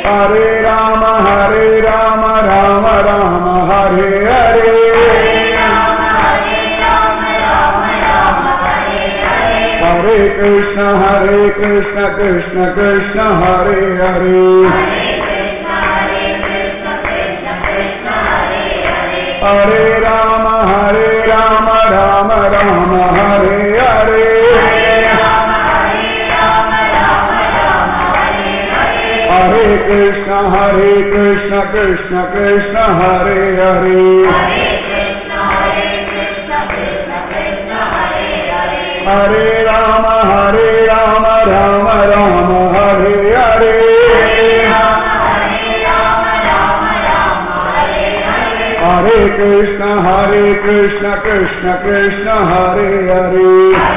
हरे राम हरे राम राम राम हरे हरे हरे कृष्ण हरे कृष्ण कृष्ण कृष्ण हरे हरे हरे राम हरे राम राम राम हरे हरे हरे कृष्ण हरे कृष्ण कृष्ण कृष्ण हरे हरे हरे राम हरे राम राम राम हरे हरे हरे कृष्ण हरे कृष्ण कृष्ण कृष्ण हरे हरे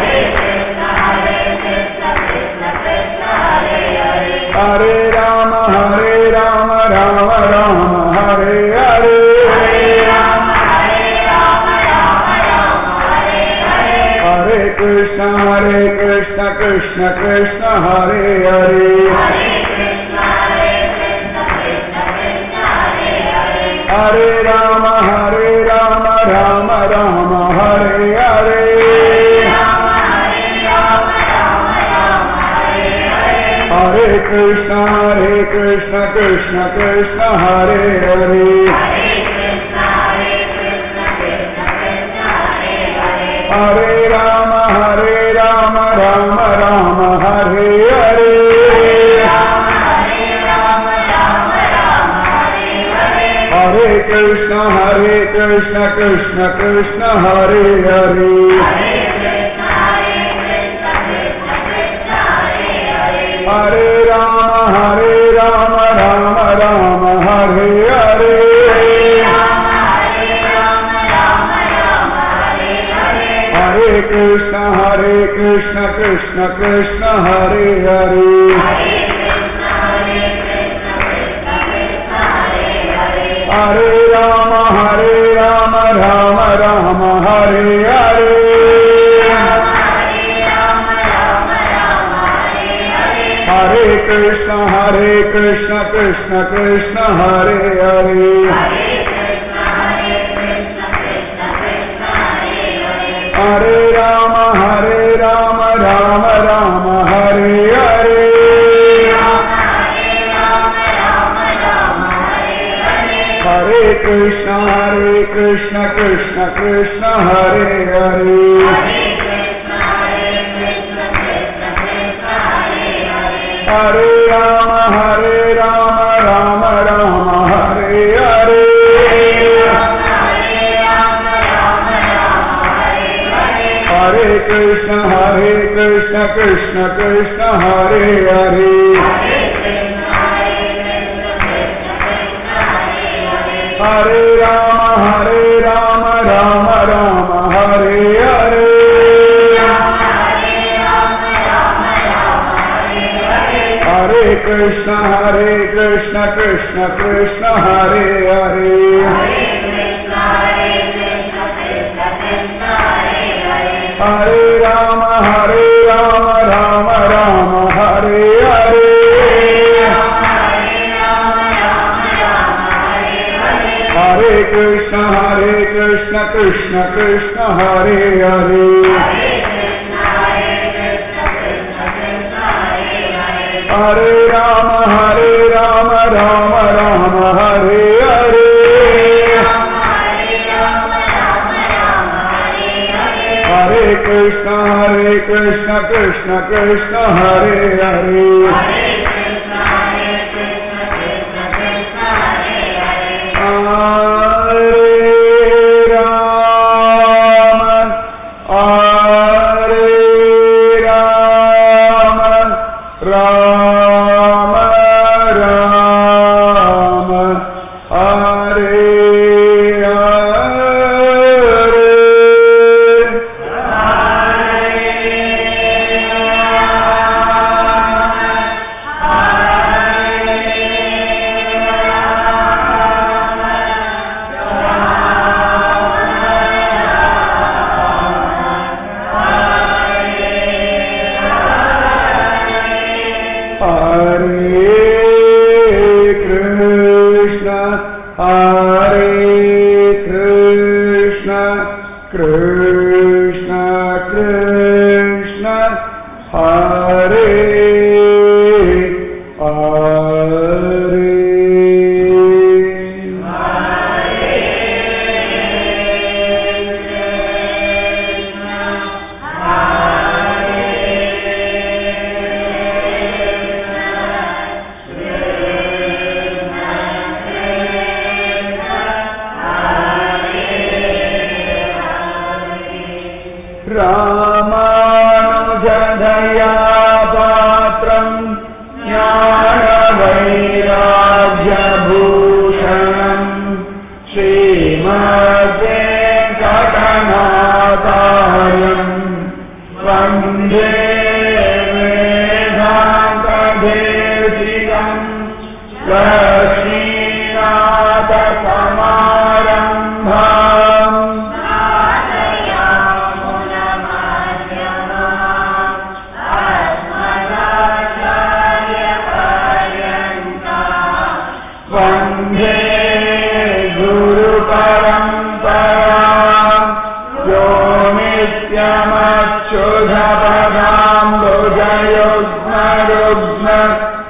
हरे राम हरे राम राम राम हरे हरे हरे कृष्ण हरे कृष्ण कृष्ण कृष्ण हरे हरे हरे राम हरे राम राम राम हरे हरे हरे कृष्ण हरे कृष्ण कृष्ण कृष्ण हरे हरे हरे राम हरे राम राम राम हरे हरे हरे कृष्ण हरे कृष्ण कृष्ण कृष्ण हरे हरे हरे राम हरे राम राम राम हरे हरे हरे कृष्ण हरे कृष्ण कृष्ण कृष्ण हरे हरे हरे राम हरे राम राम राम हरे हरे हरे कृष्ण हरे कृष्ण कृष्ण कृष्ण हरे हरे हरे राम हरे राम राम राम हरे हरे हरे कृष्ण हरे कृष्ण कृष्ण कृष्ण हरे हरे हरे राम हरे राम राम राम हरे हरे हरे कृष्ण हरे कृष्ण कृष्ण कृष्ण हरे हरे हरे राम हरे राम राम राम हरे हरे हरे कृष्ण हरे कृष्ण कृष्ण कृष्ण हरे हरे हरे राम हरे राम राम राम हरे हरे हरे कृष्ण हरे कृष्ण कृष्ण कृष्ण हरे हरे हरे राम हरे राम राम राम हरे हरे हरे कृष्ण हरे कृष्ण कृष्ण कृष्ण हरे हरे हरे राम हरे राम राम राम हरे ஹரே ஹரே रामानुजदया पात्रम् ज्ञानवैराग्यभूषणम् श्रीमद्वेङ्कटनाथायम् वन्दे वेदान्तदेशिकम् लक्ष्मीनाथसमारम्भाम् वन्दे गुरुपरम्परा यो नित्यमच्युधपदाम्बुजयुग्मरुग्म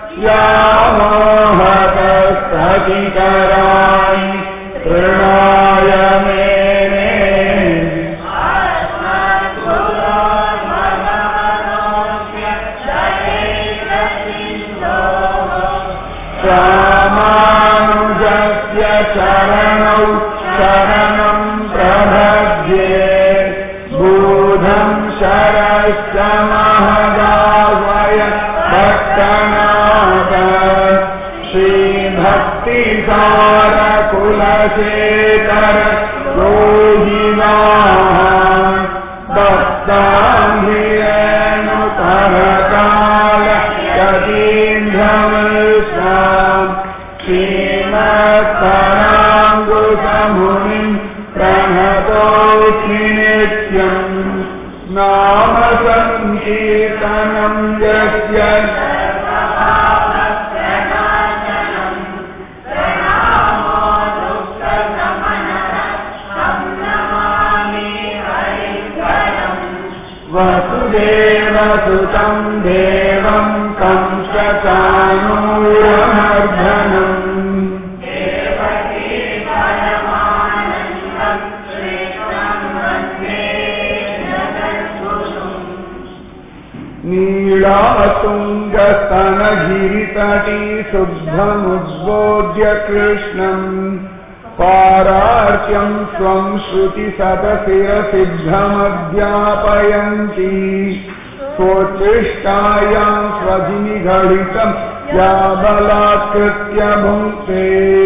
यामोहतस्ततिकराणि तृणाय मेने रामानुजस्य चरणौ शरणं प्रभद्ये बोधं शरश्च महदावय भक्तनाथ श्रीभक्तिसारकुलशेखर रोहिणाः भक्ताङ्गिरेणुपरकाल यतीन्द्रमृषाम् श्रीमत्पराङ्गुसमुनिम् प्रणतोऽस्मि नित्यम् नाम सङ्कीर्तनम् यस्य वसुदेवसुतम् देवम् कंसचानूरमर्धनम् नीलातुङ्गस्तनगिरितटी शुद्धमुद्बोध्य कृष्णम् पारार्च्यम् स्वम् श्रुतिशतशिरसिद्धमध्यापयन्ती स्वोच्चिष्टायाम् स्वधिनिघटितम् या बलात्कृत्य भुङ्क्ते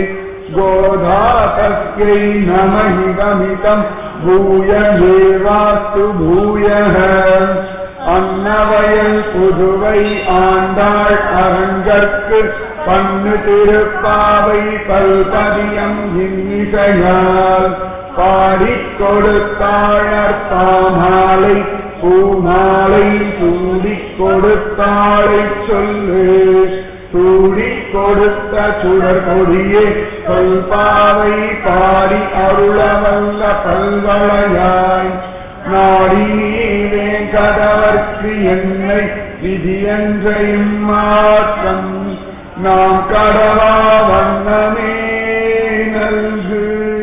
गोधातस्यै नमहि गमितम् भूयमेवास्तु भूयः அன்னவயல் புதுவை ஆண்டாள் அரங்கற்கு பண்ணு திருப்பாவை பல்பதியம் இன்னிசையால் பாடிக் கொடுத்தாழற் பாமாலை பூமாலை சூடிக் கொடுத்தாளை சொல்லு சூடிக் கொடுத்த சுடர் கொடியே சொல்பாவை பாடி அருளவல்ல பல்வளையாய் நாடி நீவே கதவர்க்கு என்னை விதியன்றையும் மாற்றம் நாம் கடவா வண்ணமே நல்கு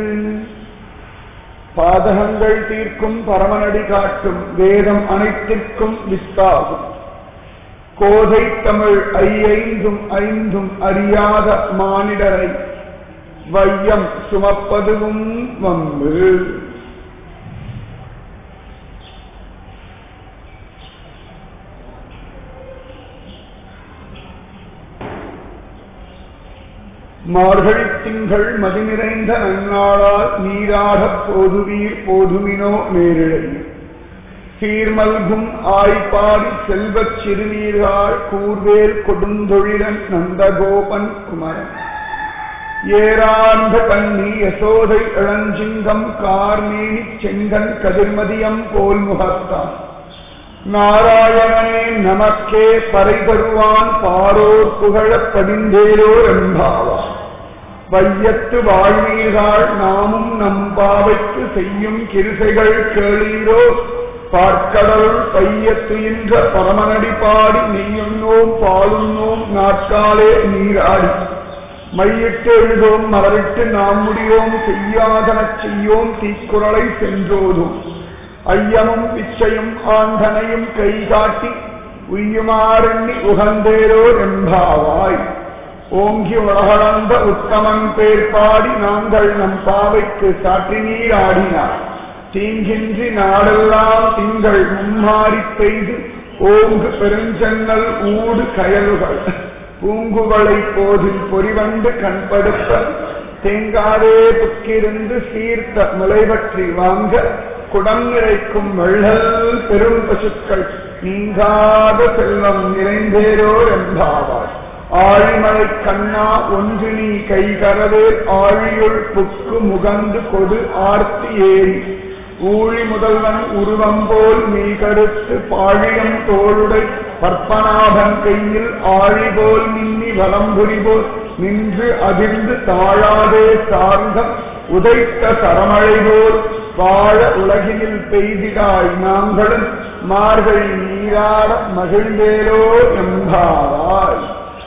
பாதகங்கள் தீர்க்கும் பரமனடி காட்டும் வேதம் அனைத்திற்கும் விஸ்தாகும் கோதை தமிழ் ஐயைந்தும் ஐந்தும் அறியாத மானிடரை வையம் சுமப்பதுவும் வம்பு மார்கழி திங்கள் மதி நிறைந்த நன்னாளால் நீராடப் போதுவீர் போதுமினோ நேரிழை சீர்மல்கும் ஆய்பாடி செல்வச் சிறுநீராள் கூர்வேல் கொடுந்தொழிலன் நந்தகோபன் குமரன் ஏராந்த கண்ணி யசோதை இளஞ்சிங்கம் கார்மேனி செங்கன் கதிர்மதியம் போல் முகத்தான் நாராயணனே நமக்கே பறை தருவான் பாரோர் புகழப் படிந்தேரோர் என்பாவா வையத்து வாழ்வீர்கள் நாமும் நம் பாவைக்கு செய்யும் கிருசைகள் கேளீரோ பார்க்கடல் பைய துயின்ற பரமனடி பாடி நெய்யுண்ணோம் பாலுண்ணோம் நாட்காலே நீராடி மையிட்டு எழுதோம் மலரிட்டு நாம் முடியோம் செய்யாதனச் செய்யோம் தீக்குறளை சென்றோதும் ஐயமும் பிச்சையும் ஆண்டனையும் கை காட்டி உய்யுமாறெண்ணி உகந்தேரோ எம்பாவாய் ஓங்கி உலகளந்த உத்தமன் பேர் பாடி நாங்கள் நம் பாவைக்கு சாற்றி நீர் ஆடினார் தீங்கின்றி நாடெல்லாம் திங்கள் மும்மாறி பெய்து ஓங்கு பெருஞ்சன்னல் ஊடு கயல்கள் பூங்குவளை போதில் பொறிவண்டு கண்படுத்த தேங்காதே புக்கிருந்து சீர்த்த முளைபற்றி வாங்க குடம் நிறைக்கும் வெள்ளல் பெரும் பசுக்கள் நீங்காத செல்வம் நிறைந்தேரோர் என்பாவார் ஆழிமலை கண்ணா ஒன்று நீ கை கரவேல் ஆழியுள் புக்கு முகந்து கொடு ஆர்த்தி ஏறி ஊழி முதல்வன் உருவம் போல் நீ கருத்து பாழியம் தோளுடை பற்பனாபன் கையில் ஆழி போல் மின்னி வலம்புரி போல் நின்று அதிர்ந்து தாழாதே சார்ந்தம் உதைத்த சரமழை போல் வாழ உலகினில் பெய்திடாய் நாங்களும் மார்கழி நீராட மகிழ்ந்தேரோ எம்பாவாய்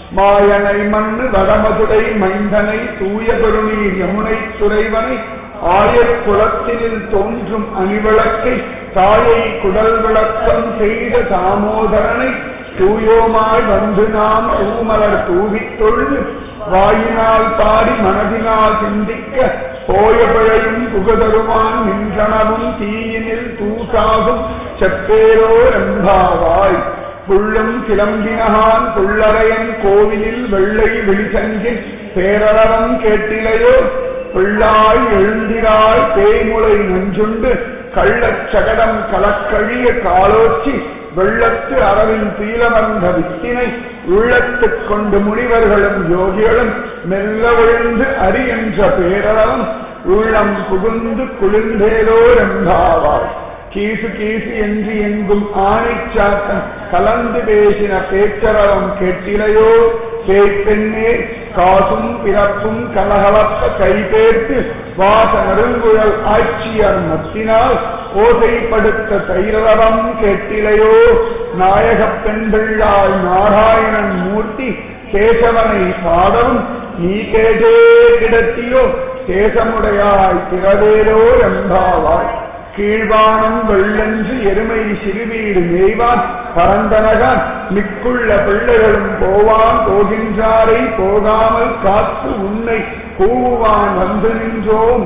மாயனை மண்ணு வடமதுரை மைந்தனை தூய பெருநீர் யமுனை துறைவனை ஆயர் குளத்தினில் தோன்றும் அணிவிளக்கை தாயை குடல் விளக்கம் செய்த தாமோதரனை தூயோமாய் வந்து நாம் தூமலர் தூவித் தொழுது வாயினால் பாடி மனதினால் சிந்திக்க போய பிழையும் புகதருமான் நின்றனவும் தீயினில் தூசாகும் செப்பேரோ ரம்பாவாய் புள்ளும் கிளம்பினகான் புள்ளரையன் கோவிலில் வெள்ளை விழிசங்கின் பேரளவம் கேட்டிலையோ பிள்ளாய் எழுந்திராய் தேய்முளை நஞ்சுண்டு கள்ளச் சகடம் கலக்கழிய காலோச்சி வெள்ளத்து அரவின் பீலமர்ந்த வித்தினை உள்ளத்துக் கொண்டு முனிவர்களும் யோகிகளும் மெல்ல விழுந்து அரி என்ற பேரளவம் உள்ளம் புகுந்து குளிர்ந்தேரோ என்பாவாய் கீசு கீசு என்று எங்கும் ஆணைச்சாத்தன் கலந்து பேசின பேச்சரவம் கேட்டிலையோ பேய்ப்பெண்ணே காசும் பிறப்பும் கலகலப்ப கைபேர்த்து வாச நறுங்குழல் ஆட்சியர் மத்தினால் ஓசைப்படுத்த தைரவம் கேட்டிலையோ நாயகப் பெண் பிள்ளாய் நாராயணன் மூர்த்தி கேசவனை பாடவும் நீ கேட்டே கிடத்தியோ தேசமுடையாய் பிறவேரோ என்பாவாய் கீழ்வானம் வெள்ளென்று எருமை சிறுவீடு மேய்வான் பரந்தனகான் மிக்குள்ள பிள்ளைகளும் போவான் போகின்றாரை போகாமல் காத்து உன்னை கூவான் வந்து நின்றோம்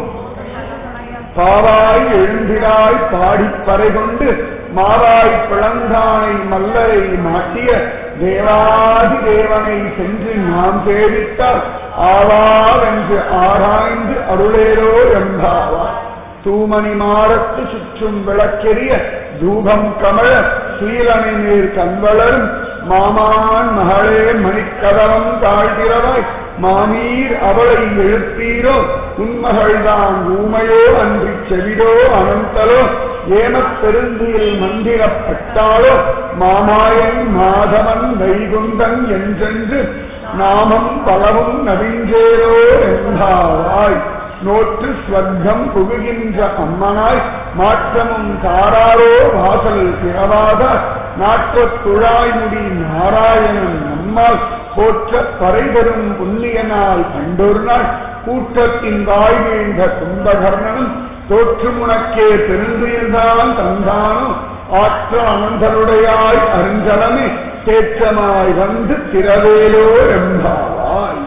பாவாய் எழுந்திராய் பாடிப்பறை கொண்டு மாவாய் பிளந்தானை மல்லரை மாட்டிய தேவாதி தேவனை சென்று நாம் சேவித்தால் ஆவாவென்று ஆராய்ந்து அருளேரோ என்பாவார் தூமணி மாறத்து சுற்றும் விளக்கெரிய தூபம் கமழ சீலனை நீர் கண்வளரும் மாமான் மகளே மணிக்கதவம் தாழ்கிறவாய் மாமீர் அவளை எழுப்பீரோ உன்மகள்தான் ஊமையோ அன்றி செவிடோ அனந்தலோ ஏமப் பெருந்தியில் மந்திரப்பட்டாளோ மாமாயன் மாதவன் வைகுந்தன் என்றென்று நாமம் பலவும் நவிஞ்சேரோ என்றாவாய் நோற்று ஸ்வர்க்கம் புகுகின்ற அம்மனாய் மாற்றமும் தாராரோ வாசல் பிறவாத நாற்றத் துழாய்முடி நாராயணன் நம்மால் போற்ற பறைதரும் புண்ணியனால் கண்டொரு நாள் கூட்டத்தின் வாய் வீழ்ந்த கும்பகர்ணனும் தோற்று உனக்கே பெருந்துயில்தான் தந்தானோ ஆற்ற அனந்தருடையாய் அருஞ்சலமே தேற்றமாய் வந்து திரவேலோ என்பாவாய்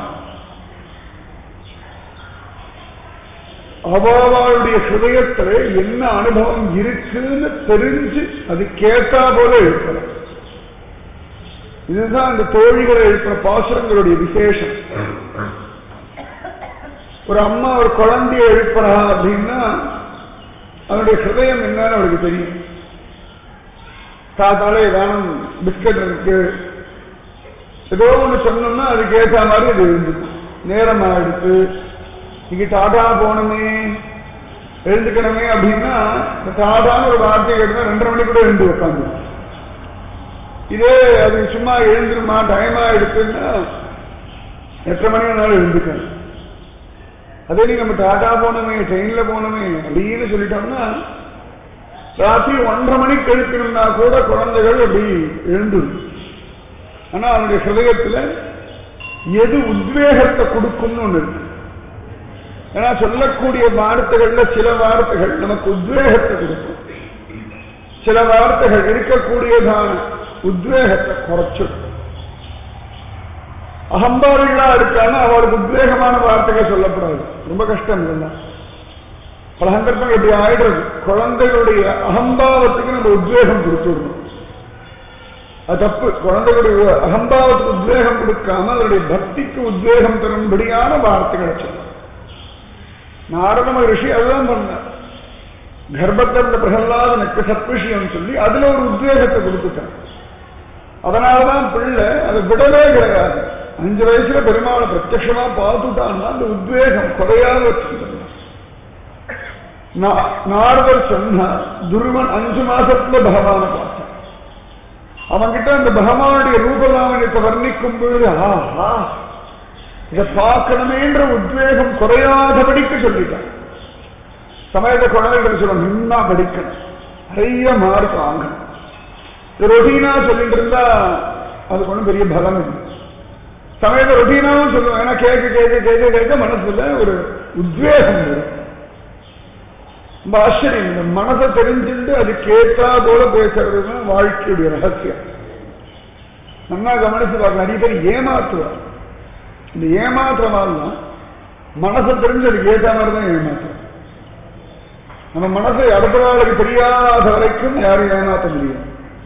அவாவாளுடைய ஹிருதயத்துல என்ன அனுபவம் இருக்குன்னு தெரிஞ்சு அது கேட்டா போல இருக்கணும் இதுதான் அந்த தோழிகளை இருக்கிற பாசுரங்களுடைய விசேஷம் ஒரு அம்மா ஒரு குழந்தைய எழுப்புறா அப்படின்னா அவனுடைய ஹிருதயம் என்னன்னு அவருக்கு தெரியும் தாத்தால ஏதானும் பிஸ்கட் இருக்கு ஏதோ ஒன்று சொன்னோம்னா அதுக்கு ஏற்ற மாதிரி அது இருந்துச்சு நேரம் ஆயிடுச்சு இங்க டாடா போகணுமே எழுந்துக்கணுமே அப்படின்னா இந்த டாடான்னு ஒரு வார்த்தை கேட்டா ரெண்டரை மணி கூட எழுந்து உட்காந்து இதே அது சும்மா எழுந்துருமா டைம் ஆயிடுச்சுன்னா எட்டரை மணி வேணாலும் எழுந்துக்கணும் அதே நீ நம்ம டாடா போனோமே ட்ரெயின்ல போனோமே அப்படின்னு சொல்லிட்டோம்னா ராத்திரி ஒன்றரை மணிக்கு எழுப்பினோம்னா கூட குழந்தைகள் அப்படி எழுந்துடும் ஆனா அவனுடைய ஹிருதயத்துல எது உத்வேகத்தை கொடுக்கும்னு ஒண்ணு இருக்கு ஏன்னா சொல்லக்கூடிய வார்த்தைகள்ல சில வார்த்தைகள் நமக்கு உத்வேகத்தை கொடுக்கும் சில வார்த்தைகள் இருக்கக்கூடியதான உத்வேகத்தை குறைச்சிடும் அகம்பாரிகளா இருக்காங்க அவளுக்கு உத்வேகமான வார்த்தைகள் சொல்லப்படாது ரொம்ப கஷ்டம் இதெல்லாம் பல சந்தர்ப்பம் இப்படி ஆயிடுறது குழந்தைகளுடைய அகம்பாவத்துக்கு நம்ம உத்வேகம் கொடுத்துடணும் அது தப்பு குழந்தைகளுடைய அகம்பாவத்துக்கு உத்வேகம் கொடுக்காம அவருடைய பக்திக்கு உத்வேகம் தரும்படியான வார்த்தைகளை சொல்லணும் நாரத மகரிஷி அதுதான் பண்ணார் கர்ப்பத்தில் இருந்த பிரகல்லாதனுக்கு சத்விஷயம் சொல்லி அதுல ஒரு உத்வேகத்தை கொடுத்துட்டான் அதனாலதான் பிள்ளை அதை விடவே கிடையாது அஞ்சு வயசுல பெருமாளை பிரத்யமா பார்த்துட்டான்னா அந்த உத்வேகம் குறையாத வச்சிருந்தாங்க நாரதர் சொன்னார் துருவன் அஞ்சு மாசத்துல பகவானை பார்த்தான் அவன்கிட்ட அந்த பகவானுடைய ரூபலாமணியத்தை வர்ணிக்கும் பொழுது ஆஹா இதை பார்க்கணுமேன்ற உத்வேகம் குறையாதபடிக்கு சொல்லிட்டான் சமயத்தை குழந்தைகள் சொல்ல நின்னா படிக்கணும் நிறைய மார்க் வாங்கணும் ரொட்டீனா சொல்லிட்டு இருந்தா அதுக்கு ஒன்றும் பெரிய பலம் இல்லை சமயத்தை ரொட்டீனாவும் சொல்லுவோம் ஏன்னா கேட்க கேட்க கேட்க கேட்க மனசுல ஒரு உத்வேகம் வரும் ரொம்ப ஆச்சரியம் இந்த மனசை தெரிஞ்சுட்டு அது கேட்டா போல பேசுறது தான் வாழ்க்கையுடைய ரகசியம் நல்லா கவனிச்சு பார்க்க நிறைய பேர் ஏமாத்துவார் இந்த ஏமாற்றமாலாம் மனசை தெரிஞ்சு அதுக்கு ஏற்ற மாதிரி தான் ஏமாற்றம் நம்ம மனசை அடுத்த நாளுக்கு தெரியாத வரைக்கும் யாரும் ஏமாற்ற முடியும்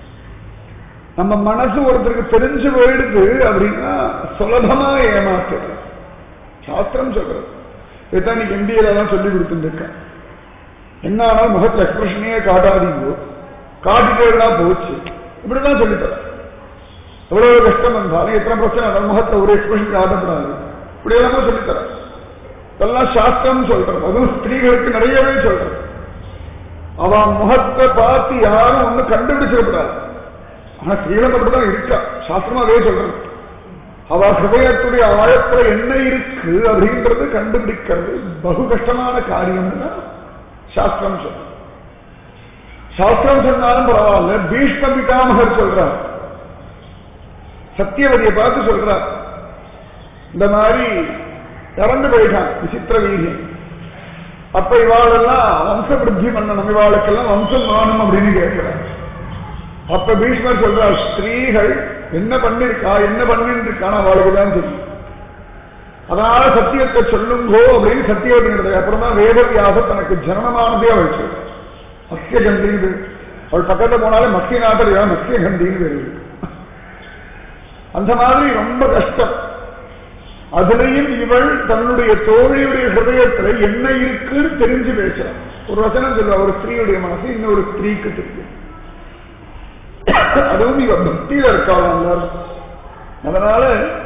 நம்ம மனசு ஒருத்தருக்கு தெரிஞ்சு போயிடுது அப்படின்னா சுலபமா ஏமாத்துறது சாஸ்திரம் சொல்றது இதான் நீ இந்தியில தான் சொல்லி கொடுத்துட்டு இருக்கேன் என்ன ஆனாலும் முகத்துல எக்ஸ்பிரஷனே காட்டாதீங்கோ காட்டிட்டேன்னா போச்சு இப்படிதான் சொல்லித்தர எவ்வளவு கஷ்டம் வந்தாலும் எத்தனை பிரச்சனை வந்தாலும் முகத்துல ஒரு எக்ஸ்பிரஷன் காட்டப்படாது இப்படி எல்லாமே சொல்லித்தர இதெல்லாம் சாஸ்திரம் சொல்றது அதுவும் ஸ்திரீகளுக்கு நிறையவே சொல்றது அவன் முகத்தை பார்த்து யாரும் ஒண்ணு கண்டுபிடிச்சிடக்கூடாது ஆனா ஸ்ரீலம் அப்படிதான் இருக்கா சாஸ்திரமா அதே சொல்றது அவ ஹிருதயத்துடைய ஆழத்துல என்ன இருக்கு அப்படின்றது கண்டுபிடிக்கிறது பகு கஷ்டமான காரியம்னு சாஸ்திரம் சொல்ற சாஸ்திரம் சொன்னாலும் பரவாயில்ல பீஷ்ம பிதாமகர் சொல்றார் சத்தியவதியை பார்த்து சொல்றார் இந்த மாதிரி இறந்து போயிட்டான் விசித்திர வீரியன் அப்ப இவாளெல்லாம் வம்ச விருத்தி பண்ணணும் இவாளுக்கெல்லாம் வம்சம் வேணும் அப்படின்னு கேட்கிறார் அப்ப பீஷ்மர் சொல்றார் ஸ்திரீகள் என்ன பண்ணிருக்கா என்ன பண்ணிட்டு இருக்கான அவளுக்கு தான் தெரியும் அதனால சத்தியத்தை சொல்லுங்கோ அப்படின்னு சத்தியவதிங்கிறது அப்புறமா வேதவியாக தனக்கு ஜனனமானதே அவள் சொல்ற மத்திய கந்தின்னு அவள் பக்கத்துல போனாலே மத்திய நாட்டில் மத்திய கந்தின்னு வருது அந்த மாதிரி ரொம்ப கஷ்டம் அதுலயும் இவள் தன்னுடைய தோழியுடைய ஹிருதயத்துல என்ன இருக்குன்னு தெரிஞ்சு பேசுறான் ஒரு வசனம் சொல்லுவா ஒரு ஸ்திரீயுடைய மனசு இன்னொரு ஸ்திரீக்கு தெரியும் அதுவும் இவ பக்தியில இருக்காள் எல்லாரும் அதனால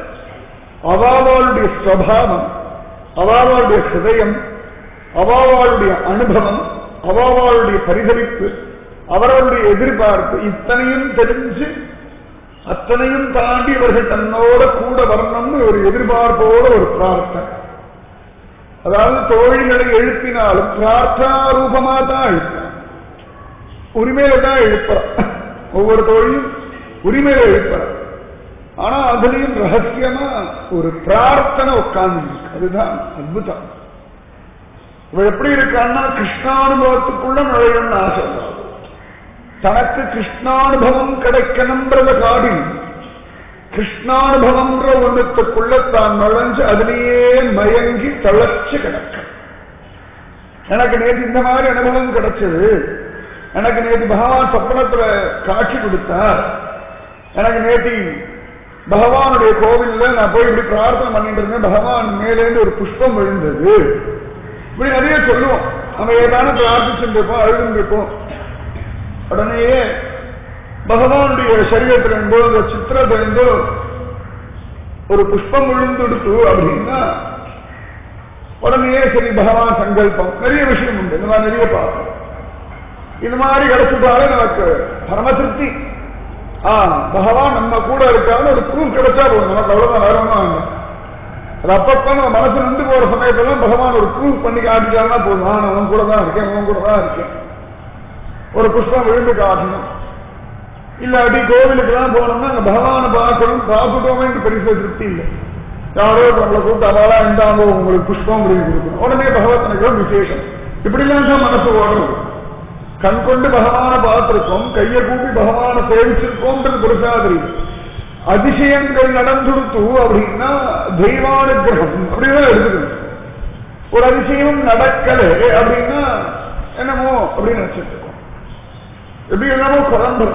அவாவாளுடைய ஸ்வபாவம் அவாவாளுடைய ஹிருதயம் அவாவாளுடைய அனுபவம் அவாவாளுடைய பரிதவிப்பு அவர்களுடைய எதிர்பார்ப்பு இத்தனையும் தெரிஞ்சு அத்தனையும் தாண்டி இவர்கள் தன்னோட கூட வரணும்னு ஒரு எதிர்பார்ப்போட ஒரு பிரார்த்தனை அதாவது தோழிகளை எழுப்பினாலும் பிரார்த்தனா ரூபமா தான் எழுப்பான் உரிமையில தான் எழுப்புறான் ஒவ்வொரு தோழியும் உரிமையில எழுப்புறான் ஆனா அதுலயும் ரகசியமா ஒரு பிரார்த்தனை உட்கார்ந்து இருக்கு அதுதான் அற்புதம் இவ எப்படி இருக்கான்னா கிருஷ்ணானுபவத்துக்குள்ள நுழையணும்னு ஆசை தனக்கு கிருஷ்ணானுபவம் கிடைக்கணும்ன்றத காடி கிருஷ்ணானுபவம்ன்ற ஒண்ணுத்துக்குள்ள தான் நுழைஞ்சு அதுலேயே மயங்கி தளர்ச்சி கிடக்க எனக்கு நேற்று இந்த மாதிரி அனுபவம் கிடைச்சது எனக்கு நேற்று பகவான் சொப்பனத்துல காட்சி கொடுத்தார் எனக்கு நேற்று பகவானுடைய கோவில்ல நான் போய் இப்படி பிரார்த்தனை பண்ணிட்டு இருந்தேன் பகவான் மேலேந்து ஒரு புஷ்பம் விழுந்தது இப்படி நிறைய சொல்லுவோம் நம்ம ஏதான பிரார்த்திச்சுருப்போம் அழுதுருப்போம் உடனேயே பகவானுடைய சரீரத்தில் இருந்தோ அந்த சித்திரத்தில் இருந்தோ ஒரு புஷ்பம் விழுந்துடுத்து அப்படின்னா உடனே சரி பகவான் சங்கல்பம் நிறைய விஷயம் உண்டு இந்த மாதிரி நிறைய பார்ப்போம் இது மாதிரி கிடைச்சிட்டாலே நமக்கு பரம திருப்தி ஆ பகவான் நம்ம கூட இருக்கான்னு ஒரு ப்ரூஃப் கிடைச்சா போதும் நமக்கு அவ்வளவுதான் வேற ஒன்றும் இல்லை அது அப்பப்ப நம்ம மனசு நின்று போற சமயத்தெல்லாம் பகவான் ஒரு ப்ரூஃப் பண்ணி காட்டிட்டாங்கன்னா போதும் ஆ நான் உன் கூட தான் இருக்கேன் உன் கூட தான் இருக்கேன் ஒரு புஷ்பம் விழுந்து காட்டணும் இல்லாட்டி கோவிலுக்கெல்லாம் போனோம்னா அங்க பகவானை பார்க்கணும் பார்த்துட்டோமே பெருசு திருப்தி இல்லை யாரோ நம்மளை கூப்பிட்டு அவளா இருந்தாங்க உங்களுக்கு புஷ்பம் அப்படின்னு கொடுக்கணும் உடனே பகவத்தனுக்கு விசேஷம் இப்படிலாம் தான் மனசு ஓடுறது கண் கொண்டு பகவானை பார்த்திருக்கோம் கையை கூப்பி பகவானை சேவிச்சிருக்கோம்ன்றது பெருசா தெரியும் அதிசயங்கள் நடந்துடுத்து அப்படின்னா தெய்வானுகிரகம் அப்படிதான் எடுத்துக்கணும் ஒரு அதிசயம் நடக்கல அப்படின்னா என்னமோ அப்படின்னு நினைச்சிட்டு இருக்கோம் எப்படி என்னமோ குழம்பும்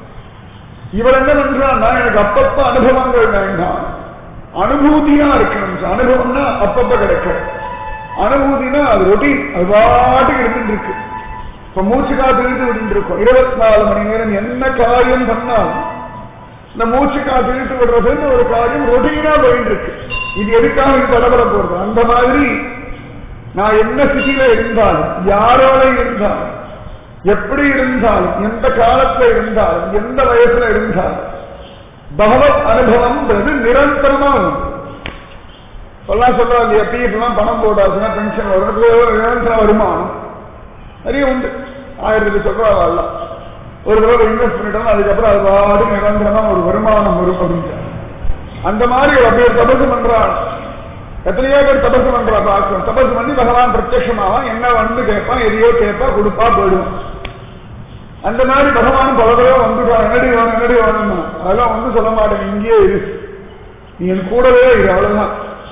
இவர் என்ன பண்றான்னா எனக்கு அப்பப்ப அனுபவங்கள் வேண்டாம் அனுபூதியா இருக்கணும் அனுபவம்னா அப்பப்ப கிடைக்கும் அனுபூதினா அது ரொட்டீன் அது பாட்டுக்கு இருந்துட்டு இருக்கு இப்ப மூச்சு காத்து இழுத்து விட்டு இருக்கோம் இருபத்தி நாலு மணி நேரம் என்ன காரியம் பண்ணாலும் இந்த மூச்சு காத்து இழுத்து விடுறதுன்னு ஒரு காரியம் ரொட்டீனா போயிட்டு இருக்கு இது எதுக்காக இது தடபட போறது அந்த மாதிரி நான் என்ன ஸ்திதியில இருந்தாலும் யாரோட இருந்தாலும் எப்படி இருந்தாலும் எந்த காலத்துல இருந்தாலும் எந்த வயசுல இருந்தாலும் பகவத் அனுபவம்ன்றது நிரந்தரமா உண்டு சொல்லலாம் சொல்றா இல்லையா பிஎஃப்லாம் பணம் போட்டாச்சுன்னா பென்ஷன் வரும் நிரந்தர வருமானம் நிறைய உண்டு ஆயிரத்துக்கு சொல்றா வரல ஒரு தடவை இன்வெஸ்ட் பண்ணிட்டோம் அதுக்கப்புறம் அது பாடு நிரந்தரமா ஒரு வருமானம் வரும் அப்படின்னு அந்த மாதிரி ஒரு அப்படியே தபசு பண்றான் எத்தனையோ பேர் தபசு பண்றா பார்க்கணும் தபசு பண்ணி பகவான் பிரத்யட்சமாவான் என்ன வந்து கேட்பான் எதையோ கேட்பா கொடுப்பா போயிடுவான் அந்த மாதிரி பகவான் பல தடவை வந்துட்டான் என்னடி வேணும் என்னடி வேணும்னா அதெல்லாம் வந்து சொல்ல மாட்டேன் இங்கேயே இரு நீ என் கூடவே இரு அவ்வளவுதான்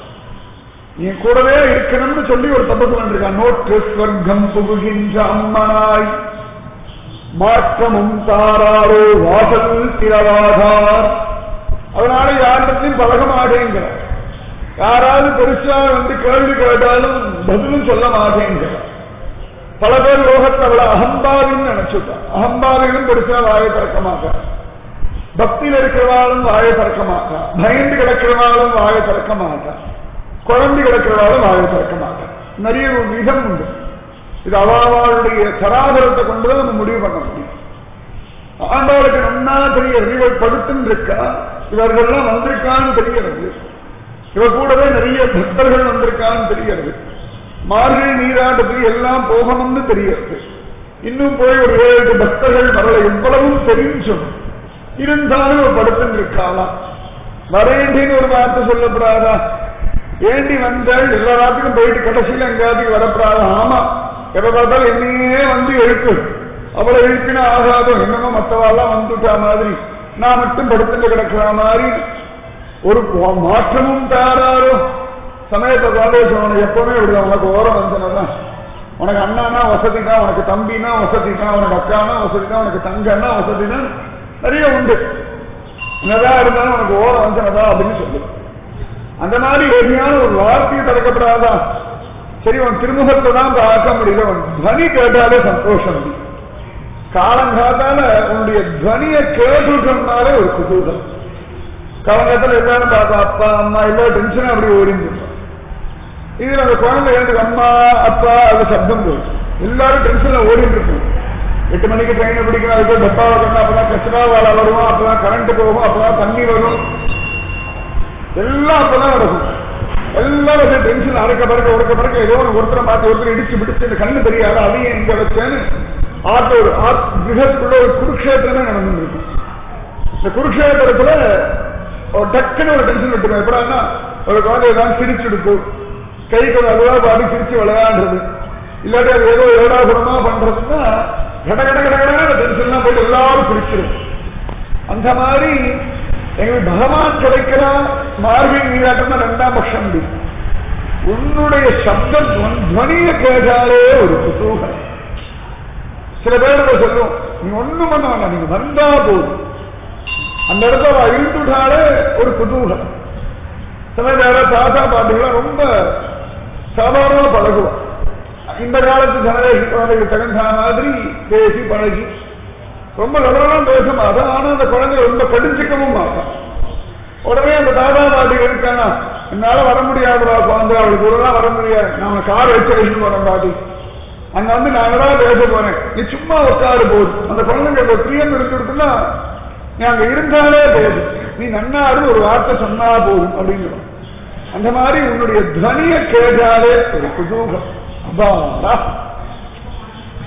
நீ கூடவே இருக்கணும்னு சொல்லி ஒரு தபசு பண்ணிருக்கான் நோற்று ஸ்வர்க்கம் புகுகின்ற அம்மனாய் மாற்றமும் தாராரோ வாசல் திரவாதார் அதனால யாரிடத்தையும் பழக மாட்டேங்கிறார் யாராவது பெருசா வந்து கேள்வி கேட்டாலும் பதிலும் சொல்ல மாட்டேங்கிறார் பல பேர் லோகத்தை அவளை அகம்பாவின்னு நினைச்சுட்டான் அகம்பாவிலும் பெருசா வாயை திறக்க மாட்டார் பக்தியில் இருக்கிறவாளும் வாயை திறக்க மாட்டான் பயந்து கிடக்கிறவாளும் வாயை திறக்க மாட்டான் குழந்தை கிடக்கிறவாளும் வாயை திறக்க மாட்டான் நிறைய ஒரு விதம் உண்டு இது அவாவாளுடைய சராதரத்தை கொண்டுதான் நம்ம முடிவு பண்ண முடியும் ஆண்டாளுக்கு நன்னா தெரிகிறது இவள் படுத்துன்னு இருக்கா இவர்கள்லாம் வந்திருக்கான்னு தெரிகிறது இவ கூடவே நிறைய பக்தர்கள் வந்திருக்கான்னு தெரிகிறது மார்கழி நீராட்டத்துக்கு எல்லாம் போகணும்னு தெரிகிறது இன்னும் போய் ஒரு ஏழு எட்டு பக்தர்கள் வரல எவ்வளவும் தெரிஞ்சும் இருந்தாலும் ஒரு படுத்துன்னு இருக்காளாம் வரேண்டின்னு ஒரு வார்த்தை சொல்லப்படாதா ஏண்டி வந்தாள் எல்லா ராத்துக்கும் போயிட்டு கடைசியில் எங்காத்துக்கு வரப்படாதா ஆமா எப்ப பார்த்தாலும் என்னையே வந்து எழுப்பு அவளை எழுப்பினா ஆகாதோ என்னமோ மற்றவாள்லாம் வந்துட்டா மாதிரி நான் மட்டும் படுத்துட்டு கிடக்கிற மாதிரி ஒரு மாற்றமும் தாராரோ சமயத்தை பார்த்து சொன்ன எப்பவுமே விடுத உனக்கு ஓரம் வந்தனா உனக்கு அண்ணானா வசதி தான் உனக்கு தம்பினா வசதி தான் உனக்கு அக்கானா வசதி தான் உனக்கு தங்கன்னா வசதி தான் நிறைய உண்டு என்னதான் இருந்தாலும் உனக்கு ஓரம் வந்தனதா அப்படின்னு சொல்லு அந்த மாதிரி எதையான ஒரு வார்த்தையை திறக்கப்படாதா சரி உன் திருமுகத்தை தான் பார்க்க முடியல உன் துவனி கேட்டாலே சந்தோஷம் காலங்காத்தால உன்னுடைய துவனியை கேட்டுட்டோம்னாலே ஒரு குதூகம் காலங்காத்தால எல்லாரும் பார்த்தா அப்பா அம்மா எல்லா டென்ஷனும் அப்படி ஓடிஞ்சிருப்பான் இதுல அந்த குழந்தை எழுந்து அம்மா அப்பா அது சப்தம் போகும் எல்லாரும் டென்ஷன்ல ஓடிட்டு இருக்கும் எட்டு மணிக்கு ட்ரெயினை பிடிக்கணும் அதுக்கு டப்பா வைக்கணும் அப்பதான் கச்சரா வாழ வருவோம் அப்பதான் கரண்ட் போகும் அப்பதான் தண்ணி வரும் எல்லாம் அப்பதான் நடக்கும் எல்லாரும் டென்ஷன் அறுக்க பறக்க உடக்க பறக்க ஏதோ ஒரு ஒருத்தரை மாத்தி ஒருத்தர் இடிச்சு பிடிச்சு இந்த கண்ணு தெரியாது அதையும் எங்க வச்சேன்னு ஆத்த ஒரு கிரகத்துக்குள்ள ஒரு குருக்ஷேத்திரமே நடந்துருக்கும் இந்த குருக்ஷேத்திரத்துல ஒரு டக்குன்னு ஒரு டென்ஷன் விட்டுருக்கோம் எப்படான்னா ஒரு குழந்தை ஏதாவது சிரிச்சுடுப்பு கைக்கு ஒரு அதுவா பாடி சிரிச்சு விளையாடுறது இல்லாட்டி அது ஏதோ ஏடாகுடமா பண்றதுன்னா கட கட கட கட டென்ஷன்லாம் போயிட்டு எல்லாரும் சிரிச்சிடும் அந்த மாதிரி எங்களுக்கு பகவான் கிடைக்கிறான் மார்கழி நீராட்டம் ரெண்டாம் பட்சம் உன்னுடைய சப்தம் துவனிய கேட்டாலே ஒரு குதூகலம் சில பேர் சொல்லுவோம் நீ ஒண்ணும் பண்ண வேண்டாம் நீங்க வந்தா போதும் அந்த இடத்துல அவ இருந்துட்டாலே ஒரு குதூகலம் சில நேரம் தாத்தா பாட்டிகளாம் ரொம்ப சாதாரணமா பழகுவோம் இந்த காலத்து ஜனரேஷன் குழந்தைகள் தகுந்த மாதிரி பேசி பழகி ரொம்ப விவரம் பேச மாட்டான் ஆனா அந்த குழந்தை ரொம்ப கடிஞ்சிக்கவும் மாட்டான் உடனே அந்த தாத்தா பாட்டி இருக்கானா என்னால வர முடியாதுடா குழந்தை அவளுக்கு ஒரு நாள் வர முடியாது நாம கார் வச்சு போறோம் பாட்டி அங்க வந்து நாங்க தான் பேச போறேன் நீ சும்மா உட்காரு போதும் அந்த குழந்தைங்க பிரியம் இருந்துருக்குன்னா நீ அங்க இருந்தாலே போதும் நீ நன்னாரு ஒரு வார்த்தை சொன்னா போதும் அப்படின்னு அந்த மாதிரி உன்னுடைய துவனிய கேட்டாலே ஒரு குதூகம் அப்பாடா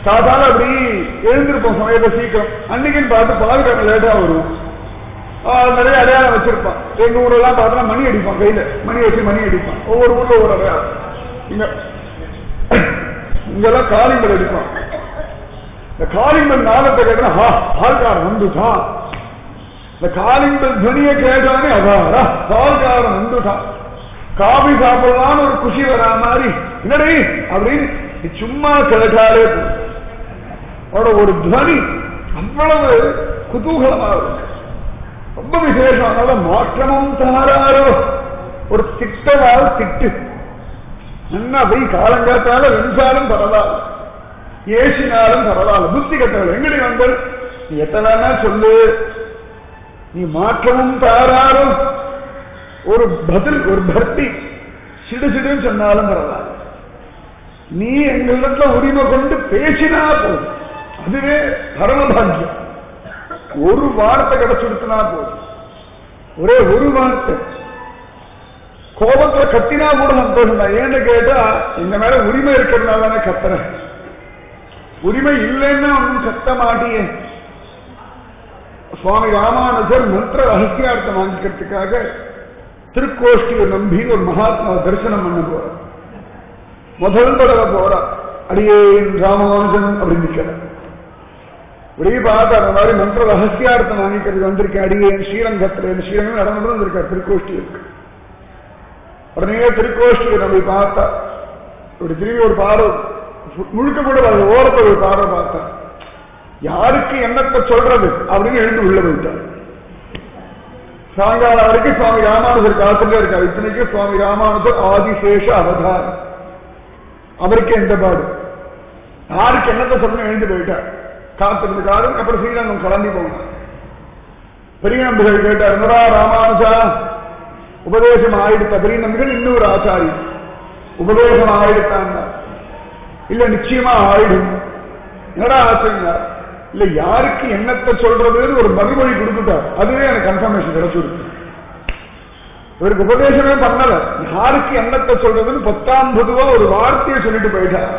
சாதாரண அப்படி எழுந்திருப்போம் சமயத்தை சீக்கிரம் அன்னைக்குன்னு பார்த்து பாதுகாப்பு லேட்டா வருவோம் ஆஹ் நிறைய அடையாளம் வச்சிருப்பான் எங்க ஊரெல்லாம் பார்த்தா மணி அடிப்பான் கையில மணி வச்சு மணி அடிப்பான் ஒவ்வொரு ஊர்ல ஒவ்வொரு அடையாளம் இங்க இங்கெல்லாம் காலிங்கல் அடிப்பான் இந்த காலிங்கல் நாளத்தை கேட்டா ஹா ஆள்காரன் வந்துட்டான் இந்த காலிங்கல் துணியை கேட்டானே அதாரா பால்காரன் வந்துட்டான் காபி சாப்பிடலாம்னு ஒரு குஷி வரா மாதிரி என்னடி அப்படின்னு நீ சும்மா கேட்டாலே போதும். அவரோட ஒரு துவனி அவ்வளவு குதூகலமா இருக்கு ரொம்ப விசேஷம் அதனால மாற்றமும் தாராரோ ஒரு திட்டவால் திட்டு நல்லா போய் காலங்காத்தால வெஞ்சாலும் பரவாயில்ல ஏசினாலும் பரவாயில்ல புத்தி கட்டவள் எங்கடி வந்தல் நீ எத்தனை சொல்லு நீ மாற்றமும் தாராரும் ஒரு பதில் ஒரு பக்தி சிடு சிடுன்னு சொன்னாலும் பரவாயில்ல நீ எங்களிடத்துல உரிமை கொண்டு பேசினா போதும் அதுவே பரமபாகியம் ஒரு வார்த்தை கிடைச்சுடுத்தினா போதும் ஒரே ஒரு வார்த்தை கோபத்துல கத்தினா கூட சந்தோஷம் தான் ஏன்னு கேட்டா இந்த மேல உரிமை இருக்கிறதுனால தானே கத்துறேன் உரிமை இல்லைன்னா ஒன்றும் கத்த மாட்டியே சுவாமி ராமானுஜர் மந்திர ரகசியார்த்தம் வாங்கிக்கிறதுக்காக திருக்கோஷ்டியை நம்பி ஒரு மகாத்மா தரிசனம் பண்ண போறார் முதல் தடவை போறார் அடியேன் ராமானுஜன் அப்படின்னு நிற்கிறார் அப்படியே பார்த்தா அந்த மாதிரி மந்திர ரகசியார்த்தம் வாங்கிக்கிறது வந்திருக்கேன் அடியேன் ஸ்ரீரங்கத்தில் ஸ்ரீரங்கம் நடந்து வந்திருக்கார் திருக்கோஷ்டி இருக்கு உடனே திருக்கோஷ்டியை நம்ம பார்த்தா இப்படி திரும்பி ஒரு பார்வை முழுக்க கூட அது ஓரத்தை ஒரு பார்வை பார்த்தா யாருக்கு என்னத்தை சொல்றது அப்படின்னு எழுந்து உள்ள போயிட்டார் சாயங்காலம் வரைக்கும் சுவாமி ராமானுஜர் காத்துட்டே இருக்கார் இத்தனைக்கு சுவாமி ராமானுஜர் ஆதிசேஷ அவதாரம் அவருக்கு எந்த பாடு யாருக்கு என்னத்தை சொல்லணும் எழுந்து போயிட்டார் காத்திருந்த காலம் அப்புறம் ஸ்ரீரங்கம் கிளம்பி போனார் பெரிய நம்பிகள் கேட்டார் என்னடா ராமானுஜா உபதேசம் ஆயிடுத்த பெரிய நம்பிகள் இன்னொரு ஆச்சாரி உபதேசம் ஆயிடுத்தாங்க இல்ல நிச்சயமா ஆயிடும் என்னடா ஆச்சரியா இல்ல யாருக்கு என்னத்தை சொல்றதுன்னு ஒரு மறுமொழி கொடுத்துட்டார் அதுவே எனக்கு கன்ஃபர்மேஷன் கிடைச்சிருக்கு இவருக்கு உபதேசமே பண்ணல யாருக்கு என்னத்தை சொல்றதுன்னு பத்தாம் பொதுவா ஒரு வார்த்தையை சொல்லிட்டு போயிட்டார்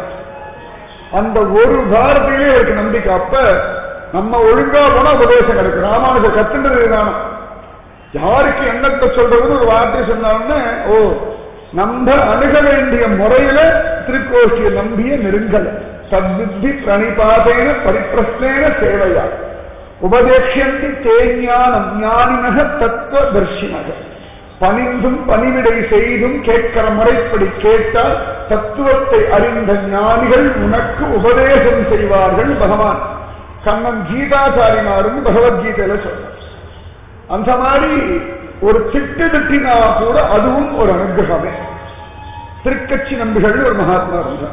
அந்த ஒரு வார்த்தையிலே இவருக்கு நம்பிக்கை அப்ப நம்ம ஒழுங்கா போனா உபதேசம் கிடைக்கும் ராமானுஜர் கத்துன்றது தானே யாருக்கு என்னத்தை சொல்றதுன்னு ஒரு வார்த்தை சொன்னாலுமே ஓ நம்ம அணுக வேண்டிய முறையில திருக்கோஷ்டியை நம்பிய நெருங்கல சத்புத்தி பிரணிபாதேன பரிப்பிரஸ்னேன சேவையா உபதேட்சந்தி தேஞானம் ஞானினக தத்துவ தர்ஷினக பணிந்தும் பணிவிடை செய்தும் கேட்கிற முறைப்படி கேட்டால் தத்துவத்தை அறிந்த ஞானிகள் உனக்கு உபதேசம் செய்வார்கள் பகவான் கண்ணன் கீதாச்சாரினாரும் பகவத்கீதையில சொல்றார் அந்த மாதிரி ஒரு திட்டு திட்டினா கூட அதுவும் ஒரு அனுகிரகமே திருக்கட்சி நம்பிகள் ஒரு மகாத்மா இருந்தார்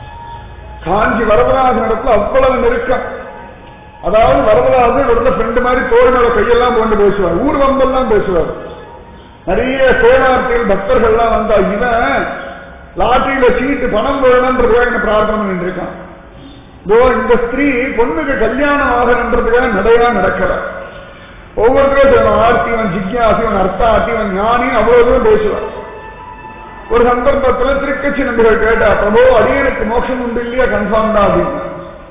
காஞ்சி வரதராஜன் இடத்துல அவ்வளவு நெருக்கம் அதாவது வரதராஜன் இடத்துல ஃப்ரெண்டு மாதிரி தோழனோட கையெல்லாம் போட்டு பேசுவார் ஊர் வம்பெல்லாம் பேசுவார் நிறைய சேவார்த்திகள் பக்தர்கள்லாம் வந்தா இவன் லாட்டரியில சீட்டு பணம் வேணும்ன்றதுக்காக என்ன பிரார்த்தனை பண்ணிட்டு இருக்கான் இதோ இந்த ஸ்திரீ பொண்ணுக்கு கல்யாணம் ஆகணுன்றதுக்காக நடையா நடக்கிறார் ஒவ்வொருத்தரும் ஆர்த்தி இவன் ஜிக்யாசி இவன் அர்த்தாத்தி இவன் ஞானி அவ்வளவு தூரம் பேசுவார் ஒரு சந்தர்ப்பத்துல திருக்கட்சி நம்பிகள் கேட்டா பிரபு அடியனுக்கு மோட்சம் உண்டு இல்லையா கன்ஃபார்ம் தான் அப்படின்னு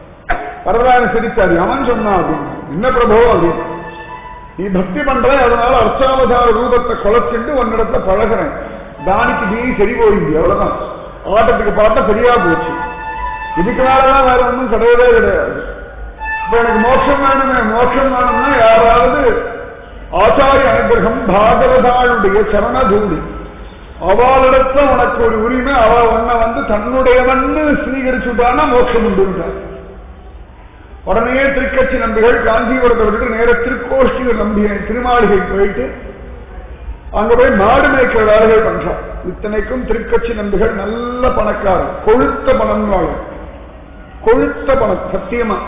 வரதான சிரிச்சாரு அவன் சொன்னான் அப்படின்னு என்ன பிரபு அப்படின்னு நீ பக்தி பண்ற அதனால அர்ச்சாவதார ரூபத்தை குலைச்சிட்டு உன்னிடத்துல பழகிறேன் தானிக்கு நீ சரி போயிடுது அவ்வளவுதான் ஆட்டத்துக்கு பார்த்தா சரியா போச்சு இதுக்கு மேலதான் வேற ஒன்றும் கிடையவே கிடையாது இப்ப எனக்கு மோட்சம் வேணுமே மோட்சம் வேணும்னா யாராவது ஆச்சாரிய அனுகிரகம் பாகவதாளுடைய சரணதூடி அவளிடத்துல உனக்கு ஒரு உரிமை அவ உன்னை வந்து தன்னுடையவன்னு ஸ்வீகரிச்சுட்டான்னா மோட்சம் உண்டுன்றார் உடனே திருக்கட்சி நம்பிகள் காஞ்சிபுரத்தை விட்டு நேர திருக்கோஷ்டியூர் நம்பிய திருமாளிகை போயிட்டு அங்க போய் மாடு மேய்க்கிற வேலைகள் பண்றான் இத்தனைக்கும் திருக்கட்சி நம்பிகள் நல்ல பணக்காரர் கொழுத்த பணங்காளர் கொழுத்த பணம் சத்தியமா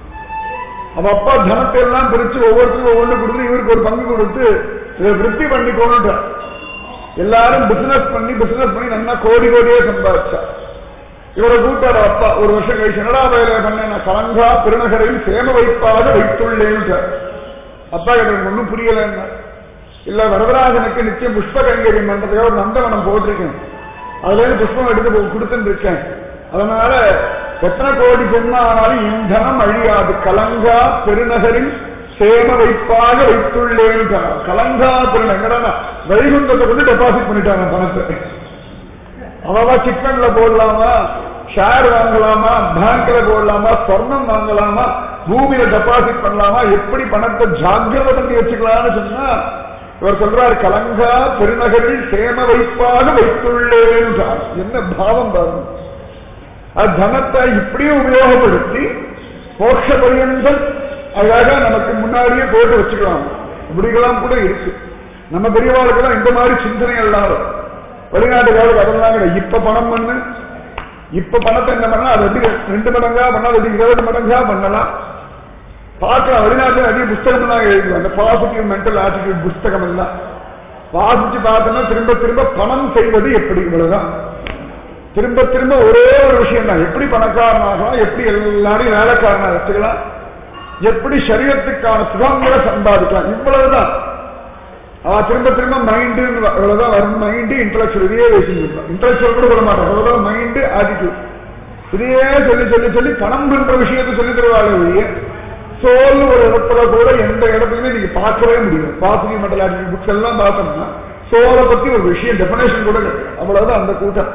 அவ அப்பா தனத்தை எல்லாம் பிரிச்சு ஒவ்வொருத்தருக்கும் ஒவ்வொன்று கொடுத்து இவருக்கு ஒரு பங்கு கொடுத்து இதை விருத்தி பண்ணிக்கோன்னு எல்லாரும் பிசினஸ் பண்ணி பிசினஸ் பண்ணி நல்லா கோடி கோடியே சம்பாதிச்சா இவரை கூட்டார அப்பா ஒரு வருஷம் கழிச்சு என்னடா வேலை பண்ண நான் கலங்கா பெருநகரில் சேம வைப்பாக வைத்துள்ளேன் அப்பா எனக்கு ஒன்றும் புரியல இல்ல வரதராஜனுக்கு நிச்சயம் புஷ்ப கைங்கரியம் பண்றதுக்காக ஒரு நந்தவனம் போட்டிருக்கேன் அதுல இருந்து புஷ்பம் எடுத்து கொடுத்துட்டு இருக்கேன் அதனால எத்தனை கோடி ஜென்மம் ஆனாலும் இந்தனம் அழியாது கலங்கா பெருநகரில் சேம வைப்பாக வைத்துள்ளேன் கலங்கா பெருநகரா வைகுந்தத்தை கொண்டு டெபாசிட் பண்ணிட்டாங்க பணத்தை அவவா சிக்கன்ல போடலாமா ஷேர் வாங்கலாமா பேங்க்ல போடலாமா சொர்ணம் வாங்கலாமா பூமியில டெபாசிட் பண்ணலாமா எப்படி பணத்தை ஜாக்கிரதை பண்ணி வச்சுக்கலாம்னு சொன்னா இவர் சொல்றார் கலங்கா பெருநகரில் சேம வைப்பாக வைத்துள்ளேன் என்ன பாவம் பாருங்க அது தனத்தை இப்படியும் உபயோகப்படுத்தி மோட்ச பரியந்தம் அழகா நமக்கு முன்னாடியே போட்டு வச்சுக்கலாம் இப்படிகளாம் கூட இருக்கு நம்ம பெரியவாளுக்கெல்லாம் இந்த மாதிரி சிந்தனை எல்லாம் வெளிநாட்டுக்காரருக்கு அதெல்லாம் கிடையாது இப்ப பணம் பண்ணு இப்ப பணத்தை என்ன பண்ணலாம் அது எப்படி ரெண்டு மடங்கா பண்ணலாம் அது இருபது மடங்கா பண்ணலாம் பார்க்கலாம் வெளிநாட்டுல நிறைய புஸ்தகம் எல்லாம் எழுதுவோம் அந்த பாசிட்டிவ் மென்டல் ஆட்டிடியூட் புஸ்தகம் எல்லாம் வாசிச்சு பார்த்தோம்னா திரும்ப திரும்ப பணம் செய்வது எப்படி இவ்வளவுதான் திரும்ப திரும்ப ஒரே ஒரு விஷயம் தான் எப்படி பணக்காரனாகலாம் எப்படி எல்லாரையும் வேலைக்காரனா வச்சுக்கலாம் எப்படி சரீரத்துக்கான சுகங்களை சம்பாதிக்கலாம் இவ்வளவுதான் அவ திரும்ப திரும்ப மைண்டு அவ்வளவுதான் வரும் மைண்டு இன்டலெக்சுவல் இதையே பேசிட்டு இன்டலெக்சுவல் கூட சொல்ல மாட்டாங்க அவ்வளவுதான் மைண்டு ஆட்டிடியூட் இதையே சொல்லி சொல்லி சொல்லி பணம் பண்ற விஷயத்தை சொல்லி தருவாள் ஒழிய சோல் ஒரு இடத்துல கூட எந்த இடத்துலயுமே நீங்க பார்க்கவே முடியும் பாசிட்டிவ் மெட்டல் ஆட்டிடியூட் புக்ஸ் எல்லாம் பார்த்தோம்னா சோலை பத்தி ஒரு விஷயம் டெபினேஷன் கூட கிடையாது அவ்வளவுதான் அந்த கூட்டம்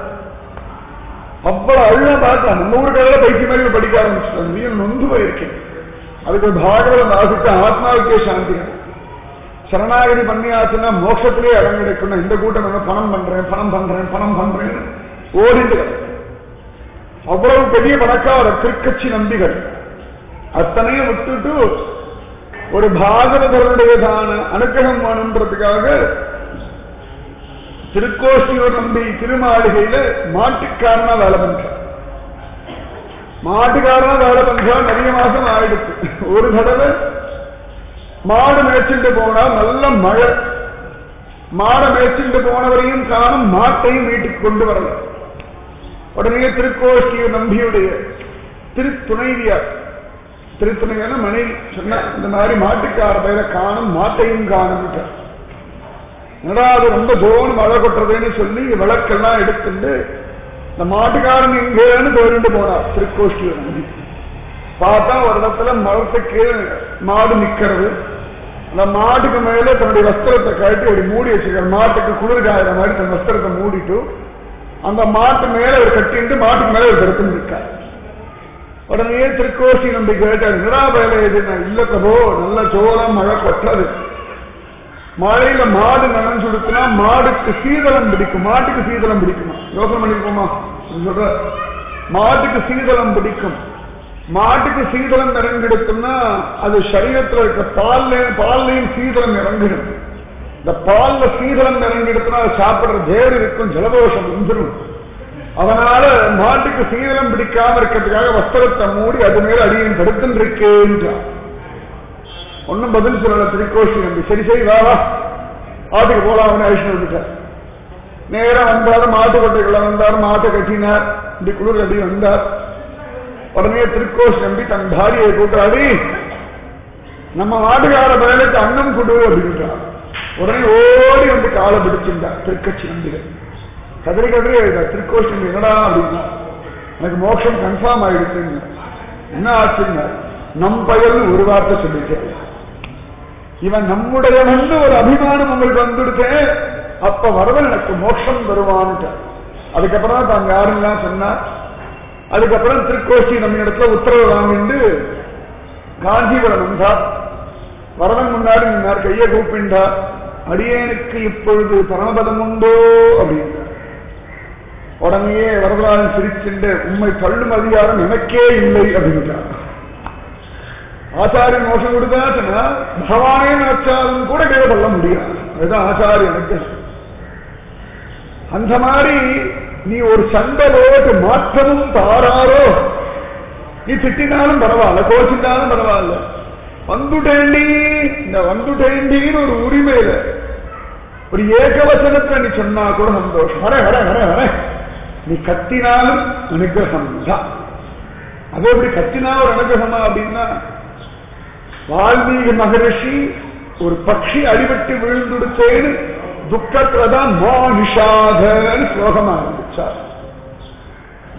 அவ்வளவு அழுத பார்க்கலாம் நம்ம ஊருக்காக பைத்திய மாதிரி படிக்க ஆரம்பிச்சிட்டோம் நீ நொந்து போயிருக்கேன் அதுக்கு ஒரு பாகவதம் வாசித்த ஆத்மாவுக்கே சாந்தி சரணாகதி பண்ணியாச்சுன்னா மோட்சத்திலே இடம் கிடைக்கணும் இந்த கூட்டம் என்ன பணம் பண்றேன் பணம் பண்றேன் பணம் பண்றேன் ஓடிட்டு அவ்வளவு பெரிய பணக்கார திருக்கட்சி நம்பிகள் அத்தனையும் விட்டுட்டு ஒரு பாகவதருடையதான அனுகிரகம் வேணுன்றதுக்காக திருக்கோஷ்டியூர் நம்பி திருமாளிகையில மாட்டுக்காரனா வேலை பண்றான் மாட்டுக்காரனா வேலை பண்றா நிறைய மாசம் ஆயிடுச்சு ஒரு தடவை மாடு மேய்ச்சிட்டு போனா நல்ல மழை மாடை மேய்ச்சிட்டு போனவரையும் காணும் மாட்டையும் வீட்டுக்கு கொண்டு வரல உடனே திருக்கோஷ்டியூர் நம்பியுடைய திருத்துணைவியார் திருத்துணையான மனைவி சொன்ன இந்த மாதிரி மாட்டுக்கார பெயரை காணும் மாட்டையும் காணும் என்னடா அது ரொம்ப ஜோன் மழை கொட்டுறதுன்னு சொல்லி விளக்கெல்லாம் எடுத்துட்டு இந்த மாட்டுக்காரன் எங்கேன்னு போயிட்டு போனார் திருக்கோஷ்டியை நம்பி பார்த்தா ஒரு இடத்துல மரத்துக்கு மாடு நிக்கிறது அந்த மாட்டுக்கு மேல தன்னுடைய வஸ்திரத்தை கழட்டி அப்படி மூடி வச்சிருக்காரு மாட்டுக்கு குளிர் காயிற மாதிரி தன் வஸ்திரத்தை மூடிட்டு அந்த மாட்டு மேல ஒரு கட்டிட்டு மாட்டுக்கு மேல ஒரு கருத்து இருக்கார் உடனே திருக்கோஷி நம்பி கேட்டார் என்னடா வேலை எதுனா இல்ல பிரபோ நல்ல ஜோரம் மழை கொட்டது மழையில மாடு நனைஞ்சு கொடுத்தனா மாடுக்கு சீதளம் பிடிக்கும் மாட்டுக்கு சீதளம் பிடிக்குமா யோசனை பண்ணிருக்கோமா சொல்ற மாட்டுக்கு சீதளம் பிடிக்கும் மாட்டுக்கு சீதளம் இறங்கிடுத்துன்னா அது சரீரத்துல இருக்க பால்ல பால்லையும் சீதளம் இறங்கிடும் இந்த பால்ல சீதளம் இறங்கிடுத்துனா அது சாப்பிடுற ஜேர் இருக்கும் ஜலதோஷம் வந்துடும் அதனால மாட்டுக்கு சீதளம் பிடிக்காம இருக்கிறதுக்காக வஸ்திரத்தை மூடி அது மேல அடியின் தடுத்துன்னு இருக்கேன்றான் ஒன்னும் பதில் சொல்லல திருக்கோஷி நம்பி சரி சரி வா வா ஆட்டுக்கு போலாம் அவனை அழிச்சு வந்துட்டார் நேரம் வந்தார் மாட்டு கொட்டைக்குள்ள வந்தார் மாட்டை கட்டினார் இப்படி குளிர் கட்டி வந்தார் உடனே திருக்கோஷி நம்பி தன் பாரியை கூட்டாடி நம்ம மாட்டுக்கார பயலுக்கு அன்னம் கொடு அப்படின்றார் உடனே ஓடி வந்து காலை பிடிச்சிருந்தார் திருக்கட்சி நம்பிகள் கதறி கதறி எழுதார் திருக்கோஷி நம்பி என்னடா அப்படின்னா எனக்கு மோட்சம் கன்ஃபார்ம் ஆயிடுச்சுங்க என்ன ஆச்சுங்க நம் பயல் ஒரு வார்த்தை சொல்லிட்டேன் இவன் நம்முடையவன் ஒரு அபிமானம் உங்களுக்கு வந்துடுத்தேன் அப்ப வரவன் எனக்கு மோட்சம் வருவான்ட்டு அதுக்கப்புறம் தான் தாங்க யாருலாம் சொன்னார் அதுக்கப்புறம் திருக்கோஷ்டி நம்ம இடத்துல உத்தரவு வாங்கிட்டு காஞ்சிபுரம் வந்தார் வரவன் முன்னாடி நின்றார் கையை கூப்பிண்டார் அடியேனுக்கு இப்பொழுது பரமபதம் உண்டோ அப்படின்னார் உடனே வரதராஜன் சிரிச்சுண்டு உண்மை தள்ளும் அதிகாரம் எனக்கே இல்லை அப்படின்ட்டார் ஆச்சாரியன் மோசம் கொடுத்தா சொன்னா பகவானே நினைச்சாலும் கூட கீழே கொள்ள முடியாது அதுதான் ஆச்சாரியனுக்கு அந்த மாதிரி நீ ஒரு சண்டை ஓட்டு மாற்றமும் தாராரோ நீ திட்டினாலும் பரவாயில்ல கோச்சிட்டாலும் பரவாயில்ல வந்துட்டேண்டி இந்த வந்துட்டேண்டின்னு ஒரு உரிமையில ஒரு ஏகவசனத்துல நீ சொன்னா கூட சந்தோஷம் வர வர வர வர நீ கத்தினாலும் அனுகிரகம் தான் அது எப்படி கத்தினா ஒரு அனுகிரகமா அப்படின்னா வால்மீகி மகரிஷி ஒரு பட்சி அடிபட்டு விழுந்துடுச்சேன்னு துக்கத்துலதான் மா நிஷாதன்னு ஸ்லோகமா ஆரம்பிச்சார்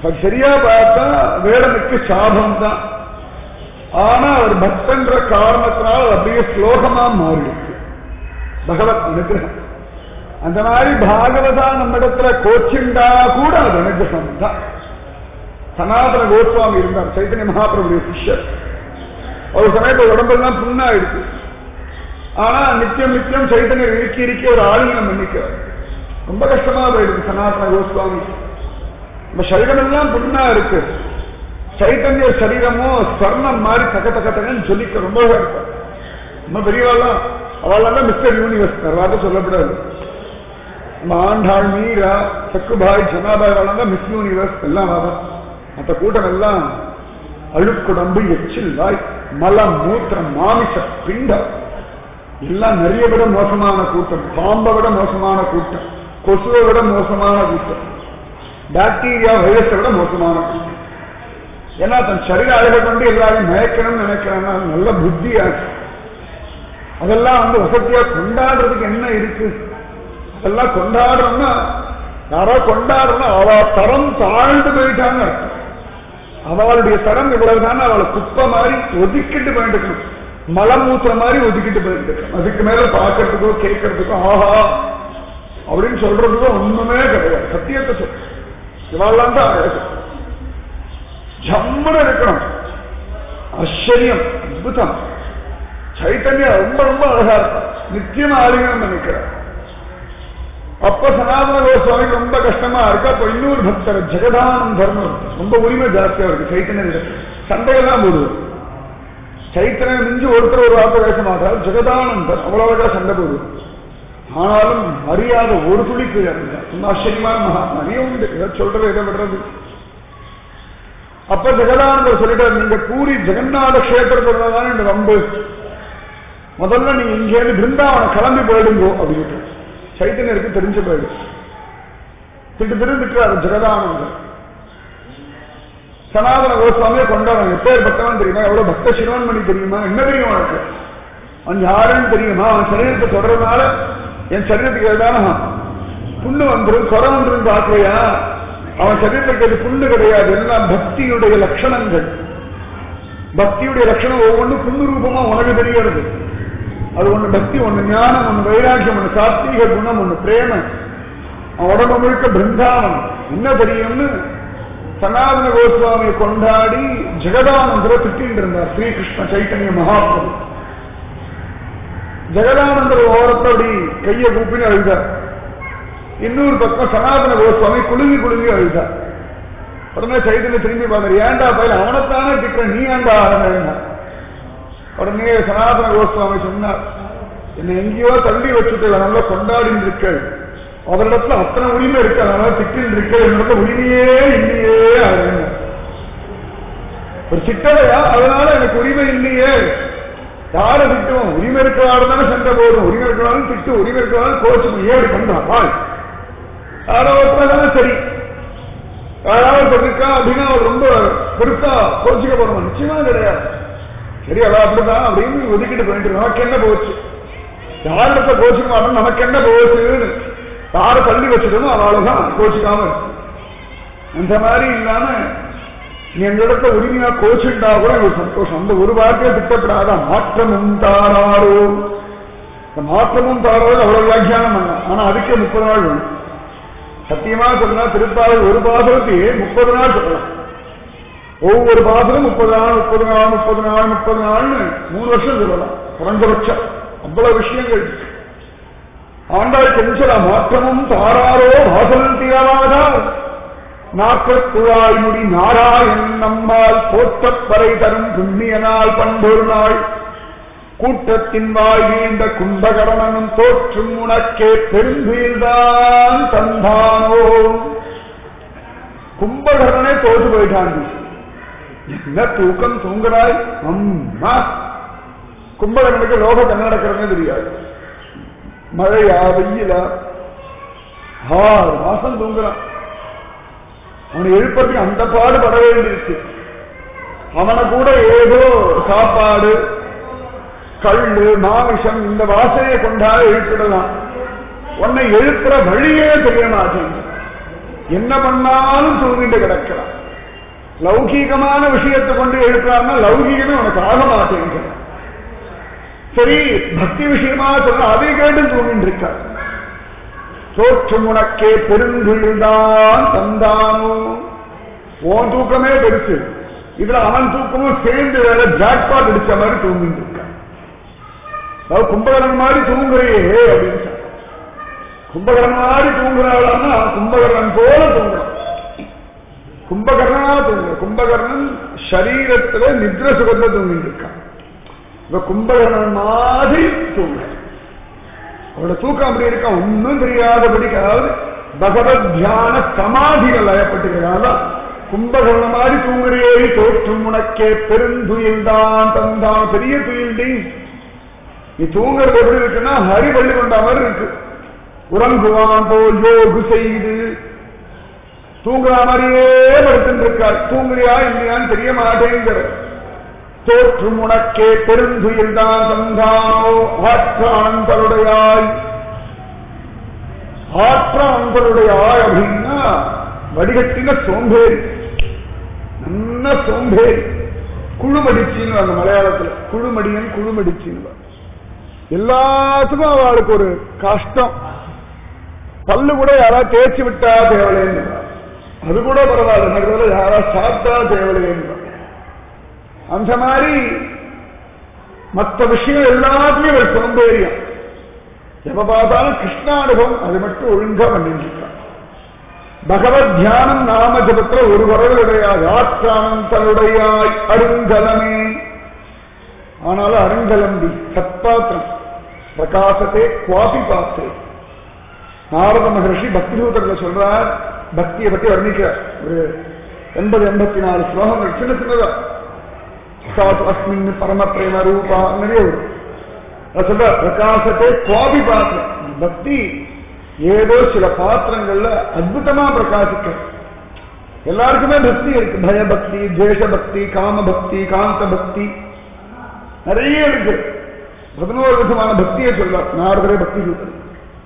அது சரியா பார்த்தா வேடனுக்கு சாபம் தான் ஆனா அவர் பக்தன்ற காரணத்தினால் அது அப்படியே ஸ்லோகமா மாறிடுச்சு பகவத் அனுகிரகம் அந்த மாதிரி பாகவதா நம்ம இடத்துல கோச்சிண்டா கூட அது அனுகிரகம் தான் சனாதன கோஸ்வாமி இருந்தார் சைத்தன்ய மகாபிரபுடைய சிஷ்யர் ஒரு சமயத்துல உடம்பெல்லாம் புண்ணாயிடுச்சு ஆனா நித்தியம் நித்தியம் சைத்தன்யர் இறுக்கி இறுக்கி ஒரு ஆளுநம் பண்ணிக்கிறார் ரொம்ப கஷ்டமா போயிடுது சனாதன கோஸ்வாமி நம்ம சரீரம் எல்லாம் புண்ணா இருக்கு சைத்தன்ய சரீரமோ ஸ்வர்ணம் மாதிரி தக்க தக்க தக்கன்னு சொல்லிக்க ரொம்ப இருப்பார் ரொம்ப பெரியவாள்லாம் அவள் மிஸ்டர் யூனிவர்ஸ் வார்த்தை சொல்லப்படாது நம்ம ஆண்டாள் மீரா சக்குபாய் ஜனாபாய் தான் மிஸ் யூனிவர்ஸ் எல்லாம் வாதம் மற்ற கூட்டம் எல்லாம் அழுக்குடம்பு எச்சில் வாய் மலம் மூத்திரம் மாமிச பிண்டம் எல்லாம் நிறைய விட மோசமான கூட்டம் பாம்பை விட மோசமான கூட்டம் கொசுவை விட மோசமான கூட்டம் பாக்டீரியா வைரஸை விட மோசமான கூட்டம் ஏன்னா தன் சரீர அழகை கொண்டு எல்லாரையும் மயக்கணும்னு நினைக்கிறான்னா நல்ல புத்தியா அதெல்லாம் வந்து வசதியா கொண்டாடுறதுக்கு என்ன இருக்கு அதெல்லாம் கொண்டாடுறோம்னா யாரோ கொண்டாடுறோம்னா அவ தரம் தாழ்ந்து போயிட்டாங்க அவளுடைய தரம் இவ்வளவுதான் அவளை குப்பை மாதிரி ஒதுக்கிட்டு போயிட்டு மலமூத்திர மாதிரி ஒதுக்கிட்டு போயிட்டு அதுக்கு மேல பாக்குறதுக்கோ கேட்கறதுக்கோ ஆஹா அப்படின்னு சொல்றதுக்கோ ஒண்ணுமே கிடையாது சத்தியத்தை சொல் இவாள்லாம் தான் அழகு ஜம்முன்னு இருக்கணும் ஆச்சரியம் அற்புதம் சைத்தன்யம் ரொம்ப ரொம்ப அழகா இருக்கும் நிச்சயமா ஆளுங்கன்னு நினைக்கிறேன் அப்ப சனாதன கோஸ்வாமி ரொம்ப கஷ்டமா இருக்கு அப்ப இன்னொரு பக்தர் ஜெகதானந்தர் ரொம்ப உரிமை ஜாஸ்தியா இருக்கு சைத்தன்ய சண்டையெல்லாம் போடுவது சைத்தன்யம் மிஞ்சி ஒருத்தர் ஒரு வார்த்தை பேச மாட்டார் ஜெகதானந்தர் அவ்வளவு சண்டை போடுவது ஆனாலும் மரியாதை ஒரு துளிக்கு இருந்தார் ரொம்ப ஆச்சரியமான மகாத்மா நீ உண்டு இதை சொல்றது இதை விடுறது அப்ப ஜெகதானந்தர் சொல்லிட்டார் நீங்க பூரி ஜெகநாத கஷேத்திரத்துல தான் இந்த வம்பு முதல்ல நீங்க இங்கேருந்து பிருந்தாவனம் கிளம்பி போயிடுங்கோ அப்படின்ட்டு சைத்தன்யருக்கு தெரிஞ்சு போயிடு திட்டு திருந்துக்கிறார் ஜெகதானந்தர் சனாதன கோஸ்வாமியை கொண்டாடுறான் எப்பேற்பட்டவன் தெரியுமா எவ்வளவு பக்த சிரோன்மணி தெரியுமா என்ன தெரியும் உனக்கு அவன் யாருன்னு தெரியுமா அவன் சரீரத்தை தொடர்றதுனால என் சரீரத்துக்கு ஏதான புண்ணு வந்துடும் குறை வந்துடும் பார்க்கலையா அவன் சரீரத்துக்கு அது புண்ணு கிடையாது எல்லாம் பக்தியுடைய லட்சணங்கள் பக்தியுடைய லட்சணம் ஒவ்வொன்றும் புண்ணு ரூபமா உனக்கு தெரியறது அது ஒண்ணு பக்தி ஒண்ணு ஞானம் ஒண்ணு வைராக்கியம் ஒண்ணு சாத்வீக குணம் ஒண்ணு பிரேம அவன் உடம்பு முழுக்க பிருந்தாவனம் என்ன தெரியும்னு சனாதன கோஸ்வாமியை கொண்டாடி ஜெகதானந்தரை திட்டிட்டு இருந்தார் ஸ்ரீகிருஷ்ண சைத்தன்ய மகாபிரபு ஜெகதானந்தர் ஓரத்தை அப்படி கையை கூப்பின்னு அழுதார் இன்னொரு பக்கம் சனாதன கோஸ்வாமி குலுங்கி குலுங்கி அழுதார் உடனே சைத்தன்ய திரும்பி பார்த்தார் ஏன்டா பயில அவனைத்தானே திட்ட நீ ஏன்டா ஆரம்பினா உடனே சனாதன கோஸ்வாமி சொன்னார் என்னை எங்கேயோ தள்ளி வச்சுட்டு நல்லா கொண்டாடி இருக்க அவரிடத்துல அத்தனை உரிமை இருக்கு அதனால திட்டில் இருக்க என்னிடத்துல உரிமையே இல்லையே அப்படின்னு ஒரு சிட்டலையா அதனால எனக்கு உரிமை இல்லையே யார திட்டும் உரிமை இருக்கிறாரு தானே சண்டை போடும் உரிமை இருக்கிறாலும் திட்டு உரிமை இருக்கிறாலும் கோச்சு ஏன் பண்றான் பால் யாரோ ஒருத்தர் சரி யாராவது சொல்லிருக்கா அப்படின்னா அவர் ரொம்ப பெருசா கோச்சிக்க போறோம் நிச்சயமா கிடையாது சரி அதான் அப்படிதான் அப்படின்னு ஒதுக்கிட்டு போயிட்டு நமக்கு என்ன போச்சு யாரிடத்த கோச்சிக்க மாட்டோம் நமக்கு என்ன போச்சுன்னு யாரை தள்ளி வச்சுட்டோமோ அவளுதான் கோச்சிக்காம அந்த மாதிரி இல்லாம நீ எங்களிடத்த உரிமையா கோச்சுட்டா கூட எனக்கு சந்தோஷம் அந்த ஒரு வார்த்தையை திட்டப்படாத மாற்றமும் தாராரோ இந்த மாற்றமும் தாராரோ அவ்வளவு வியாக்கியானம் பண்ண ஆனா அதுக்கே முப்பது நாள் வேணும் சத்தியமா சொன்னா திருப்பாவை ஒரு பாசனத்தையே முப்பது நாள் சொல்லலாம் ஒவ்வொரு பாசனம் முப்பது நாள் முப்பது நாள் முப்பது நாள் முப்பது நாள்னு மூணு வருஷம் சொல்லலாம் குறைஞ்சபட்சம் அவ்வளவு விஷயங்கள் ஆண்டாள் கெஞ்சல மாற்றமும் தாராரோ வாசனத்தியாவதா நாற்பத்துழாய் முடி நாராயண் நம்மால் போற்றப்பறை தரும் புண்ணியனால் பண்பொரு நாள் கூட்டத்தின் வாய் வீழ்ந்த கும்பகரணனும் தோற்றும் உனக்கே பெருந்தீர்தான் தந்தானோ கும்பகரணனே தோற்று போயிட்டான் என்ன தூக்கம் தூங்குறாய் அம்மா கும்பகரணனுக்கு லோகத்தை என்ன நடக்கிறதுனே தெரியாது மழையா வெயிலா ஆறு மாசம் தூங்குறான் அவனை எழுப்பறதுக்கு அந்த பாடு பட வேண்டியிருக்கு அவனை கூட ஏதோ சாப்பாடு கள்ளு மாமிஷம் இந்த வாசனையை கொண்டா எழுப்பிடலாம் உன்னை எழுப்புற வழியே தெரிய மாட்டேன் என்ன பண்ணாலும் தூங்கிட்டு கிடக்கலாம் லௌகீகமான விஷயத்தை கொண்டு எழுப்புறான்னா லௌகீகமே உனக்கு ஆக மாட்டேங்க சரி பக்தி விஷயமா சொன்னா அதை கேட்டு தூங்கிட்டு இருக்கார் தோற்றும் உனக்கே பெருந்துயில்தான் தந்தானோ உன் தூக்கமே பெருசு இதுல அவன் தூக்கமும் சேர்ந்து வேற ஜாக்பாட் அடிச்ச மாதிரி தூங்கிட்டு இருக்கான் அதாவது கும்பகரன் மாதிரி தூங்குறையே அப்படின்னு சொன்னான். கும்பகரன் மாதிரி தூங்குறாளான்னா கும்பகர்ணன் போல தூங்குறான் கும்பகர்ணனா தூங்குற கும்பகர்ணன் சரீரத்துல நித்ர சுகத்துல தூங்கிட்டு இருக்கான் இப்ப கும்பகர்ணன் மாதிரி தூங்குற அவரோட தூக்கம் அப்படி இருக்கா ஒன்னும் தெரியாதபடிக்கு அதாவது பகவத் தியான சமாதிகள் லயப்பட்டுகிறதால கும்பகர்ண மாதிரி தூங்குறியே தோற்றும் உனக்கே பெருந்துயில் தான் தந்தான் பெரிய துயில்டி நீ தூங்குறது எப்படி இருக்குன்னா ஹரி பள்ளி கொண்ட மாதிரி இருக்கு உறங்குவான் போல் யோகு செய்து தூங்குற மாதிரியே படுத்துட்டு இருக்கார் தூங்குறியா இல்லையான்னு தெரிய மாட்டேங்கிற தோற்றும் உனக்கே பெருந்துயில் தான் தந்தானோ ஆற்றானந்தருடையாய் ஆற்றானந்தருடையாய் அப்படின்னா வடிகட்டின சோம்பேறி நல்ல சோம்பேறி குழுமடிச்சின்னு அந்த மலையாளத்துல குழுமடியன் குழுமடிச்சின்னு எல்லாத்துக்கும் அவளுக்கு ஒரு கஷ்டம் பல்லு கூட யாராவது தேய்ச்சி விட்டா தேவலைன்னு அது கூட பரவாயில்ல எனக்கு யாராவது சாப்பிட்டா தேவலைன்னு அந்த மாதிரி மற்ற விஷயம் எல்லாத்துலயும் ஒரு சோம்பேறியம் எப்ப பார்த்தாலும் கிருஷ்ணானுபவம் அது மட்டும் ஒழுங்கா பண்ணிட்டு இருக்கான் பகவத் தியானம் நாம ஜபத்துல ஒரு வரவு கிடையாது ஆற்றானந்தருடையாய் அருங்கலமே ஆனாலும் அருங்கலம்பி சத்பாத்திரம் பிரகாசத்தை குவாபி பாத்திரை நாரத மகர்ஷி பக்தி சூத்திரத்துல சொல்றார் பக்தியை பத்தி வர்ணிக்கிறார் ஒரு எண்பது எண்பத்தி நாலு ஸ்லோகங்கள் சின்ன சின்னதா சாத்து அஸ்மின் பரம பிரேம ரூபா நிறைய வரும் அது சொல்ற பிரகாசத்தை குவாபி பாத்திரம் பக்தி ஏதோ சில பாத்திரங்கள்ல அற்புதமா பிரகாசிக்க எல்லாருக்குமே பக்தி இருக்கு பயபக்தி துவேஷபக்தி காம பக்தி காந்த பக்தி நிறைய இருக்கு பதினோரு விதமான பக்தியை சொல்றார் நாரதரே பக்தி சூத்திரம்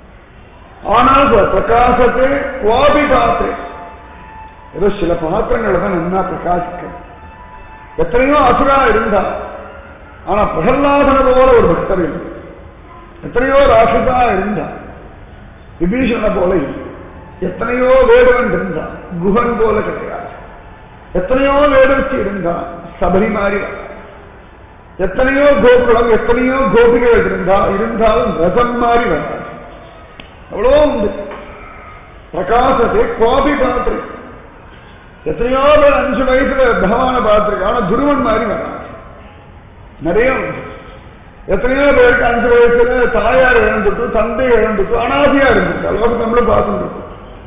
ஆனால் சார் பிரகாசத்தை குவாபி பாத்திரை ஏதோ சில பாத்திரங்களை தான் நன்னா பிரகாசிக்க எத்தனையோ அசுரா இருந்தா ஆனா பிரகல்லாதன போல ஒரு பக்தர் இல்லை எத்தனையோ ராசதா இருந்தா விபீஷண போல இல்லை எத்தனையோ வேடுவன் இருந்தா குஹன் போல கிடையாது எத்தனையோ வேடவச்சு இருந்தா சபரி மாதிரி வராது. எத்தனையோ கோகுலம் எத்தனையோ கோபிகள் இருந்தா இருந்தாலும் ரசம் மாதிரி வராது அவ்வளோ உண்டு பிரகாசத்தை கோபி பாத்திரை எத்தனையோ பேர் அஞ்சு வயசுல பகவான பார்த்திருக்க ஆனா துருவன் மாதிரி வராது நிறைய உண்டு எத்தனையோ பேருக்கு அஞ்சு வயசுல தாயார் இழந்துட்டு தந்தை இழந்துட்டு அனாதியா இருந்திருக்கு அளவுக்கு நம்மளும் பார்த்துட்டு இருக்கோம்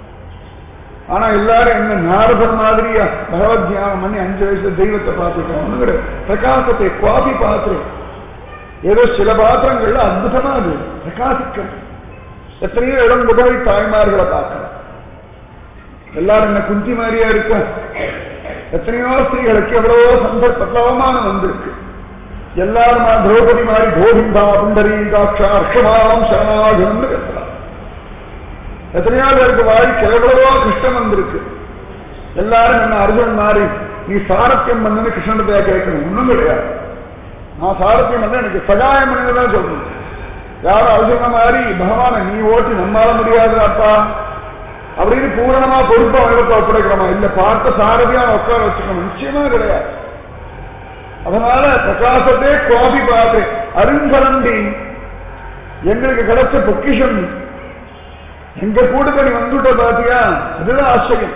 ஆனா எல்லாரும் என்ன நாரதர் மாதிரியா பகவத் தியானம் பண்ணி அஞ்சு வயசுல தெய்வத்தை பார்த்துட்டோம் பிரகாசத்தை குவாபி பாத்திரம் ஏதோ சில பாத்திரங்கள்ல அற்புதமா அது பிரகாசிக்கும் எத்தனையோ இடம் முதலை தாய்மார்களை பார்க்கலாம் எல்லாரும் என்ன குந்தி மாதிரியா இருக்கும் எத்தனையோ ஸ்திரீகளுக்கு எவ்வளவோ சந்தர்ப்பத்தில் அவமானம் வந்திருக்கு எல்லாரும் திரௌபதி மாதிரி கோவிந்தா புண்டரீகாட்சா அர்ஷமாம் சரணாகம்னு கத்தலாம் எத்தனையோ பேருக்கு வாழ்க்கை எவ்வளவோ கஷ்டம் வந்திருக்கு எல்லாரும் என்ன அர்ஜுன் மாதிரி நீ சாரத்தியம் பண்ணுன்னு கிருஷ்ணன் கேட்கணும் ஒண்ணும் கிடையாது நான் சாரத்தியம் பண்ண எனக்கு சகாயம் பண்ணுதான் சொல்லணும் யாரும் அர்ஜுன மாதிரி பகவான நீ ஓட்டி நம்மால முடியாது அப்பா அப்படின்னு பூரணமா பொறுப்பா அவனுக்கு ஒப்படைக்கிறோமா இல்ல பார்த்த சாரதியா உட்கார வச்சுக்கணும் நிச்சயமா கிடையாது அதனால பிரகாசத்தே கோபி பார்த்து அருங்கலண்டி எங்களுக்கு கிடைச்ச பொக்கிஷம் நீ. எங்க கூட்டத்தை நீ வந்துட்ட பாத்தியா அதுதான் ஆச்சரியம்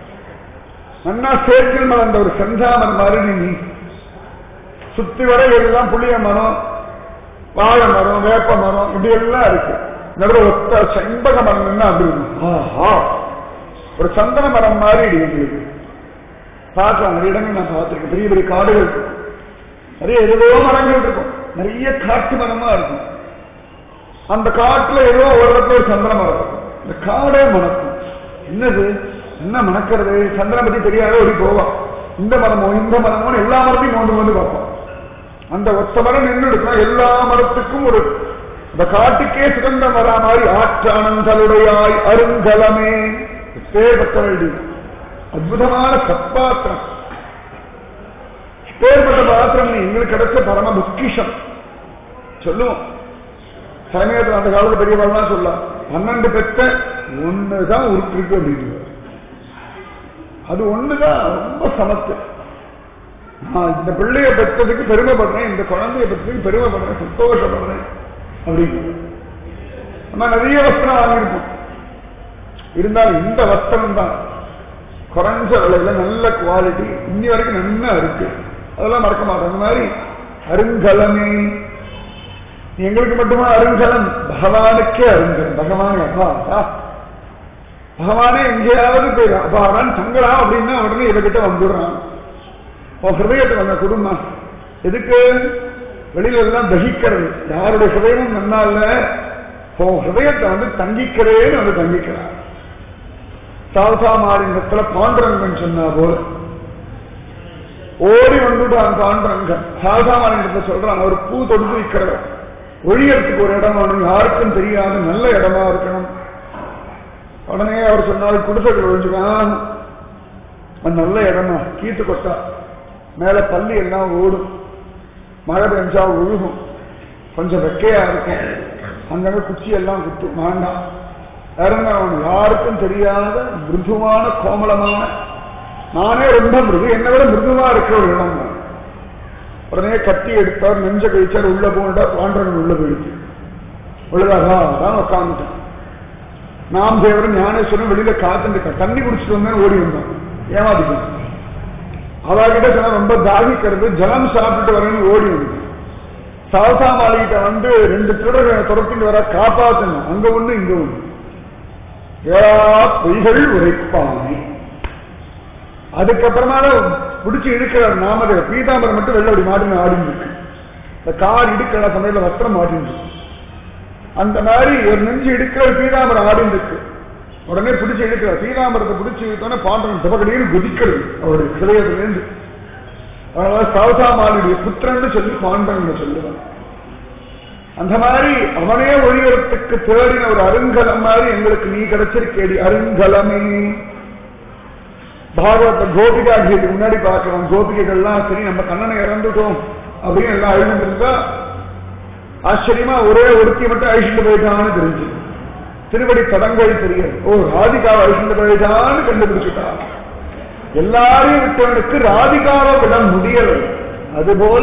நன்னா சேர்க்கில் மலர்ந்த ஒரு செந்தாமன் மாதிரி நீ சுத்தி வர எல்லாம் புளிய மரம் வாழை மரம் வேப்ப மரம் இப்படி எல்லாம் இருக்கு நடுவில் ஒத்த செண்பக மரம் அப்படி இருக்கும். ஆஹா ஒரு சந்தன மரம் மாதிரி இடி எங்களுக்கு பார்க்கலாம் நிறைய இடங்கள் நான் பார்த்திருக்கேன் பெரிய பெரிய காடுகள் இருக்கும் நிறைய ஏதோ மரங்கள் இருக்கும் நிறைய காட்டு மரமா இருக்கும் அந்த காட்டுல ஏதோ ஒரு இடத்துல ஒரு சந்தன மரம் இருக்கும் இந்த காடே மணக்கும் என்னது என்ன மணக்கிறது சந்தனம் பத்தி தெரியாத ஓடி போவான் இந்த மரமோ இந்த மரமோ எல்லா மரத்தையும் கொண்டு வந்து பார்ப்போம் அந்த ஒத்த மரம் நின்று இருக்கும் எல்லா மரத்துக்கும் ஒரு இந்த காட்டுக்கே சுகந்தம் வரா மாதிரி ஆற்றானந்தலுடையாய் அருங்கலமே பேர் பக்க வேண்டி அற்புதமான சத்பாத்திரம் பேர்பட்ட பாத்திரம் நீ எங்களுக்கு கிடைச்ச பரம பொக்கிஷம் சொல்லுவோம் சமயத்தில் அந்த காலத்து பெரியவர்கள்லாம் சொல்லலாம் பன்னெண்டு பெத்த ஒண்ணுதான் உருட்டிருக்கு அப்படின்னு அது ஒண்ணுதான் ரொம்ப சமத்து நான் இந்த பிள்ளைய பெற்றதுக்கு பெருமைப்படுறேன் இந்த குழந்தைய பெற்றதுக்கு பெருமைப்படுறேன் சந்தோஷப்படுறேன் அப்படின்னு நம்ம நிறைய வஸ்திரம் வாங்கியிருக்கோம் இருந்தாலும் இந்த வஸ்திரம் தான் குறைஞ்ச விலையில நல்ல குவாலிட்டி இன்னி வரைக்கும் நல்லா இருக்கு அதெல்லாம் மறக்க மாட்டோம் அந்த மாதிரி அருங்கலமே எங்களுக்கு மட்டுமா அருங்கலம் பகவானுக்கே அருங்கலம் பகவான் அப்பா அப்பா. பகவானே எங்கேயாவது போய் அப்பாதான் தங்கலாம் அப்படின்னா உடனே இவகிட்ட வந்துடுறான் உன் ஹிருதயத்தை வந்த குடும்பம் எதுக்கு வெளியில எல்லாம் தகிக்கிறது யாருடைய ஹிருதயமும் நன்னா இல்ல உன் ஹிருதயத்தை வந்து தங்கிக்கிறேன்னு வந்து தங்கிக்கிறார் சால்சா மாநிலத்துல பாண்டரங்கன் சொன்னா போல ஓடி வந்துட்டான் பாண்டரங்கன் சால்சா மாநிலத்தை சொல்றான் அவர் பூ தொடுத்து வைக்கிறவர் ஒழியறதுக்கு ஒரு இடம் வேணும் யாருக்கும் தெரியாத நல்ல இடமா இருக்கணும் உடனே அவர் சொன்னார் குடிசைகள் ஒழிஞ்சுக்கான் அது நல்ல இடமா கீத்து கொட்டா மேல பள்ளி எல்லாம் ஓடும் மழை பெஞ்சா ஒழுகும் கொஞ்சம் வெக்கையா இருக்கும் அங்கங்க குச்சி எல்லாம் குத்தும் வேண்டாம் இறங்கணும் யாருக்கும் தெரியாத மிருதுவான கோமளமான நானே ரொம்ப மிருது என்னை விட மிருதுவா இருக்கிற ஒரு இடம் தான் உடனே கத்தி எடுத்தார் நெஞ்ச கழிச்சார் உள்ள போனா பாண்டவன் உள்ள போயிடுச்சு உள்ளதாக தான் உட்காந்துட்டான் நாம் தேவரன் ஞானேஸ்வரன் வெளியில காத்துட்டு தண்ணி குடிச்சிட்டு வந்தேன் ஓடி வந்தான் ஏமாத்திட்டான் அவகிட்ட சொன்னா ரொம்ப தாகிக்கிறது ஜலம் சாப்பிட்டு வரேன்னு ஓடி வந்து சால்சா மாளிகிட்ட வந்து ரெண்டு திருடர்களை துரத்திட்டு வர காப்பாத்தணும் அங்க ஒண்ணு இங்க ஒண்ணு ஏழா பொய்கள் உரைப்பானை அதுக்கப்புறமா பிடிச்சு இழுக்கிறார் நாமதேவர் பீதாம்பரம் மட்டும் வெள்ள அப்படி மாட்டின ஆடின்னு இருக்கு இந்த கார் இடுக்கிற சமயத்துல வஸ்திரம் மாட்டின்னு இருக்கு அந்த மாதிரி ஒரு நெஞ்சு இடுக்கிற பீதாம்பரம் ஆடின்னு இருக்கு உடனே பிடிச்சு இழுக்கிறார் பீதாம்பரத்தை பிடிச்சு இழுத்தோன்னே பாண்டவன் தபக்கடியில் குதிக்கிறது அவருடைய ஹிருதயத்திலேருந்து அதனால சாவசா மாலியுடைய புத்திரன்னு சொல்லி பாண்டவன் சொல்லுவான் அந்த மாதிரி அவனே ஒழியறதுக்கு தேடின ஒரு அருங்கலம் மாதிரி எங்களுக்கு நீ கிடைச்சிருக்கேடி அருங்கலமே பாகவத கோபிகா கீதை முன்னாடி பார்க்கிறோம் கோபிகைகள்லாம் சரி நம்ம கண்ணனை இறந்துட்டோம் அப்படின்னு எல்லாம் அழுந்து இருந்தா ஆச்சரியமா ஒரே ஒருத்தி மட்டும் அழிச்சுட்டு போயிட்டான்னு தெரிஞ்சு திருவடி தடங்கள் தெரியாது ஓ ராதிகாவை அழிச்சுட்டு போயிட்டான்னு கண்டுபிடிச்சுட்டான் எல்லாரையும் விட்டவனுக்கு ராதிகாவை விட முடியலை அதுபோல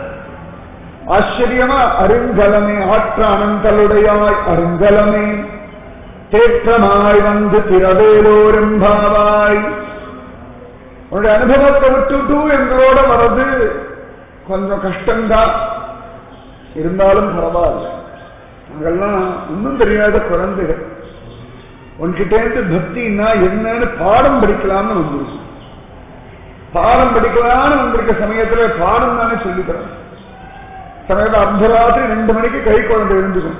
ஆச்சரியமா அருங்கலமே ஆற்ற அனந்தலுடையாய் அருங்கலமே தேற்றமாய் வந்து திரவேலோரெம்பாவாய் உன்னுடைய அனுபவத்தை விட்டுட்டு எங்களோட வர்றது கொஞ்சம் கஷ்டம்தான் இருந்தாலும் பரவாயில்ல நாங்கெல்லாம் ஒன்றும் தெரியாத குழந்தைகள் உன்கிட்டேருந்து பக்தின்னா என்னன்னு பாடம் படிக்கலாம்னு வந்துருச்சு பாடம் படிக்கலாம்னு வந்திருக்க சமயத்துல பாடம் தானே சொல்லித்தரோம் சமயத்தில் அர்த்தராத்திரி ரெண்டு மணிக்கு கை குழந்தை எழுந்துக்கும்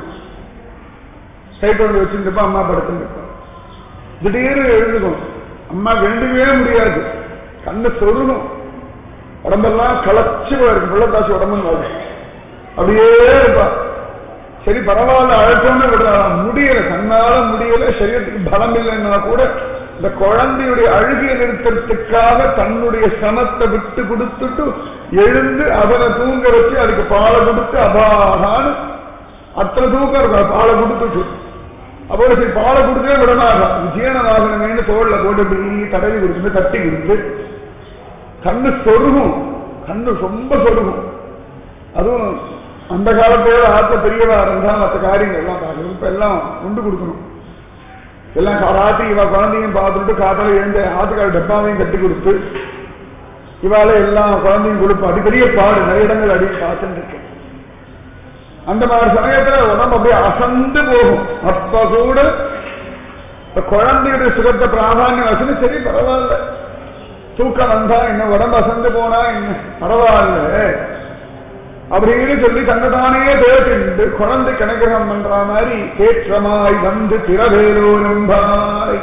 கை குழந்தை வச்சுருப்பா அம்மா படுத்துருப்பா திடீர்னு எழுந்துக்கும் அம்மா எழுந்துக்கவே முடியாது கண்ணு சொருகும் உடம்பெல்லாம் களைச்சு போயிருக்கும் பிள்ளைத்தாசி உடம்புன்னு வரும் அப்படியே இருப்பா சரி பரவாயில்ல அழைச்சோன்னு விடலாம் முடியல தன்னால முடியல சரீரத்துக்கு பலம் இல்லைன்னா கூட இந்த குழந்தையுடைய அழுகிய நிறுத்தத்துக்காக தன்னுடைய சமத்தை விட்டு கொடுத்துட்டு எழுந்து அவனை தூங்க வச்சு அதுக்கு பாலை கொடுத்து அபாகான்னு அத்தனை தூக்கம் இருக்கும் பாலை கொடுத்துட்டு அப்போ சரி பாலை கொடுத்தே விடமாட்டான் ஜீரணவாகனமேனு தோல்ல போட்டு இப்படி தடவி கொடுத்து தட்டி கொடுத்து கண்ணு சொருகும் கண்ணு ரொம்ப சொருகும் அதுவும் அந்த காலத்தோட ஆத்த பெரியவா இருந்தா மற்ற காரியங்கள் எல்லாம் பார்க்கணும் இப்ப எல்லாம் கொண்டு கொடுக்கணும் எல்லாம் ராத்திரி இவ குழந்தையும் பார்த்துட்டு காத்தால எழுந்த ஆத்துக்கார டப்பாவையும் கட்டி கொடுத்து இவால எல்லாம் குழந்தையும் கொடுப்போம் அது பெரிய பாடு நிறைய இடங்கள் அடி பார்த்துட்டு இருக்கேன் அந்த மாதிரி சமயத்துல உடம்பு அப்படியே அசந்து போகும் அப்ப கூட இந்த குழந்தையுடைய சுகத்தை பிராதானியம் வச்சுன்னு சரி பரவாயில்ல தூக்கம் வந்தா என்ன உடம்பு அசந்து போனா என்ன பரவாயில்ல அப்படின்னு சொல்லி தன்னைத்தானே தேட்டு குழந்தை கணக்கிரம் பண்ற மாதிரி தேற்றமாய் வந்து திறவேலோ நம்பாய்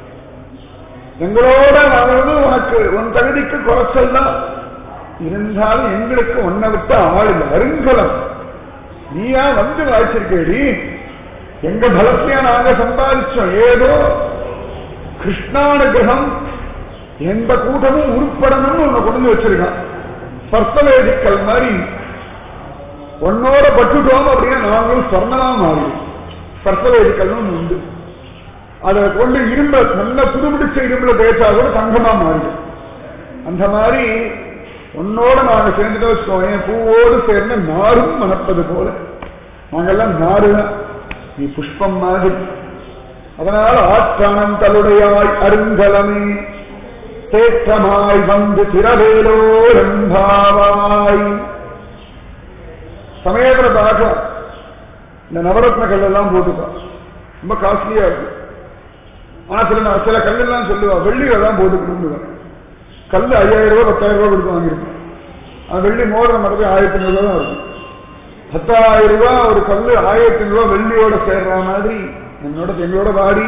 எங்களோட வாழ்வது உனக்கு உன் தகுதிக்கு குறைச்சல் தான் இருந்தாலும் எங்களுக்கு உன்னை விட்டு ஆள் இல்லை அருங்கலம் நீயா வந்து வாய்ச்சிருக்கேடி எங்க பலத்தையா நாங்க சம்பாதிச்சோம் ஏதோ கிருஷ்ணானுகிரகம் எந்த கூட்டமும் உருப்படணும்னு உன்னை கொண்டு வச்சிருக்கான் ஸ்பர்சவேதிக்கல் மாதிரி உன்னோட பட்டுட்டோம் அப்படின்னா நாங்களும் சொர்ணமா மாறிடும் ஸ்பர்சவேதிக்கல்னு ஒண்ணு உண்டு அதை கொண்டு இரும்ப நல்ல புதுபிடிச்ச இரும்புல தேய்ச்சா கூட தங்கமா மாறிடும் அந்த மாதிரி உன்னோட நாங்க சேர்ந்துட்டு வச்சுக்கோங்க என் பூவோடு சேர்ந்து நாரும் மணப்பது போல நாங்கெல்லாம் நாடுதான் நீ புஷ்பம் மாதிரி அதனால் ஆற்றானம் தலுடையாய் அருங்கலமே தேற்றமாய் வந்து திரவேலோரம்பாவாய் சமயத்துல பார்க்கலாம் இந்த நவரத்ன கல் எல்லாம் போட்டுப்பான் ரொம்ப காஸ்ட்லியா இருக்கு ஆனா சில நா- சில கல்லெல்லாம் சொல்லுவா வெள்ளியில தான் போட்டுக்கணும் கல் ஐயாயிரம் ரூபாய் பத்தாயிரம் ரூபாய் கொடுத்து வாங்கியிருப்பான் அந்த வெள்ளி மோதிரம் மட்டும் ஆயிரத்தி ஐநூறு ரூபாய் தான் இருக்கும் பத்தாயிரம் ரூபாய் ஒரு கல்லு ஆயிரத்தி ஐநூறு ரூபாய் வெள்ளியோட சேர்ற மாதிரி என்னோட எங்களோட வாடி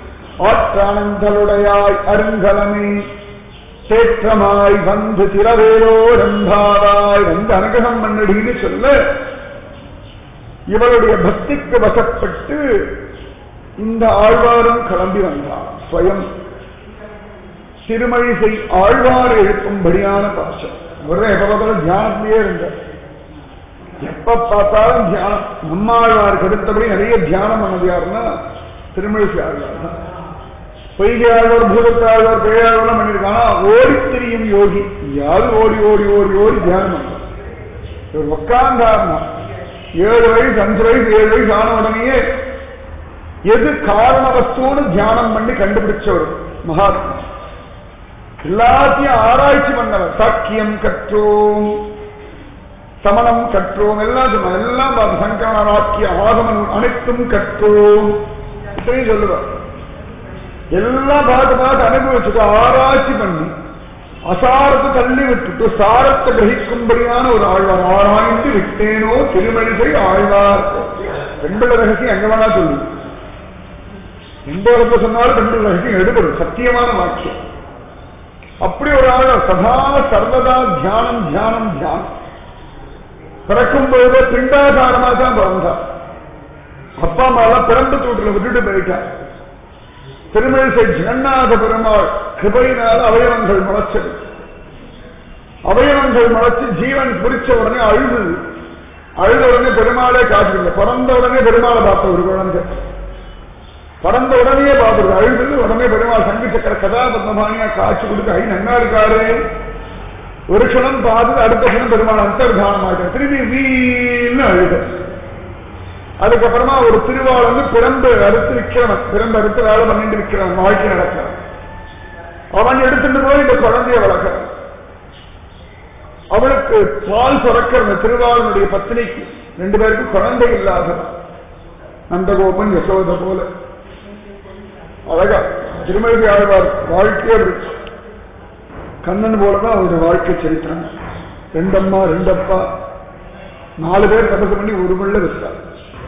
ஆற்றானந்தலுடையாய் அருங்கலமே சேற்றமாய் வந்து திரவேலோ ரம்பாவாய் வந்து அனுகிரகம் பண்ணடின்னு சொல்ல இவளுடைய பக்திக்கு வசப்பட்டு இந்த ஆழ்வாரும் கிளம்பி வந்தார் ஸ்வயம் திருமழிசை ஆழ்வார் எழுப்பும்படியான பாசம் அவர்தான் எப்ப பார்த்தாலும் தியானத்திலேயே இருந்தார் எப்ப பார்த்தாலும் தியானம் நம்மாழ்வாருக்கு அடுத்தபடி நிறைய தியானம் பண்ணது யாருன்னா திருமழிசை ஆழ்வார் தான் பொய்கை ஆழ்வார் பூதத்தாழ்வார் பேயாழ்வார்லாம் பண்ணியிருக்காங்க ஓடி திரியும் யோகி யாரு ஓடி ஓடி ஓடி ஓடி தியானம் பண்றார் இவர் உட்கார்ந்தார்னா ஏழு வயசு அஞ்சு வயசு ஏழு வயசு ஆன உடனேயே எது காரண வஸ்துன்னு தியானம் பண்ணி கண்டுபிடிச்சவர் மகாத்மா எல்லாத்தையும் ஆராய்ச்சி பண்ணவர் சாக்கியம் கற்றோம் சமணம் கற்றோம் எல்லாம் சொன்னார் எல்லாம் பார்த்து சங்கரனாக்கிய ஆகமன் அனைத்தும் கற்றோம் இத்தனையும் சொல்லுவார் எல்லாம் பார்த்து பார்த்து அனுபவிச்சுட்டு ஆராய்ச்சி பண்ணி அசாரத்தை தள்ளி விட்டுட்டு சாரத்தை கிரகிக்கும்படியான ஒரு ஆழ்வார் ஆராய்ந்து விட்டேனோ திருமணிசை ஆழ்வார் பெண்பிள்ள ரகசியம் எங்க வேணா சொல்லு எந்த இடத்துல சொன்னாலும் பெண்பிள்ள ரகசியம் எடுபடும் சத்தியமான வாக்கியம் அப்படி ஒரு ஆள் சதா சர்வதா தியானம் தியானம் தியானம் பிறக்கும் பொழுது பிண்டாதாரமா தான் பிறந்தார் அப்பா அம்மா எல்லாம் பிறந்து தூட்டில் விட்டுட்டு போயிட்டார் திருமழிசை ஜெகநாத பெருமாள் கிருபையினால் அவயவங்கள் முளைச்சது அவயவங்கள் முளைச்சு ஜீவன் பிடிச்ச உடனே அழுது அழுத உடனே பெருமாளே காட்டுறது பிறந்த உடனே பெருமாளை பார்த்த ஒரு குழந்தை பிறந்த உடனே பார்த்துருது அழுது உடனே பெருமாள் சங்கு சக்கர கதாபத்மபாணியா காட்சி கொடுத்து ஐ நன்னா இருக்காரு ஒரு க்ஷணம் பார்த்து அடுத்த க்ஷணம் பெருமாள் அந்தர்தானம் ஆகிட்டார் திரும்பி வீன்னு அழுது அதுக்கப்புறமா ஒரு திருவாள் வந்து பிறந்து அறுத்து விற்கிறவன் பிறந்து அறுத்து வேலை பண்ணிட்டு விற்கிறவன் வாழ்க்கை நடக்கிறான் அவன் எடுத்துட்டு போய் இந்த குழந்தைய வளர்க்கிறான் அவளுக்கு பால் சுரக்கிற அந்த திருவாளனுடைய பத்தினிக்கு ரெண்டு பேருக்கும் குழந்தை இல்லாதவன் நந்தகோபன் யசோத போல அழகா திருமதி ஆழ்வார் வாழ்க்கையே இருக்கு கண்ணன் போலதான் அவருடைய வாழ்க்கை சரித்திரம் ரெண்டம்மா ரெண்டப்பா நாலு பேர் தபசு பண்ணி ஒரு பிள்ளை வச்சார்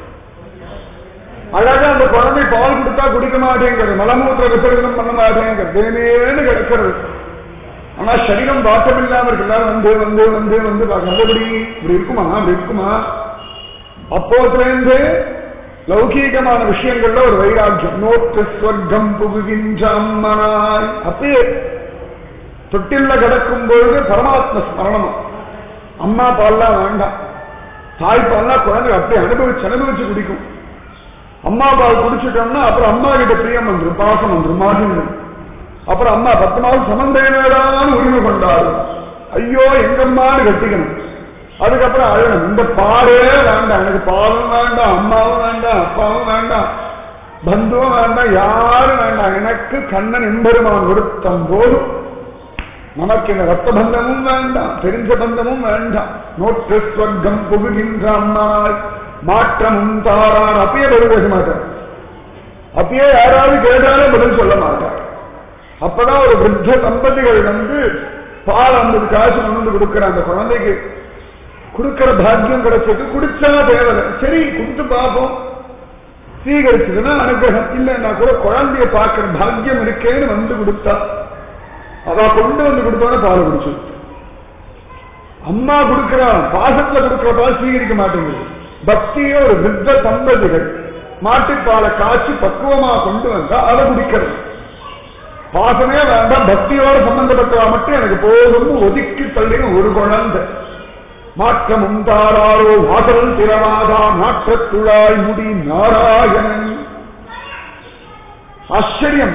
அழகா அந்த குழந்தை பால் கொடுத்தா குடிக்க மாட்டேங்கிறது மலமூத்திர விசர்ஜனம் பண்ண மாட்டேங்கிறது தேனேன்னு கிடக்கிறது ஆனா சரீரம் வாட்டம் இல்லாம இருக்கு எல்லாரும் வந்து வந்து வந்து வந்து கண்டபடி இப்படி இருக்குமா இப்படி இருக்குமா அப்போதுலேருந்து லௌகீகமான விஷயங்கள்ல ஒரு வைராக்கியம் நோக்கு ஸ்வர்க்கம் புகுகின்ற அம்மனாய் அப்பயே தொட்டில்ல கிடக்கும் பொழுது பரமாத்ம ஸ்மரணம் அம்மா பால்லாம் வேண்டாம் தாய் பால்லாம் குழந்தை அப்படியே அனுபவிச்சு அனுபவிச்சு குடிக்கும் அம்மா பால் குடிச்சிட்டோம்னா அப்புறம் அம்மா கிட்ட பிரியம் வந்துரும் பாசம் வந்துரும் மாகின்றும் அப்புறம் அம்மா பத்து நாள் சமந்தேனடான்னு உரிமை கொண்டாடும் ஐயோ எங்கம்மான்னு கட்டிக்கணும் அதுக்கப்புறம் அழகணும் இந்த பாடே வேண்டாம் எனக்கு பாலும் வேண்டாம் அம்மாவும் வேண்டாம் அப்பாவும் வேண்டாம் பந்துவும் வேண்டாம் யாரும் வேண்டாம் எனக்கு கண்ணன் எம்பெருமான் ஒருத்தம் போதும் நமக்கு இந்த ரத்த பந்தமும் வேண்டாம் தெரிஞ்ச பந்தமும் வேண்டாம் நோட்டு ஸ்வர்க்கம் புகுகின்ற அம்மாள் மாற்றமும் தாரான் அப்பயே பதில் பேச மாட்டார் அப்பயே யாராவது கேட்டாலும் பதில் சொல்ல மாட்டார் அப்பதான் ஒரு விருத்த தம்பதிகள் வந்து பால் ஐம்பது காசு கொண்டு வந்து கொடுக்கிற அந்த குழந்தைக்கு கொடுக்கிற பாக்கியம் கிடைச்சது குடிச்சா தேவலை சரி கொடுத்து பார்ப்போம் சீகரிச்சதுன்னா அனுகிரகம் இல்லைன்னா கூட குழந்தைய பார்க்கிற பாக்கியம் இருக்கேன்னு வந்து கொடுத்தா அவ கொண்டு வந்து கொடுத்தோன்னு பால் குடிச்சு அம்மா கொடுக்கிறான் பாசத்துல கொடுக்கிற பால் சீகரிக்க மாட்டேங்குது பக்தியே ஒரு விருத்த தம்பதிகள் மாட்டுப்பாலை காய்ச்சி பக்குவமா கொண்டு வந்தா அதை குடிக்கிறது பாசமே வேண்டாம் பக்தியோட சம்பந்தப்பட்டவா மட்டும் எனக்கு போதும் ஒதுக்கி தள்ளின ஒரு குழந்தை மாற்றமும் தாராரோ வாசல் திறவாதா நாட்டத்துழாய் முடி நாராயணன் ஆச்சரியம்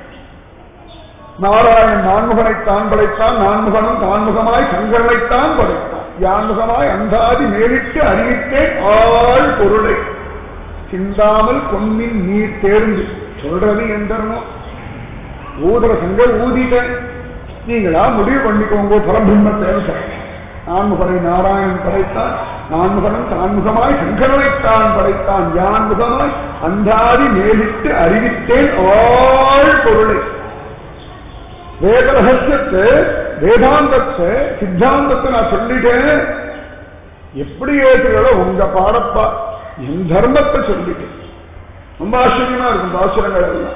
நாராயணன் நான்முகனைத்தான் படைத்தான் நான்முகனும் தான்முகமாய் சங்கரனைத்தான் படைத்தான் யான்முகமாய் அந்தாதி மேலிட்டு அறிவித்தேன் ஆள் பொருளை சிந்தாமல் கொன்னின் நீர் தேர்ந்து சொல்றது எந்தரமோ ஊதுற சங்கர் ஊதிட்டேன் நீங்களா முடிவு பண்ணிக்கோங்க பரபிரம்மத்தை நான்முகனை நாராயணன் படைத்தான் நான்முகனும் தான்முகமாய் சங்கரனைத்தான் படைத்தான் யான்முகமாய் அந்தாதி மேலிட்டு அறிவித்தேன் ஆள் பொருளை வேத ரகசியத்தை வேதாந்தத்தை சித்தாந்தத்தை நான் சொல்லிட்டேன் எப்படி ஏற்றுகளோ உங்க பாடப்பா என் தர்மத்தை சொல்லிட்டேன் ரொம்ப ஆச்சரியமா இருக்கும் பாசுரங்கள் எல்லாம்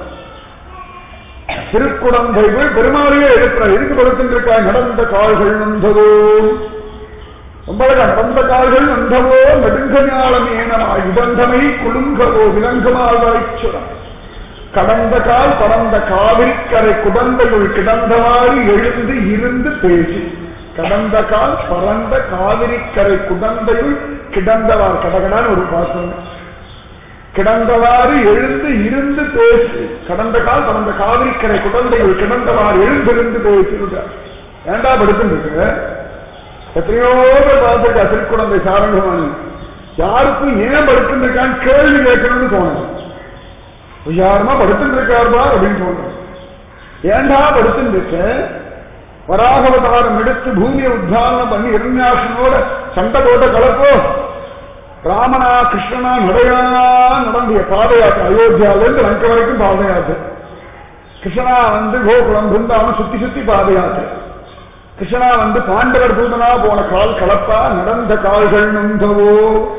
திருக்குடந்தைகள் பெருமாளையே எழுப்புற எதுக்கு படுத்துருக்கா நடந்த கால்கள் நந்ததோ ரொம்ப அழகா நடந்த கால்கள் நந்தவோ நெடுங்கஞாலம் ஏனமா இடந்தமை குலுங்கவோ விலங்குமால் வரைச்சுரம் கடந்த கால் பறந்த காவிரிக்கரை குடந்தையுள் கிடந்தவாறு எழுந்து இருந்து பேசி கடந்த கால் பறந்த காவிரிக்கரை குடந்தையுள் கிடந்தவார் கடகடான்னு ஒரு பாசனம் கிடந்தவாறு எழுந்து இருந்து பேசி கடந்த கால் பறந்த காவிரிக்கரை குடந்தையுள் கிடந்தவாறு எழுந்திருந்து பேசிவிட்டார் ஏண்டா படுத்துட்டு எத்தனையோ பேர் பார்த்துருக்கா திருக்குழந்தை சாரங்கமான யாருக்கும் ஏன் படுத்துருக்கான்னு கேள்வி கேட்கணும்னு தோணுது யாருமா படுத்துருக்காருமா அப்படின்னு தோணும் ஏண்டா படுத்துருக்க வராகவதாரம் எடுத்து பூமியை உத்தாரணம் பண்ணி இரண்யாசனோட சண்டை போட்ட கலப்போ ராமனா கிருஷ்ணனா நடையா நடந்திய பாத யாத்திரை அயோத்தியாவிலிருந்து லங்க வரைக்கும் பாத யாத்திரை கிருஷ்ணா வந்து கோகுலம் பிருந்தாவன் சுத்தி சுத்தி பாத யாத்திரை கிருஷ்ணா வந்து பாண்டவர் தூதனா போன கால் கலப்பா நடந்த கால்கள் நந்தவோ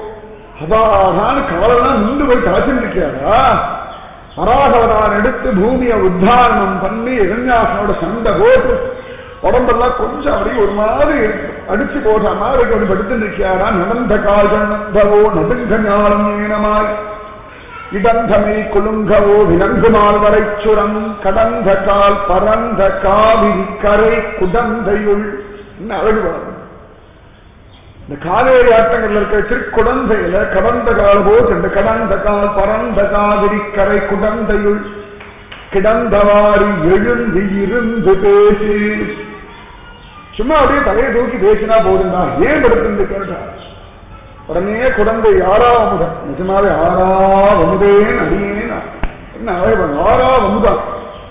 அதான் காலெல்லாம் நின்று போய் காய்ச்சிருக்காரா வராகவதான் எடுத்து பூமியை உத்தாரணம் பண்ணி இரண்யாசனோட சண்டை போட்டு உடம்பெல்லாம் கொஞ்சம் அப்படி ஒரு மாதிரி இருக்கு அடிச்சு போட்ட மாதிரி அப்படி படுத்து நிற்கிறாரா நடந்த கால்கள் நந்தவோ நடுங்க ஞானம் ஈனமாய் இடந்தமை குலுங்கவோ விலங்குமால் வரைச்சுரம் கடந்த கால் பரந்த காவிரி கரை குடந்தையுள் என்ன அழகு பாருங்க இந்த காவேரி ஆட்டங்கள்ல இருக்கிற திருக்குடந்தையில கடந்த கால் போட்டு கடந்த கால் பரந்த காவிரி கரை குடந்தையுள் கிடந்தவாறு எழுந்து இருந்து பேசி சும்மா அப்படியே தலையை தூக்கி பேசினா போதுண்டா ஏன் படுத்து கேட்டா உடனே குழந்தை ஆறாவமுதம் நிஜமாவே ஆறாவமுதேன் அடியேன் என்ன அழகு ஆறாவமுதம்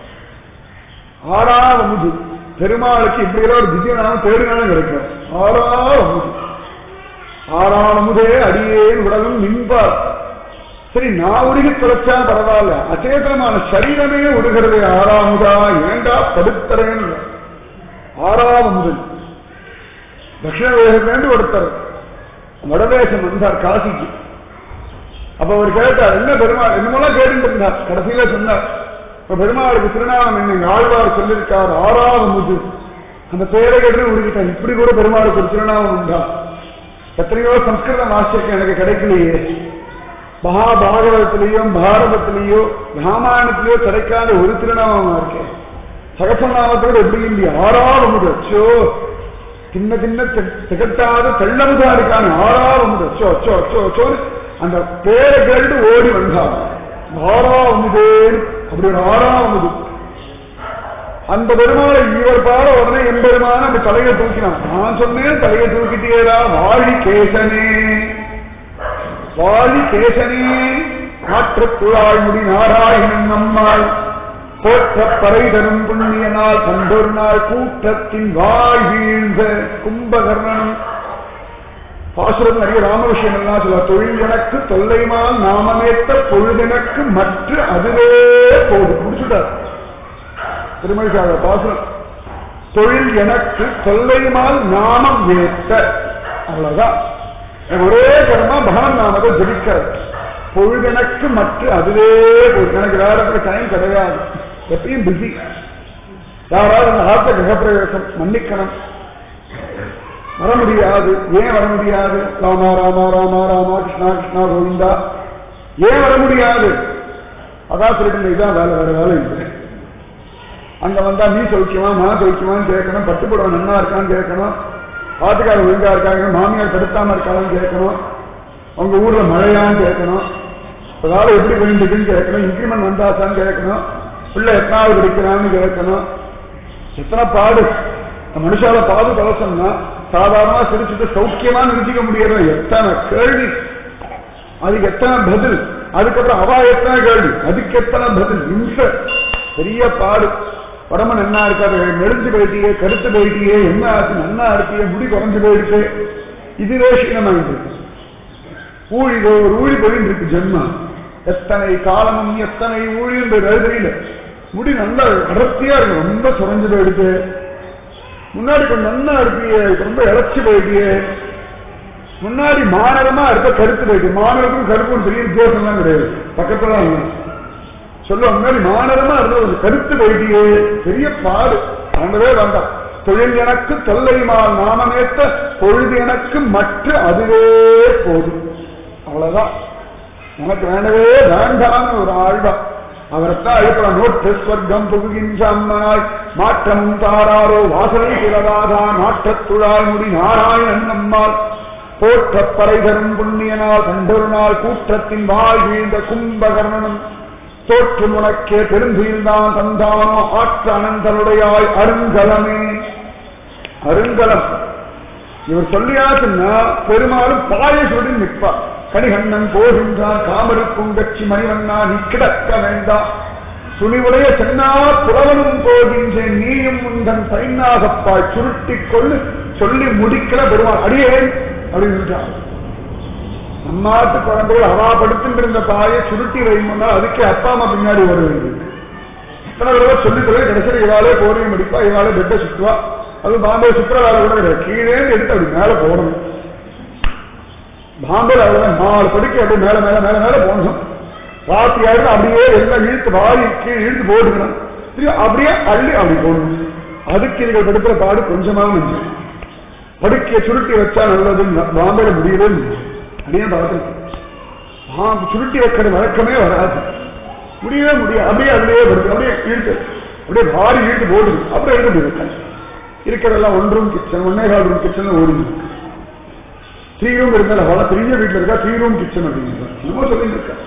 ஆறாவமுது பெருமாளுக்கு இப்படி எல்லாம் ஒரு திவ்யனாலும் தேடினாலும் கிடைக்கும் ஆறாவமுது ஆறாவமுதே அடியேன் உடலும் நின்பார் சரி நான் உருகி தொலைச்சா பரவாயில்ல அச்சேதனமான சரீரமே உருகிறது ஆறாமுதா ஏண்டா படுத்துறேன்னு ஆறாவது முதல் தட்சிண வேகத்திலேருந்து ஒருத்தர் வடதேசம் வந்தார் காசிக்கு அப்ப அவர் கேட்டார் என்ன பெருமாள் என்னமெல்லாம் கேட்டு இருந்தார் கடைசியில சொன்னார் இப்ப பெருமாளுக்கு திருநாமம் என்ன எங்க ஆழ்வார் சொல்லியிருக்கார் ஆறாவது முது அந்த பேரை கேட்டு உருகிட்டார் இப்படி கூட பெருமாளுக்கு ஒரு திருநாமம் உண்டா எத்தனையோ சம்ஸ்கிருதம் ஆசிரியர் எனக்கு கிடைக்கலையே மகாபாகவதத்திலேயும் பாரதத்திலேயோ ராமாயணத்திலேயோ கிடைக்காத ஒரு திருநாமமா இருக்கேன் சகசநாமத்தோடு எப்படி இல்லையா ஆறாவது அச்சோ சின்ன சின்ன திகட்டாத தெள்ளமுதா இருக்கான ஆறாவது அச்சோ அச்சோ அச்சோ அச்சோன்னு அந்த பேரை கேட்டு ஓடி வந்தான் ஆறாவது அப்படி ஒரு ஆறாவது அந்த பெருமாளை இவர் பாட உடனே என் பெருமான அந்த தலையை தூக்கினான் நான் சொன்னேன் தலையை தூக்கிட்டேரா வாழி கேசனே வாழி கேசனே காற்றுக்குழாய்முடி நாராயணன் நம்மாள் போற்ற பறை தரும் புண்ணிய நாள் கண்டொரு நாள் கூட்டத்தின் வாய் வீழ்ந்த கும்பகர்ணன் பாசுரம் நிறைய ராம விஷயம் எல்லாம் சொல்ல தொழில் எனக்கு தொல்லைமால் நாமமேத்த பொழுதெனக்கு மற்ற அதுவே போது முடிச்சுட்டார் திருமணிசாக பாசுரம் தொழில் எனக்கு தொல்லைமால் நாமம் ஏத்த அவ்வளவுதான் ஒரே கர்மா பகவன் நாமத்தை ஜபிக்கிறது பொழுதெனக்கு மற்ற அதுவே போது எனக்கு வேற டைம் கிடையாது எப்பயும் பிஸி யாராவது அந்த ஆத்த கிரகப்பிரவேசம் மன்னிக்கணும் வர முடியாது ஏன் வர முடியாது ராமா ராமா ராமா ராமா கிருஷ்ணா கிருஷ்ணா கோவிந்தா ஏன் வர முடியாது அதான் சொல்லிட்டு இதான் வேலை வேற வேலை இல்லை அங்க வந்தா நீ சௌக்கியமா நான் சௌக்கியமான்னு கேட்கணும் பட்டுப்புடவை நன்னா இருக்கான்னு கேட்கணும் ஆத்துக்காரர் ஒழுங்கா இருக்காங்க மாமியார் படுத்தாம இருக்காங்கன்னு கேட்கணும் உங்க ஊர்ல மழையான்னு கேட்கணும் அதாவது எப்படி வேண்டியதுன்னு கேட்கணும் இன்க்ரிமெண்ட் வந்தாச்சான்னு கேட்கணும் பிள்ளை எத்தனாவது படிக்கிறான்னு கேட்கணும் எத்தனை பாடு இந்த மனுஷால பாடு கவசம்னா சாதாரணமா சிரிச்சுட்டு சௌக்கியமா நிறுத்திக்க முடியாது எத்தனை கேள்வி அதுக்கு எத்தனை பதில் அதுக்கப்புறம் அவா எத்தனை கேள்வி அதுக்கு எத்தனை பதில் இம்ச பெரிய பாடு உடம்பு நன்னா இருக்காது நெடுஞ்சு போயிட்டியே கருத்து போயிட்டியே என்ன ஆச்சு நன்னா இருக்கியே முடி குறைஞ்சு போயிடுச்சு இதுவே சீனமாயிட்டு இருக்கு ஊழி ஒரு ஊழி போயிட்டு இருக்கு ஜென்மம் எத்தனை காலமும் எத்தனை ஊழின்றது தெரியல முடி நல்லா அடர்த்தியா இருக்கு ரொம்ப சுரஞ்சு போயிடுச்சு முன்னாடி கொஞ்சம் நன்னா இருப்பியே ரொம்ப இழைச்சி போயிட்டியே முன்னாடி மானரமா இருக்க கருத்து போயிட்டு மானருக்கும் கருப்பும் பெரிய வித்தியாசம்லாம் கிடையாது பக்கத்துல தான் இல்லை. சொல்ல முன்னாடி மானரமா இருந்த ஒரு கருத்து போயிட்டியே பெரிய பாடு வேண்டவே வேண்டாம் தொழில் எனக்கு தொல்லைமால் நாமமேத்த பொழுது எனக்கு மற்ற அதுவே போதும் அவ்வளவுதான் எனக்கு வேண்டவே வேண்டாம்னு ஒரு ஆழ்வான் அவரைத்தான் அழுப்பலாம் நோட்டு ஸ்வர்க்கம் புகுகின்ற அம்மனாய் மாற்றம் தாராரோ வாசனை பிறவாதா நாட்டத்துழாய் முடி நாராயணன் நம்மால் போற்ற பறை தரும் புண்ணியனால் கண்டொரு நாள் கூற்றத்தின் வாய் வீழ்ந்த கும்பகர்ணனும் தோற்று முனக்கே பெருந்துயில்தான் தந்தானோ ஆற்ற அனந்தனுடையாய் அருங்கலமே அருங்கலம் இவர் சொல்லியாச்சுன்னா பெருமாளும் பாயை சொல்லி நிற்பார் கணிகண்ணன் போகின்றான் காமருக்கும் கட்சி மணிவண்ணா நீ கிடக்க வேண்டாம் துணிவுடைய சென்னா புலவனும் போகின்றேன் நீயும் உந்தன் பைனாகப்பாய் சுருட்டிக் கொள்ளு சொல்லி முடிக்கல பெருமாள் அடியேன் அப்படின்னு சொல்லிட்டான் நம்மாட்டு குழந்தைகள் அவா படுத்துட்டு இருந்த பாயை சுருட்டி வைமுன்னா அதுக்கே அப்பா அம்மா பின்னாடி வருவது இத்தனை தடவை சொல்லி சொல்லி கடைசியில் இவாளே போரையும் அடிப்பா இவாளே பெட்டை சுற்றுவா அது பாம்பே சுற்றுற வேலை கூட கிடையாது கீழே எடுத்து அப்படி மேல போடணும் பாம்பேல அவ்வளவுதான் நாலு படிக்க அப்படியே மேல மேல மேல மேல போகணும் ராத்திரி ஆயிரம் அப்படியே எல்லாம் இழுத்து வாரி கீழே இழுத்து போட்டுக்கணும் திரும்பி அப்படியே அள்ளி அப்படி போடணும் அதுக்கு நீங்கள் படுத்துற பாடு கொஞ்சமா நெஞ்சு படுக்கையை சுருட்டி வச்சா நல்லது பாம்பேல முடியவே முடியும் அப்படியே பார்த்துருக்கேன் பாம்பு சுருட்டி வைக்கிற வழக்கமே வராது முடியவே முடியாது அப்படியே அதுலயே வருது அப்படியே இழுத்து அப்படியே வாரி இழுத்து போடுது அப்புறம் எடுத்து போயிருக்காங்க இருக்கிறதெல்லாம் ஒன் ரூம் கிச்சன் ஒன்னே கால் ரூம் கிச்சன் ஓடுது த்ரீ ரூம் இருந்தால அவள பெரிய வீட்டுல இருக்கா த்ரீ ரூம் கிச்சன் அப்படின்னு என்னமோ சொல்லிட்டு இருக்கா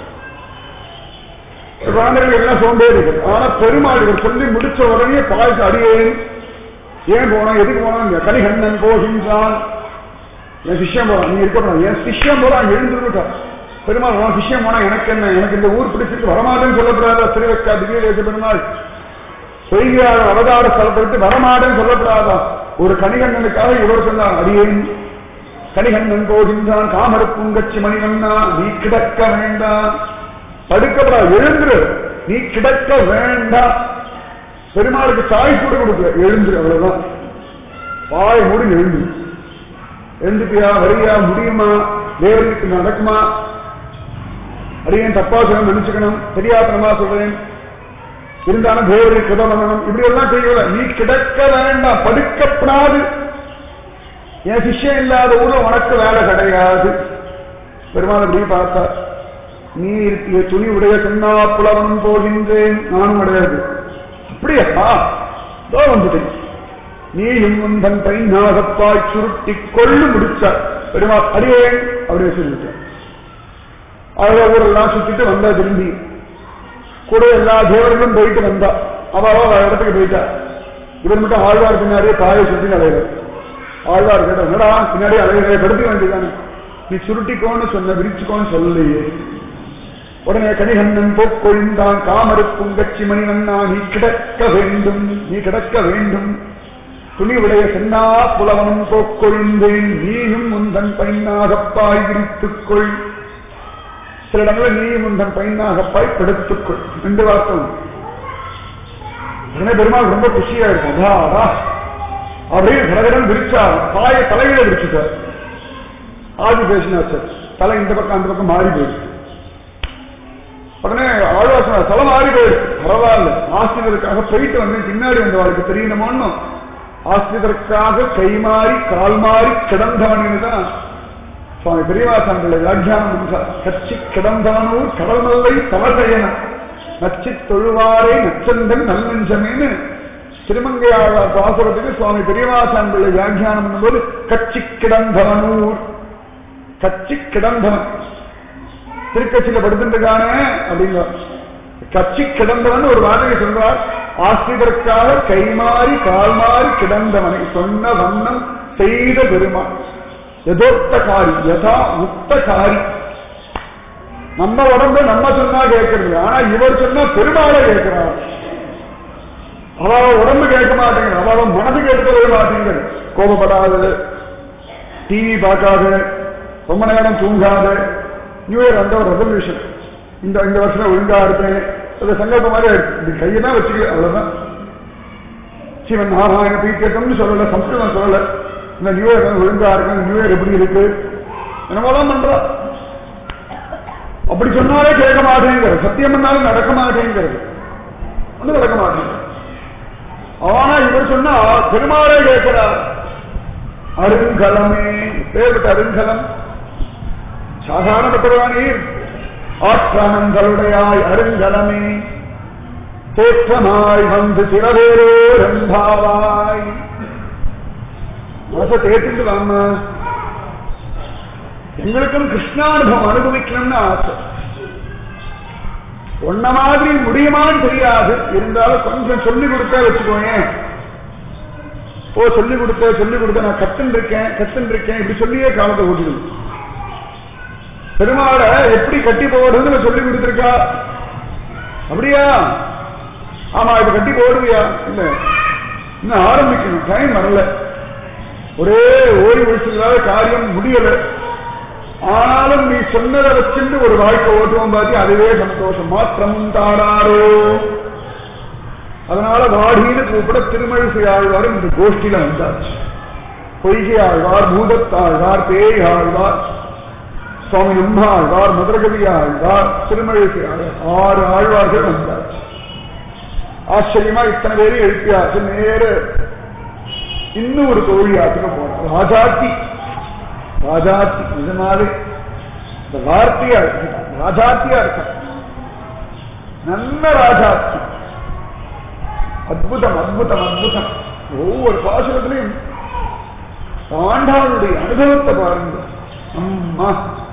குழந்தைகள் எல்லாம் சோம்பேறி இருக்கு ஆனா பெருமாள் இவர் சொல்லி முடிச்ச உடனே பாய்ச்சி அடியேன் ஏன் போனோம் எதுக்கு போனோம் கனிகண்ணன் போகின்றான் என் சிஷ்யம் போறான் நீ இருக்க போறான் என் சிஷ்யம் போறான் எழுந்துருட்டான் பெருமாள் உன் சிஷ்யம் போனா எனக்கு என்ன எனக்கு இந்த ஊர் பிடிச்சிருக்கு வரமாட்டேன்னு சொல்லப்படாதா திருவக்கா திவ்யதேச பெருமாள் பொய்யாளர் அவதார ஸ்தலத்தை விட்டு வரமாட்டேன்னு சொல்லப்படாதா ஒரு கனிகண்ணனுக்காக இவர் சொன்னார் அடியேன் கனிகண்ணன் போகின்றான் காமருப்பும் கட்சி மணிகண்ணா நீ கிடக்க வேண்டாம் படுக்கப்படா எழுந்துரு நீ கிடக்க வேண்டாம் பெருமாளுக்கு சாய் கூட கொடுக்கல எழுந்துரு அவ்வளவுதான் வாய் மூடி எழுந்து எழுந்துட்டியா வரியா முடியுமா தேவனுக்கு நடக்குமா அடியேன் தப்பா சொல்ல நினைச்சுக்கணும் தெரியாதனமா சொல்றேன் இருந்தாலும் தேவரை கிருப பண்ணணும் இப்படி எல்லாம் செய்யல நீ கிடக்க வேண்டாம் படுக்கப்படாது என் சிஷ்யம் இல்லாத ஊர்ல உனக்கு வேலை கிடையாது பெருமாள் அப்படி பார்த்தா நீ இருக்கிய துணி உடைய சொன்னா புலவனும் போகின்றேன் நானும் கிடையாது அப்படியா இதோ வந்துட்டேன் நீயும் உந்தன் பைநாகப்பாய் சுருட்டி கொள்ளு முடிச்சார் பெருமாள் அடியேன் அப்படியே சொல்லிட்டார் அழக ஊரெல்லாம் சுத்திட்டு வந்தா திரும்பி கூட எல்லா தேவர்களும் போயிட்டு வந்தா அவ அவ இடத்துக்கு போயிட்டா இவர் மட்டும் ஆழ்வார் பின்னாடியே பாயை சுத்தி அலைவர் ஆழ்வார் கேட்ட என்னடா பின்னாடி அலைவரை படுத்தி வேண்டியதானே நீ சுருட்டிக்கோன்னு சொன்ன விரிச்சுக்கோன்னு சொல்லலையே உடனே கனிகண்ணன் போக்கொழிந்தான் காமருப்பும் கட்சி மணிவண்ணா நீ கிடக்க வேண்டும் நீ கிடக்க வேண்டும் துணி உடைய சென்னா புலவனும் போக்கொழிந்தேன் நீயும் முந்தன் பைனாகப்பாய் விரித்துக்கொள் சில இடங்களில் நீயும் முந்தன் பைனாகப்பாய் படுத்துக்கொள் ரெண்டு வார்த்தை உடனே பெருமாள் ரொம்ப குஷியா இருக்கும் அதாரா அப்படியே கடகடன் விரிச்சா பாய தலையில விரிச்சுட்டார் ஆதி பேசினார் சார் தலை இந்த பக்கம் அந்த பக்கம் மாறி போயிடுச்சு உடனே ஆழ்வாசன தலை மாறி போயிடுச்சு பரவாயில்ல ஆசிரியருக்காக போயிட்டு வந்தேன் பின்னாடி வந்தவாளுக்கு தெரியணுமோன்னு ஆசிரியருக்காக கை மாறி கால் மாறி கிடந்தவனு தான் சுவாமி பெரியவாசங்களை வியாக்கியானம் பண்றார் கட்சி கிடந்தவனூர் கடல் நல்லை தவசயன நச்சி தொழுவாரே நச்சந்தன் நல்லெஞ்சமேன்னு திருமங்கையாளர் பாசுரத்துக்கு சுவாமி பெரியவாசான் பிள்ளை வியாக்கியானம் பண்ணும்போது கச்சி கிடந்தவனூர் கச்சி கிடந்தவன் திருக்கட்சியில படுத்துட்டுருக்கானே அப்படிங்க கச்சி கிடந்தவன் ஒரு வார்த்தையை சொல்றார் ஆசிரியருக்காக கைமாறி கால்மாறி கிடந்தவனை சொன்ன வண்ணம் செய்த பெருமான் எதோத்த காரி யதா உத்த காரி நம்ம உடம்பு நம்ம சொன்னா கேட்கறது ஆனா இவர் சொன்னா பெருமாளை கேட்கிறார் அவ உடம்பு கேட்க மாட்டேங்குது அவ மனது கேட்கவே மாட்டேங்குது கோபப்படாது டிவி பார்க்காத ரொம்ப நேரம் தூங்காத நியூ இயர் வந்த ஒரு ரெசல்யூஷன் இந்த இந்த வருஷம் ஒழுங்கா இருப்பேன் அது சங்கல்பம் மாதிரி இப்படி கையை தான் வச்சுக்க அவ்வளவுதான் சிவன் நாராயண பீத்தியக்கம்னு சொல்லல சம்ஸ்கிருதம் சொல்லல இந்த நியூ இயர் ஒழுங்கா இருக்கு நியூ இயர் எப்படி இருக்கு என்னமோலாம் பண்றா அப்படி சொன்னாலே கேட்க மாட்டேங்கிறது சத்தியம் பண்ணாலும் நடக்க மாட்டேங்கிறது ஒன்றும் நடக்க மாட்டேங்குது ஆனா இவர் சொன்னா பெருமாளே கேட்கிறார் அருங்கலமே பேர்பட்ட அருங்கலம் சாதாரணப்பட்டவா நீர் ஆற்றானங்களுடையாய் அருங்கலமே தோற்றமாய் வந்து சிறவேரோ ரம்பாவாய் மனசை தேர்த்துட்டு வாங்க எங்களுக்கும் கிருஷ்ணானுபவம் அனுபவிக்கணும்னு ஆசை ஒன்ன மாதிரி முடியுமான்னு தெரியாது இருந்தாலும் கொஞ்சம் சொல்லி கொடுத்தா வச்சுக்கோங்க ஓ சொல்லி கொடுத்த சொல்லி கொடுத்த நான் கத்துன்னு இருக்கேன் கத்துன்னு இருக்கேன் இப்படி சொல்லியே காலத்தை ஓட்டிடுது பெருமாளை எப்படி கட்டி போடுறதுன்னு சொல்லி கொடுத்துருக்கா அப்படியா ஆமா இப்ப கட்டி போடுவியா இல்ல இன்னும் ஆரம்பிக்கணும் டைம் வரல ஒரே ஓடி ஒழிச்சதுனால காரியம் முடியல ஆனாலும் நீ சொன்னதை வச்சுட்டு ஒரு வாழ்க்கை ஓட்டுவோம் பாத்தி அதுவே சந்தோஷம் மாற்றம் தாராரோ அதனால வாடின்னு கூப்பிட திருமழிசை ஆழ்வார் இந்த கோஷ்டியில வந்தாச்சு பொய்கை ஆழ்வார் பூதத்தாழ்வார் பேய் ஆழ்வார் சுவாமி உம்மாழ்வார் மதுரகவி ஆழ்வார் திருமழிசை ஆழ்வார் ஆறு ஆழ்வார்கள் வந்தாச்சு ஆச்சரியமா இத்தனை பேரும் எழுப்பியாச்சு நேர இன்னும் ஒரு தோழியாத்துக்கு போறோம் ராஜாத்தி ராஜாத்தி நிஜமாவே இந்த வார்த்தையா இருக்கு ராஜாத்தியா இருக்க நல்ல ராஜாத்தி அற்புதம் அற்புதம் அற்புதம் ஒவ்வொரு பாசுரத்திலையும் ஆண்டாளுடைய அனுபவத்தை பாருங்க அம்மா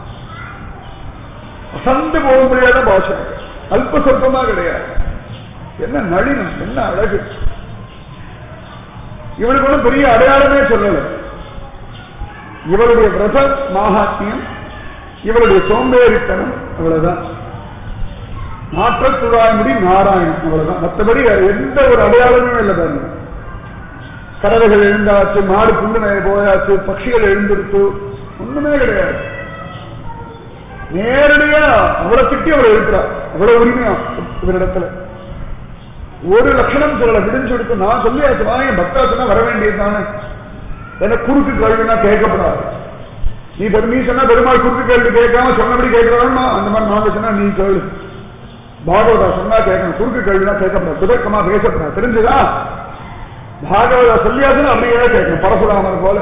அசந்து போக முடியாத பாசுரம் அல்ப சொற்பமா கிடையாது என்ன நளினம் என்ன அழகு இவளுக்கு ஒன்றும் பெரிய அடையாளமே சொல்லலை இவளுடைய விரத மாகாத்தியம் இவளுடைய சோம்பேறித்தனம் அவ்வளவுதான் நாற்றத்துழாய்முடி நாராயணன் அவ்வளவுதான் மற்றபடி வேற எந்த ஒரு அடையாளமும் இல்லை பாருங்க கறவைகள் எழுந்தாச்சு மாடு புண்டு மேய போயாச்சு பட்சிகள் எழுந்திருத்து ஒண்ணுமே கிடையாது நேரடியா அவளை திட்டி அவளை எழுப்புறார் அவ்வளவு உரிமையா இவரிடத்துல ஒரு லட்சணம் சொல்லல விடிஞ்சு கொடுத்து நான் சொல்லியாச்சு வாங்க பக்தா சொன்னா வர வேண்டியது தானே என்ன குறுக்கு கேள்வினா கேட்கப்படாது நீ பெரு- நீ சொன்னா பெருமாள் குறுக்கு கேள்வி கேட்காம சொன்னபடி கேட்கறான்னா அந்த மாதிரி நாங்க சொன்னா நீ கேளு பாகவதா சொன்னா கேட்கணும் குறுக்கு கேள்வினா கேட்கப்படாது சுதக்கமா பேசப்படாது தெரிஞ்சுதா பாகவதா சொல்லியாச்சுன்னா அப்படியே கேட்கணும் பரசுராமர் போல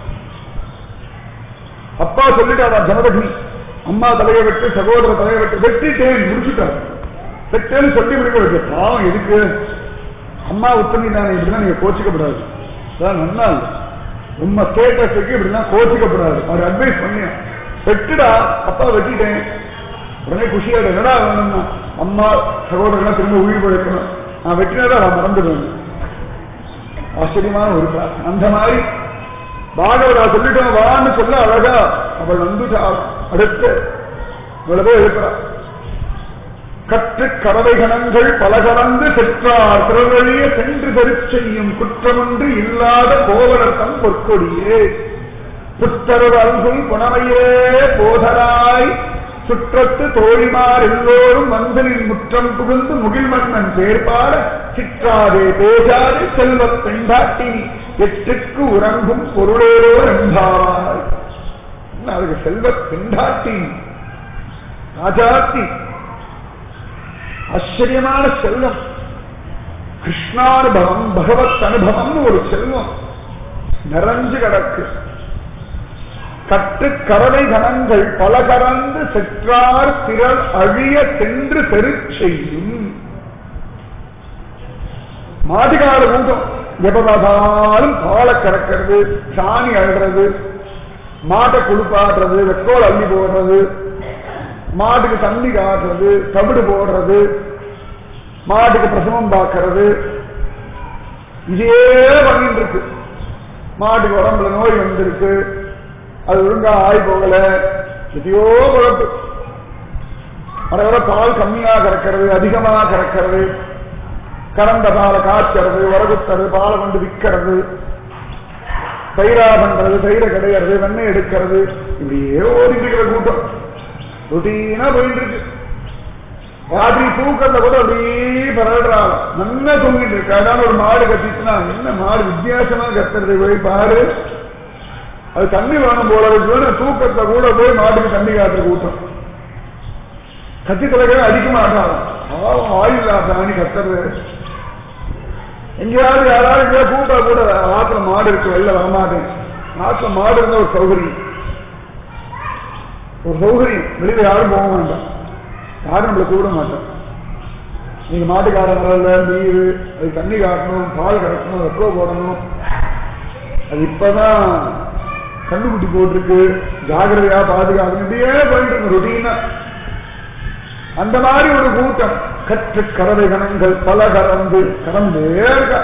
அப்பா சொல்லிட்டாரா ஜனதகி அம்மா தலையை விட்டு சகோதர தலையை விட்டு வெட்டிட்டேன் முடிச்சுட்டார் வெட்டேன்னு சொல்லி முடிக்க வைக்க பாவம் எதுக்கு அம்மா உத்தமி தானே இப்படிதான் நீங்க கோச்சிக்கப்படாது அதான் நல்லா இல்லை உண்மை ஸ்டேட்டஸுக்கு இப்படிலாம் கோச்சிக்கப்படாது அவர் அட்வைஸ் பண்ணியா வெட்டுடா அப்பா வெட்டிட்டேன் உடனே குஷியாடு என்னடா வேணும்னா அம்மா சகோதரர்கள்லாம் திரும்ப உயிர் பழைக்கணும் நான் வெட்டினதா நான் மறந்துடுவேன் ஆச்சரியமான ஒரு பிரார்த்தனை. அந்த மாதிரி பாகவதா சொல்லிட்டோம் வான்னு சொல்ல அழகா அவள் வந்துட்டா அடுத்து இவ்வளவே எழுப்புறா கற்று கறவைகணங்கள் பல கலந்து செற்றார் பிறவழிய சென்று பெருச்செய்யும் குற்றமொன்று இல்லாத கோவலத்தம் பொற்கொடியே புத்தரது அருகுல் புனமையே போதராய் சுற்றத்து தோழிமார் எல்லோரும் வந்தலின் முற்றம் புகுந்து முகில் மன்னன் பேர்பாட சிற்றாதே பேசாதே செல்வப் பெண்டாட்டி எட்டுக்கு உறங்கும் பொருளேரோ என்பாய் அதுக்கு செல்வப் பெண்டாட்டி ராஜாத்தி ஆச்சரியமான செல்வம் கிருஷ்ணானுபவம் பகவத் அனுபவம்னு ஒரு செல்வம் நிறைஞ்சு கிடக்கு கட்டு கரவை கணங்கள் பல கறந்து செற்றார் திரள் அழிய சென்று பெரு செய்யும் மாட்டுக்கார கூட்டம் எப்ப பார்த்தாலும் பாலை கறக்கிறது சாணி அழுறது மாட்டை குளிப்பாடுறது வெக்கோல் அள்ளி போடுறது மாட்டுக்கு தண்ணி காட்டுறது தவிடு போடுறது மாட்டுக்கு பிரசவம் பார்க்கறது இதே பண்ணிட்டு இருக்கு மாட்டுக்கு உடம்புல நோய் வந்திருக்கு அது ஒழுங்கா ஆய் போகல எதையோ குழப்பு வர வர பால் கம்மியா கறக்கிறது அதிகமா கறக்கிறது கறந்த பாலை காய்ச்சறது உரகுத்துறது பாலை கொண்டு விற்கிறது தயிரா பண்றது தயிரை கிடையாது வெண்ணெய் எடுக்கிறது இப்படியே ஓடிட்டு இருக்கிற கூட்டம் ரொட்டீனா போயிட்டு இருக்கு ராத்திரி தூக்கத்தை கூட அப்படியே பரடுறாள் நல்லா தூங்கிட்டு இருக்கு அதான் ஒரு மாடு கத்திச்சுனா என்ன மாடு வித்தியாசமா கத்துறது போய் பாரு அது தண்ணி வேணும் போல இருக்கு தூக்கத்தை கூட போய் மாட்டுக்கு தண்ணி காட்டுற கூட்டம் கத்தி தலைகளை அடிக்க மாட்டாங்க பாவம் ஆயுள் பிராணி கத்துறது எங்கேயாவது யாராவது எங்கேயாவது கூட்டா கூட ஆத்துல மாடு இருக்கு வெளில வரமாட்டேன் ஆத்துல மாடு இருந்த ஒரு சௌகரியம் ஒரு சௌகரியம் வெளியில யாரும் போக வேண்டாம் யாரும் நம்மளை கூட மாட்டோம் நீங்க மாட்டுக்காரன் வரல நீர் அது தண்ணி காட்டணும் பால் கறக்கணும் வெப்போ போடணும் அது இப்பதான் கண்டுபிடி போட்டிருக்கு ஜாகிரதையா பாதுகாக்கணும் இப்படியே போயிட்டு இருக்கு ரொட்டீனா அந்த மாதிரி ஒரு கூட்டம் கற்று கறவை கணங்கள் பல கறந்து கறந்தே இருக்கா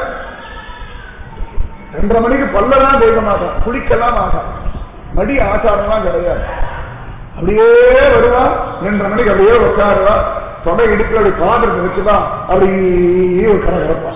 ரெண்டரை மணிக்கு பல்லதான் தேய்க்க மாட்டான் குளிக்கலாம் மாட்டான் மடி ஆச்சாரம்லாம் கிடையாது அப்படியே வருவா ரெண்டரை மணிக்கு அப்படியே உட்காருவா தொடை இடுப்புல அப்படி பாத்திரத்தை வச்சுதான் அப்படியே ஒரு கரை கிடப்பான்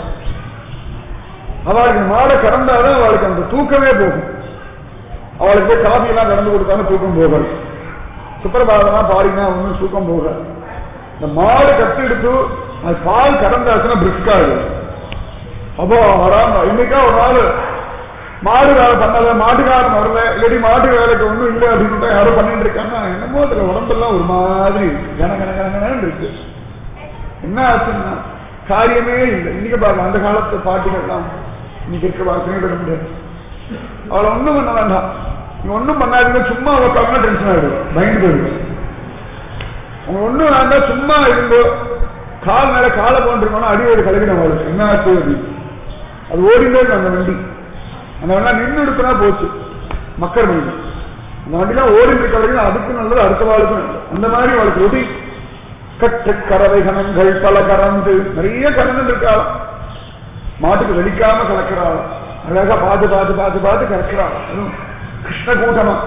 அவளுக்கு மாலை கறந்தாதான் அவளுக்கு அந்த தூக்கமே போகும் அவளுக்கு போய் காஃபி எல்லாம் கலந்து கொடுத்தாலும் தூக்கம் போகாது சுப்பிரபாதம்லாம் பாடினா ஒன்றும் தூக்கம் போகாது இந்த மாடு கட்டி எடுத்து அது பால் கறந்தாச்சுன்னா பிரிஸ்காது அப்போ வராம இன்னைக்கா ஒரு நாள் மாடு வேலை பண்ணல மாட்டுக்காரன் வரல இல்லாட்டி மாட்டு வேலைக்கு ஒண்ணும் இல்லை அப்படின்னு யாரோ பண்ணிட்டு இருக்காங்க என்னமோ அதுல உடம்பெல்லாம் ஒரு மாதிரி கன கன கனகனன்னு இருக்கு என்ன ஆச்சுன்னா காரியமே இல்லை இன்னைக்கு பாருங்க அந்த காலத்து பாட்டுகள்லாம் இன்னைக்கு இருக்க வாசனைகள் முடியாது அவளை ஒண்ணும் பண்ண வேண்டாம் நீ ஒண்ணும் பண்ணாதீங்க சும்மா உட்காந்து டென்ஷன் ஆயிடும் பயந்து போயிடும் அவங்க ஒண்ணும் வேண்டாம் சும்மா இருந்தோ கால் மேல காலை போன்றிருக்கணும் அடியோடு கலக்கின அவளுக்கு என்ன ஆச்சு அப்படின்னு அது ஓடிண்டே இருக்கு அந்த வண்டி அந்த வண்டி நின்று எடுத்தனா போச்சு மக்கள் வண்டி அந்த வண்டிலாம் ஓடிட்டு இருக்க வரைக்கும் அதுக்கு நல்லது அடுத்த வாழ்க்கும் நல்லது அந்த மாதிரி அவளுக்கு ஒடி கட்டு கறவை கணங்கள் பல கறந்து நிறைய கறந்து இருக்காளாம் மாட்டுக்கு வெடிக்காம கலக்கிறாள் அழகா பார்த்து பார்த்து பார்த்து பார்த்து கறக்கிறாள் அதுவும் கிருஷ்ண கூட்டமா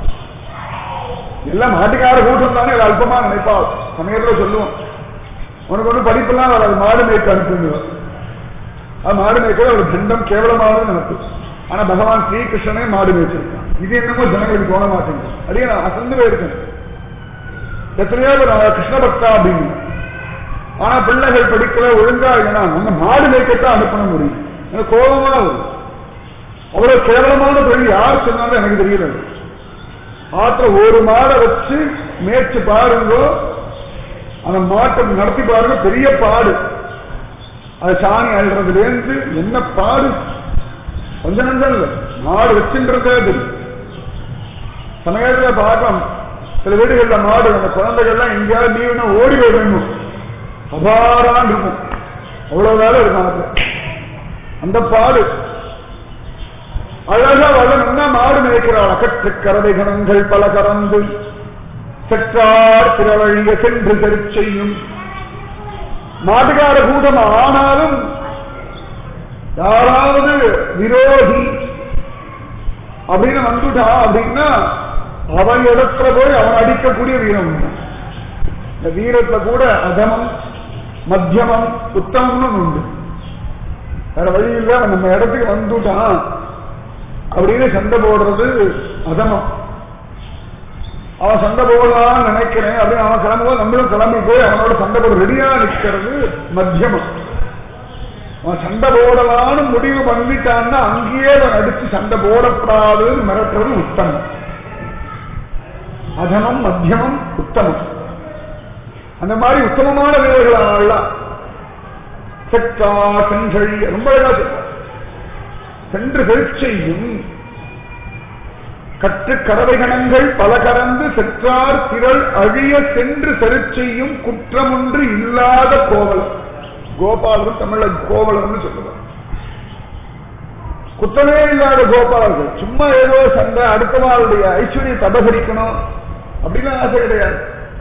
எல்லாம் மாட்டுக்கார கூட்டம் தானே இது அல்பமா நினைப்பாள் சமயத்துல சொல்லுவோம் உனக்கு ஒண்ணு படிப்பெல்லாம் வராது மாடு மேய்க்க அனுப்புங்க அது மாடு மேய்க்கிற ஒரு தண்டம் கேவலமானது நினைப்பு ஆனா பகவான் ஸ்ரீகிருஷ்ணனே மாடு மேய்ச்சிருக்கான் இது என்னமோ ஜனங்களுக்கு தோண மாட்டேங்குது அடியே நான் அசந்து போயிருக்கேன் எத்தனையோ பேர் கிருஷ்ண பக்தா அப்படின்னு ஆனா பிள்ளைகள் படிக்கல ஒழுங்கா இல்லைன்னா நம்ம மாடு மேய்க்கத்தான் அனுப்ப முடியும் எனக்கு கோபமா வரும் அவ்வளவு கேவலமான தொழில் யார் சொன்னாலும் எனக்கு தெரியல ஆத்துல ஒரு மாடை வச்சு மேய்ச்சு பாருங்க அந்த மாட்டை நடத்தி பாருங்க பெரிய பாடு அது சாணி அழுறதுல இருந்து என்ன பாடு கொஞ்ச நஞ்சம் இல்லை மாடு வச்சுன்றதே தெரியும் சமயத்துல பார்க்கலாம் சில வீடுகள்ல மாடு அந்த குழந்தைகள்லாம் எங்கேயாவது லீவுனா ஓடி வரணும் அபாரான் இருக்கும் அவ்வளவு வேலை இருக்கும் அதுல அந்த பாடு அழகா வளர்ந்தா மாடு மேய்க்கிறாள் அகற்று கரவை கணங்கள் பல கறந்து செற்றார் பிறவழிய சென்று செருச்செய்யும் மாட்டுக்கார கூட்டம் ஆனாலும் யாராவது விரோதி அப்படின்னு வந்துட்டா அப்படின்னா அவன் இடத்துல போய் அவன் அடிக்கக்கூடிய வீரம் உண்டு. இந்த வீரத்துல கூட அதமம் மத்தியமம் உத்தமம்னு உண்டு வேற வழி இல்ல அவன் நம்ம இடத்துக்கு வந்துட்டான் அப்படின்னு சண்டை போடுறது அதமம் அவன் சண்டை போடலாம்னு நினைக்கிறேன் அப்படின்னு அவன் கிளம்பும்போது நம்மளும் கிளம்பி போய் அவனோட சண்டை போட ரெடியா நிற்கிறது மத்தியமம் அவன் சண்டை போடலான்னு முடிவு பண்ணிட்டான்னா அங்கேயே அவன் அடிச்சு சண்டை போடப்படாதுன்னு மிரட்டுறது உத்தமம் அதமம் மத்தியமம் உத்தமம் அந்த மாதிரி உத்தமமான வீரர்கள் அவெல்லாம் செக்கா செஞ்சழி ரொம்ப அழகா சொல்றார். சென்று செல்ச்செய்யும் கற்று கறவை கணங்கள் பல கறந்து செற்றார் திரள் அழிய சென்று செருச்செய்யும் குற்றமொன்று இல்லாத கோவலம் கோபாலரும் தமிழ்ல கோவலர்னு சொல்லுவார் குத்தமே இல்லாத கோபாலர்கள் சும்மா ஏதோ சண்டை அடுத்தவாளுடைய ஐஸ்வர்யம் தபகரிக்கணும் அப்படின்னு ஆசை கிடையாது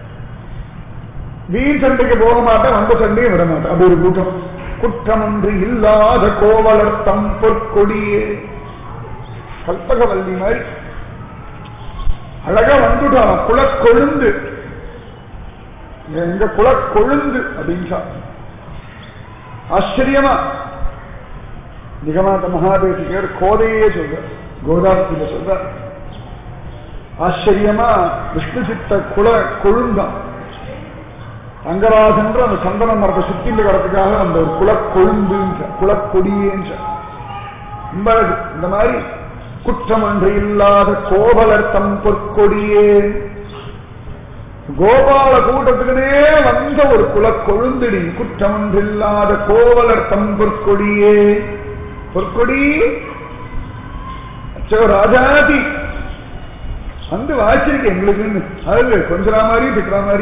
வீண் சண்டைக்கு போக மாட்டேன் வந்த சண்டையும் விட மாட்டேன் அப்படி ஒரு கூட்டம் குற்றமொன்று இல்லாத கோவலர் தம் பொற்கொடியே கல்பகவல்லி மாதிரி அழகா வந்துட்டான் குலக்கொழுந்து எங்க குலக்கொழுந்து அப்படின்னு ஆச்சரியமா நிகமாந்த மகாதேசிகர் கோதையே சொல்ற கோதாசில சொல்ற ஆச்சரியமா விஷ்ணு சித்த குல கொழுந்தான் ரங்கராஜன்ற அந்த சந்தன மரத்தை சுத்திட்டு கிடத்துக்காக அந்த ஒரு குலக்கொழுந்துன்ற குலக்கொடியேன்ற ரொம்ப அழகு. இந்த மாதிரி குற்றம் ஒன்று இல்லாத கோவலர் தம் பொற்கொடியே கோபால கூட்டத்துக்குனே வந்த ஒரு குலக்கொழுந்திடி குற்றம் ஒன்று இல்லாத கோவலர் தம் பொற்கொடியே பொற்கொடி அச்சோ ராஜாதி வந்து வாய்ச்சிருக்கு எங்களுக்குன்னு அது கொஞ்ச மாதிரி திட்டுற மாதிரி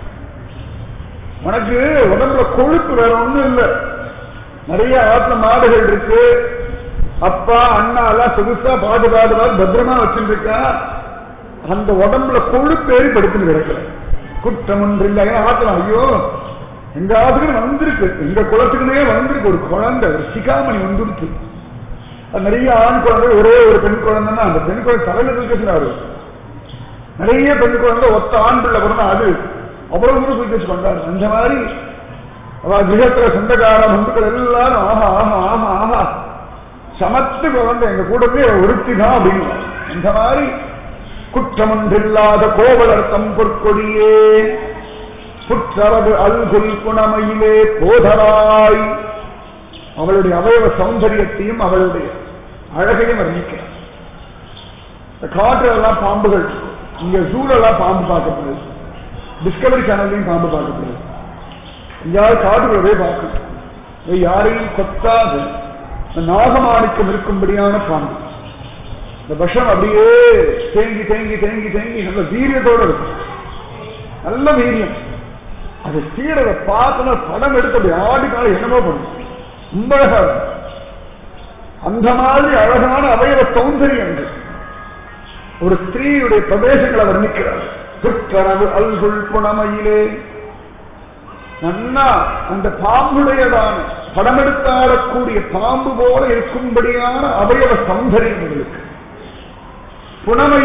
உனக்கு உடம்புல கொழுப்பு வேற ஒண்ணும் இல்ல நிறைய ஆத்ம மாடுகள் இருக்கு அப்பா அண்ணா எல்லாம் சொகுசா பாடு பாடு பாடு பத்திரமா வச்சுட்டு இருக்கா அந்த உடம்புல கொழுப்பு ஏறி படுத்துன்னு கிடக்கல குற்றம் ஒன்று இல்லை ஏன்னா ஆத்தலாம் ஐயோ எங்க ஆத்துக்கு வந்திருக்கு எங்க குளத்துக்குனே வந்திருக்கு ஒரு குழந்தை ஒரு சிகாமணி வந்துருச்சு அது நிறைய ஆண் குழந்தை ஒரே ஒரு பெண் குழந்தைன்னா அந்த பெண் குழந்தை தலையில இருக்கிறாரு நிறைய பெண் குழந்தை ஒத்த ஆண் பிள்ளை பிறந்தா அது அவ்வளவு தூரம் தூக்கி வச்சு கொண்டாரு அந்த மாதிரி அவ கிரகத்துல சொந்தக்கார பந்துக்கள் எல்லாரும் ஆஹா ஆஹா ஆஹா ஆஹா சமத்து குழந்தை எங்க கூடவே ஒருத்தி தான் அப்படின்னு இந்த மாதிரி குற்றமொன்றில்லாத கோவலர் தம் பொற்கொடியே புற்றரவு அல்குல் குணமையிலே போதராய் அவளுடைய அவயவ சௌந்தரியத்தையும் அவளுடைய அழகையும் வர்ணிக்கிறார் இந்த காற்றுலாம் பாம்புகள் இங்க ஜூலெல்லாம் பாம்பு பார்க்கப்படுது டிஸ்கவரி சேனல்லையும் பாம்பு பார்க்கப்படுது எங்கேயாவது காட்டுக்குள்ளவே பார்க்கணும் இது யாரையும் கொத்தாது இந்த நாகமாணிக்கம் இருக்கும்படியான பாம்பு இந்த விஷம் அப்படியே தேங்கி தேங்கி தேங்கி தேங்கி நல்ல வீரியத்தோட இருக்கும் நல்ல வீரியம் அது சீரரை பார்த்தனா படம் எடுத்து அப்படி ஆடி காலம் என்னமோ பண்ணும் ரொம்ப அழகா இருக்கும். அந்த மாதிரி அழகான அவயவ சௌந்தரியங்கள் ஒரு ஸ்திரீயுடைய பிரதேசங்களை வர்ணிக்கிறார் துற்றரவு அல்குள் புனமையிலே நன்னா அந்த பாம்புடையதான படமெடுத்தாடக்கூடிய பாம்பு போல இருக்கும்படியான அவயவ சௌந்தரியம் இருக்கு புனமை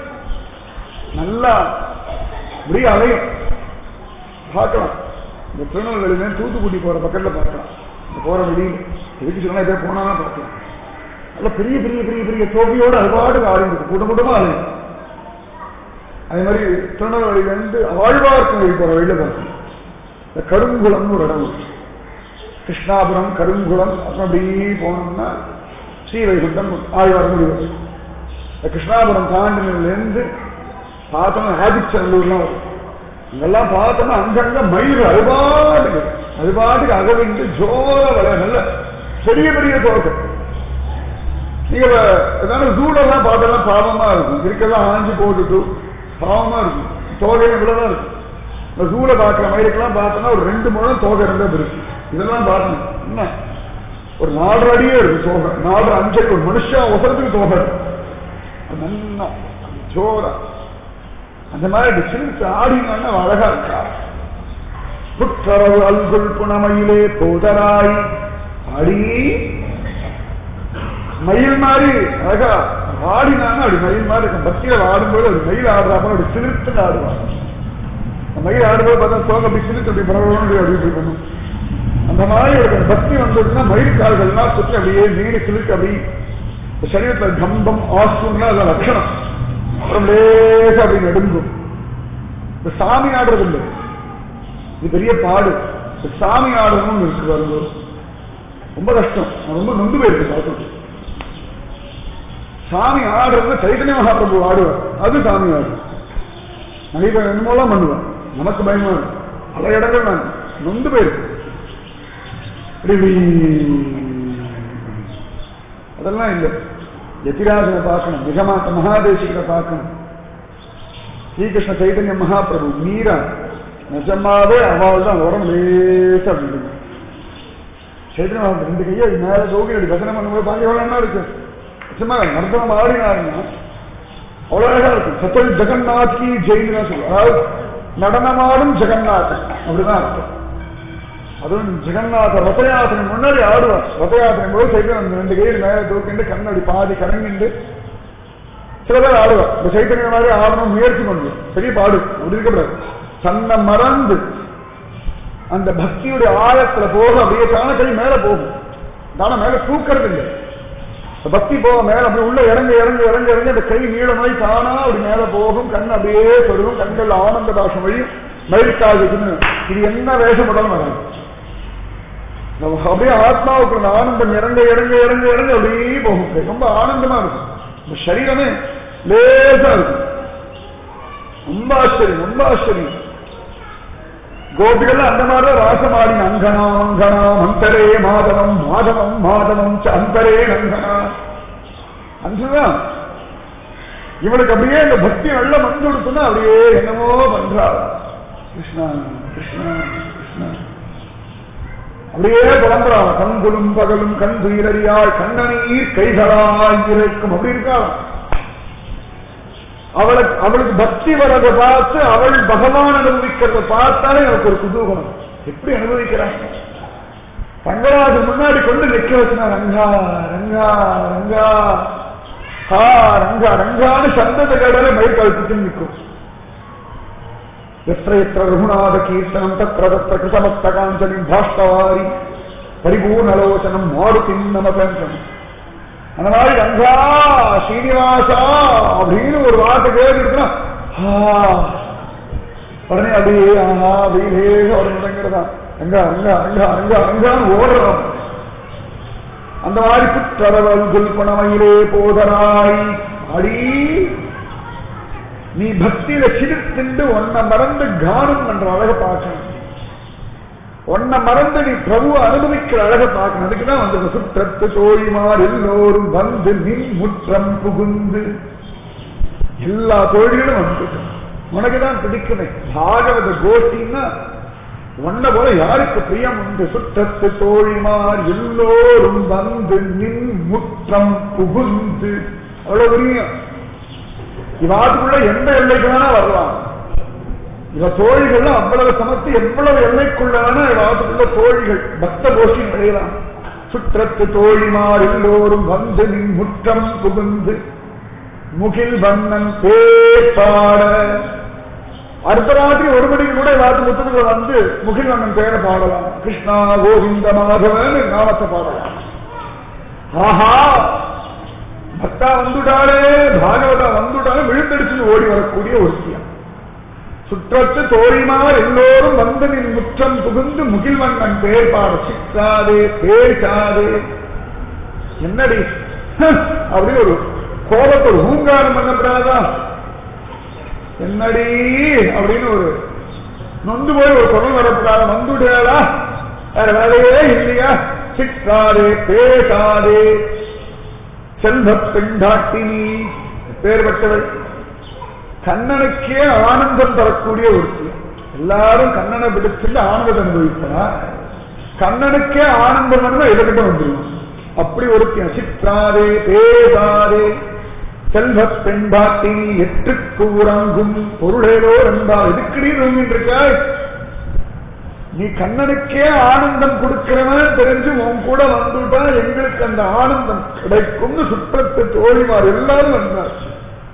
நல்லா இப்படி அலையும் பார்க்கலாம் இந்த திருநெல்வேலியில தூத்துக்குடி போற பக்கத்துல பார்க்கலாம் இந்த போற வெளியில் எதுக்கு சொன்னா இதே போனா பார்க்கலாம் நல்ல பெரிய பெரிய பெரிய பெரிய தோகையோட அது பாட்டுக்கு ஆடிட்டு கூட்டம் கூட்டமா அலையும் அதே மாதிரி திருநெல்வேலியிலிருந்து ஆழ்வார்க்கோவில் போற வழியில பார்க்கணும் இந்த கருங்குளம்னு ஒரு இடம் இருக்கு. கிருஷ்ணாபுரம் கருங்குளம் அப்புறம் அப்படியே போனோம்னா ஸ்ரீவைகுண்டம் ஆழ்வார் முடிவு இந்த கிருஷ்ணாபுரம் தாண்டினிலிருந்து பார்த்தோம்னா ஆதிச்சநல்லூர்லாம் வரும் இங்கெல்லாம் பார்த்தோம்னா அங்கங்க மயில் அறுபாட்டுக்கு அறுபாட்டுக்கு அகவிந்து ஜோர வர நல்ல பெரிய பெரிய தோட்டம் நீங்க ஏதாவது ஜூடெல்லாம் பார்த்தெல்லாம் பாவமா இருக்கும் இருக்கெல்லாம் ஆஞ்சு போட்டுட்டு பாவமா இருக்கும் தோகையும் இவ்வளவுதான் இருக்கும் இந்த ஜூல பார்க்கிற மயிலுக்கெல்லாம் பார்த்தோம்னா ஒரு ரெண்டு முழம் தோகை இருந்தா இருக்கு இதெல்லாம் பார்க்கணும் என்ன ஒரு நாலு அடியே இருக்கு தோகை நாலு அஞ்சு ஒரு மனுஷன் ஒசரத்துக்கு தோகை இருக்கு. அது நல்லா ஜோரா அந்த மாதிரி சிரித்து ஆடினான்னா அவ அழகா இருக்கா புற்றரவு அல்குல் புனமையிலே போதராய் அடி மயில் மாதிரி அழகா ஆடினாங்க அப்படி மயில் மாதிரி இருக்கும் பக்தியில ஆடும்போது ஒரு மயில் ஆடுறாப்ப அப்படி சிலிர்த்து ஆடுவாங்க அந்த மயில் ஆடும்போது பார்த்தா சோகம் அப்படி சிலிர்த்து அப்படி பரவாயில்ல அப்படி இப்படி பண்ணும் அந்த மாதிரி ஒரு பக்தி வந்ததுன்னா மயில் கால்கள்லாம் சுற்றி அப்படியே நீடு சிலிர்த்து அப்படி இந்த சரீரத்துல கம்பம் ஆசுன்னா அது லட்சணம் அப்புறம் லேசா அப்படி நடுங்கும் இந்த சாமி ஆடுறது இல்லை இது பெரிய பாடு இந்த சாமி ஆடுறதுன்னு இருக்கு வரும்போது ரொம்ப கஷ்டம் நான் ரொம்ப நொந்து போயிருக்கு பார்த்துட்டு சாமி ஆடுறது சைத்தன்ய மகாபிரபு ஆடுவார் அது சாமி ஆடு நிறைய பேர் என்னமோலாம் பண்ணுவார் நமக்கு பயமா இருக்கு பல இடங்கள் நான் நொந்து போயிருக்கு இப்படி அதெல்லாம் இல்லை யதிராஜனை பார்க்கணும் நிஜமாத்த மகாதேசிகரை பார்க்கணும் ஸ்ரீகிருஷ்ண சைதன்ய மகாபிரபு மீரா நிஜமாவே அவள் தான் உடம்பு லேசா விடுங்க சைத்தன்ய ரெண்டு கையை மேல தூக்கி அப்படி பஜனை பண்ணும்போது பாக்கி எவ்வளோ இருக்கு சும்மா நர்த்தனம் ஆடினாருன்னா அவ்வளோ அழகா இருக்கும் சத்தல் ஜெகநாத் கி ஜெயின்னு தான் சொல்லுவோம் அதாவது நடனமாடும் ஜெகநாத் அப்படிதான் அர்த்தம் அதுவும் ஜெகநாத ரத யாத்திரை முன்னாடி ஆடுவார் ரத யாத்திரை போது சைத்தன்யம் ரெண்டு கையில் மேல தூக்கிண்டு கண்ணடி பாதி கரங்கிண்டு சில பேர் ஆடுவார் இந்த சைத்தன்ய மாதிரி ஆடணும் முயற்சி பண்ணுவோம் பெரிய பாடு அப்படி இருக்கக்கூடாது தன்னை மறந்து அந்த பக்தியுடைய ஆழத்துல போக அப்படியே தான கை மேல போகும் தான மேல தூக்கிறது இல்லை இந்த பக்தி போக மேல அப்படி உள்ள இறங்க இறங்க இறங்க இறங்க அந்த கை நீளமாய் தானா அப்படி மேல போகும் கண் அப்படியே சொல்லும் கண்கள் ஆனந்த பாஷம் வழியும் மயிர்காகுதுன்னு இது என்ன வேஷம் போட்டாலும் வராது நம்ம அப்படியே ஆத்மாவுக்கு அந்த ஆனந்தம் இறங்க இறங்க இறங்க இறங்க அப்படியே போகும் ரொம்ப ஆனந்தமா இருக்கும் இந்த சரீரமே லேசா இருக்கும் ரொம்ப ஆச்சரியம் ரொம்ப ஆச்சரியம் கோபிகள் அந்த மாதிரி ராசமாடி அங்கனா அங்கனா அந்தரே மாதவம் மாதவம் மாதவம் ச அந்தரே நங்கனா அஞ்சுதான் இவனுக்கு அப்படியே இந்த பக்தி நல்ல மண் கொடுத்துன்னா அப்படியே என்னமோ பண்றாள் கிருஷ்ணா கிருஷ்ணா கிருஷ்ணா அப்படியே புலம்புறாள் கண்குளும் பகலும் கண் துயிலறியாள் கண்ணனீர் கைகளாய் இருக்கும் அப்படி இருக்காள் அவளுக்கு அவளுக்கு பக்தி வரதை பார்த்து அவள் பகவான் அனுபவிக்கிறத பார்த்தாலே எனக்கு ஒரு குதூகலம் எப்படி அனுபவிக்கிறாங்க ரங்கராஜன் முன்னாடி கொண்டு நிக்க வச்சுனா ரங்கா ரங்கா ரங்கா ஹா ரங்கா ரங்கான்னு சந்தத கடலை மயிர் கழுத்துட்டு நிற்கும் எത്ര എത്ര രഘുനാഥ കീർത്തനം തത്ര തത്ര കൃതമസ്തകാഞ്ചലി ഭാഷ്ടവാരി പരിപൂർണലോചനം മാറുതി நமசங்கம் அந்த மாதிரி ரங்கா ஸ்ரீனிவாசா அப்படின்னு ஒரு வார்த்தை கேட்டுனா உடனே அப்படியே ஆஹா அப்படியே அவர் முடங்கிறதா ரங்கா ரங்கா ரங்கா ரங்கா ரங்கான்னு ஓடுறோம் அந்த மாதிரி புற்றரவல் குல்பணமயிலே போதராய் அடி நீ பக்தியில சிரித்துண்டு உன்னை மறந்து கானம் பண்ற அழக பார்க்கணும் உன்னை மறந்து நீ பிரபுவை அனுபவிக்கிற அழக பார்க்கணும் அதுக்குதான் வந்து சுற்றத்து தோழிமார் எல்லோரும் வந்து நின் முற்றம் புகுந்து எல்லா தோழிகளும் வந்து உனக்குதான் பிடிக்குமே பாகவத கோஷ்டின்னா உன்ன போல யாருக்கு பிரியம் உண்டு சுற்றத்து தோழிமார் எல்லோரும் வந்து நின் முற்றம் புகுந்து அவ்வளவு பிரியம் இவாட்டுக்குள்ள எந்த எல்லைக்கு வேணா வரலாம் இவ தோழிகள் அவ்வளவு சமத்து எவ்வளவு எல்லைக்குள்ளான இவாட்டுக்குள்ள தோழிகள் பக்த கோஷி நுழையலாம் சுற்றத்து தோழிமார் எல்லோரும் வந்து நின் முற்றம் புகுந்து முகில் வண்ணன் பேப்பாட அடுத்த ராத்திரி ஒரு மணிக்கு கூட எல்லாத்து முத்தத்துல வந்து முகில் வண்ணன் பேரை பாடலாம் கிருஷ்ணா கோவிந்த மாதவன் நாமத்தை பாடலாம் ஆஹா பக்தா வந்துட்டாலே பாகவதா வந்துட்டாலே விழுந்தடிச்சு ஓடி வரக்கூடிய ஒரு விஷயம் சுற்றத்து தோழிமார் எல்லோரும் வந்து நின் முற்றம் புகுந்து முகில்வண்ணன் பேர் பாட சிக்காதே பேசாதே என்னடி அப்படி ஒரு கோபத்தை ஒரு ஹூங்காரம் பண்ணப்படாதா என்னடி அப்படின்னு ஒரு நொந்து போய் ஒரு குரல் வரப்படாத வந்துடா வேற வேலையே இல்லையா சிக்காதே பேசாதே செல்வ பெண்டாட்டினி பேர் பெற்றவள் கண்ணனுக்கே ஆனந்தம் தரக்கூடிய ஒரு எல்லாரும் கண்ணனை பிடிச்சிருந்து ஆனந்தத்தை அனுபவிப்பா கண்ணனுக்கே ஆனந்தம் வந்து எதிர்கிட்ட வந்துடும் அப்படி ஒரு சித்ராதே பேசாதே செல்வ பெண்டாட்டினி எட்டுக்கு உறங்கும் பொருளேலோ ரெண்டால் எதுக்கடி தூங்கிட்டு இருக்காய் நீ கண்ணனுக்கே ஆனந்தம் கொடுக்கிறவன் தெரிஞ்சு உன் கூட வந்துட்டா எங்களுக்கு அந்த ஆனந்தம் கிடைக்கும்னு சுற்றத்து தோழிமார் எல்லாரும் வந்தாச்சு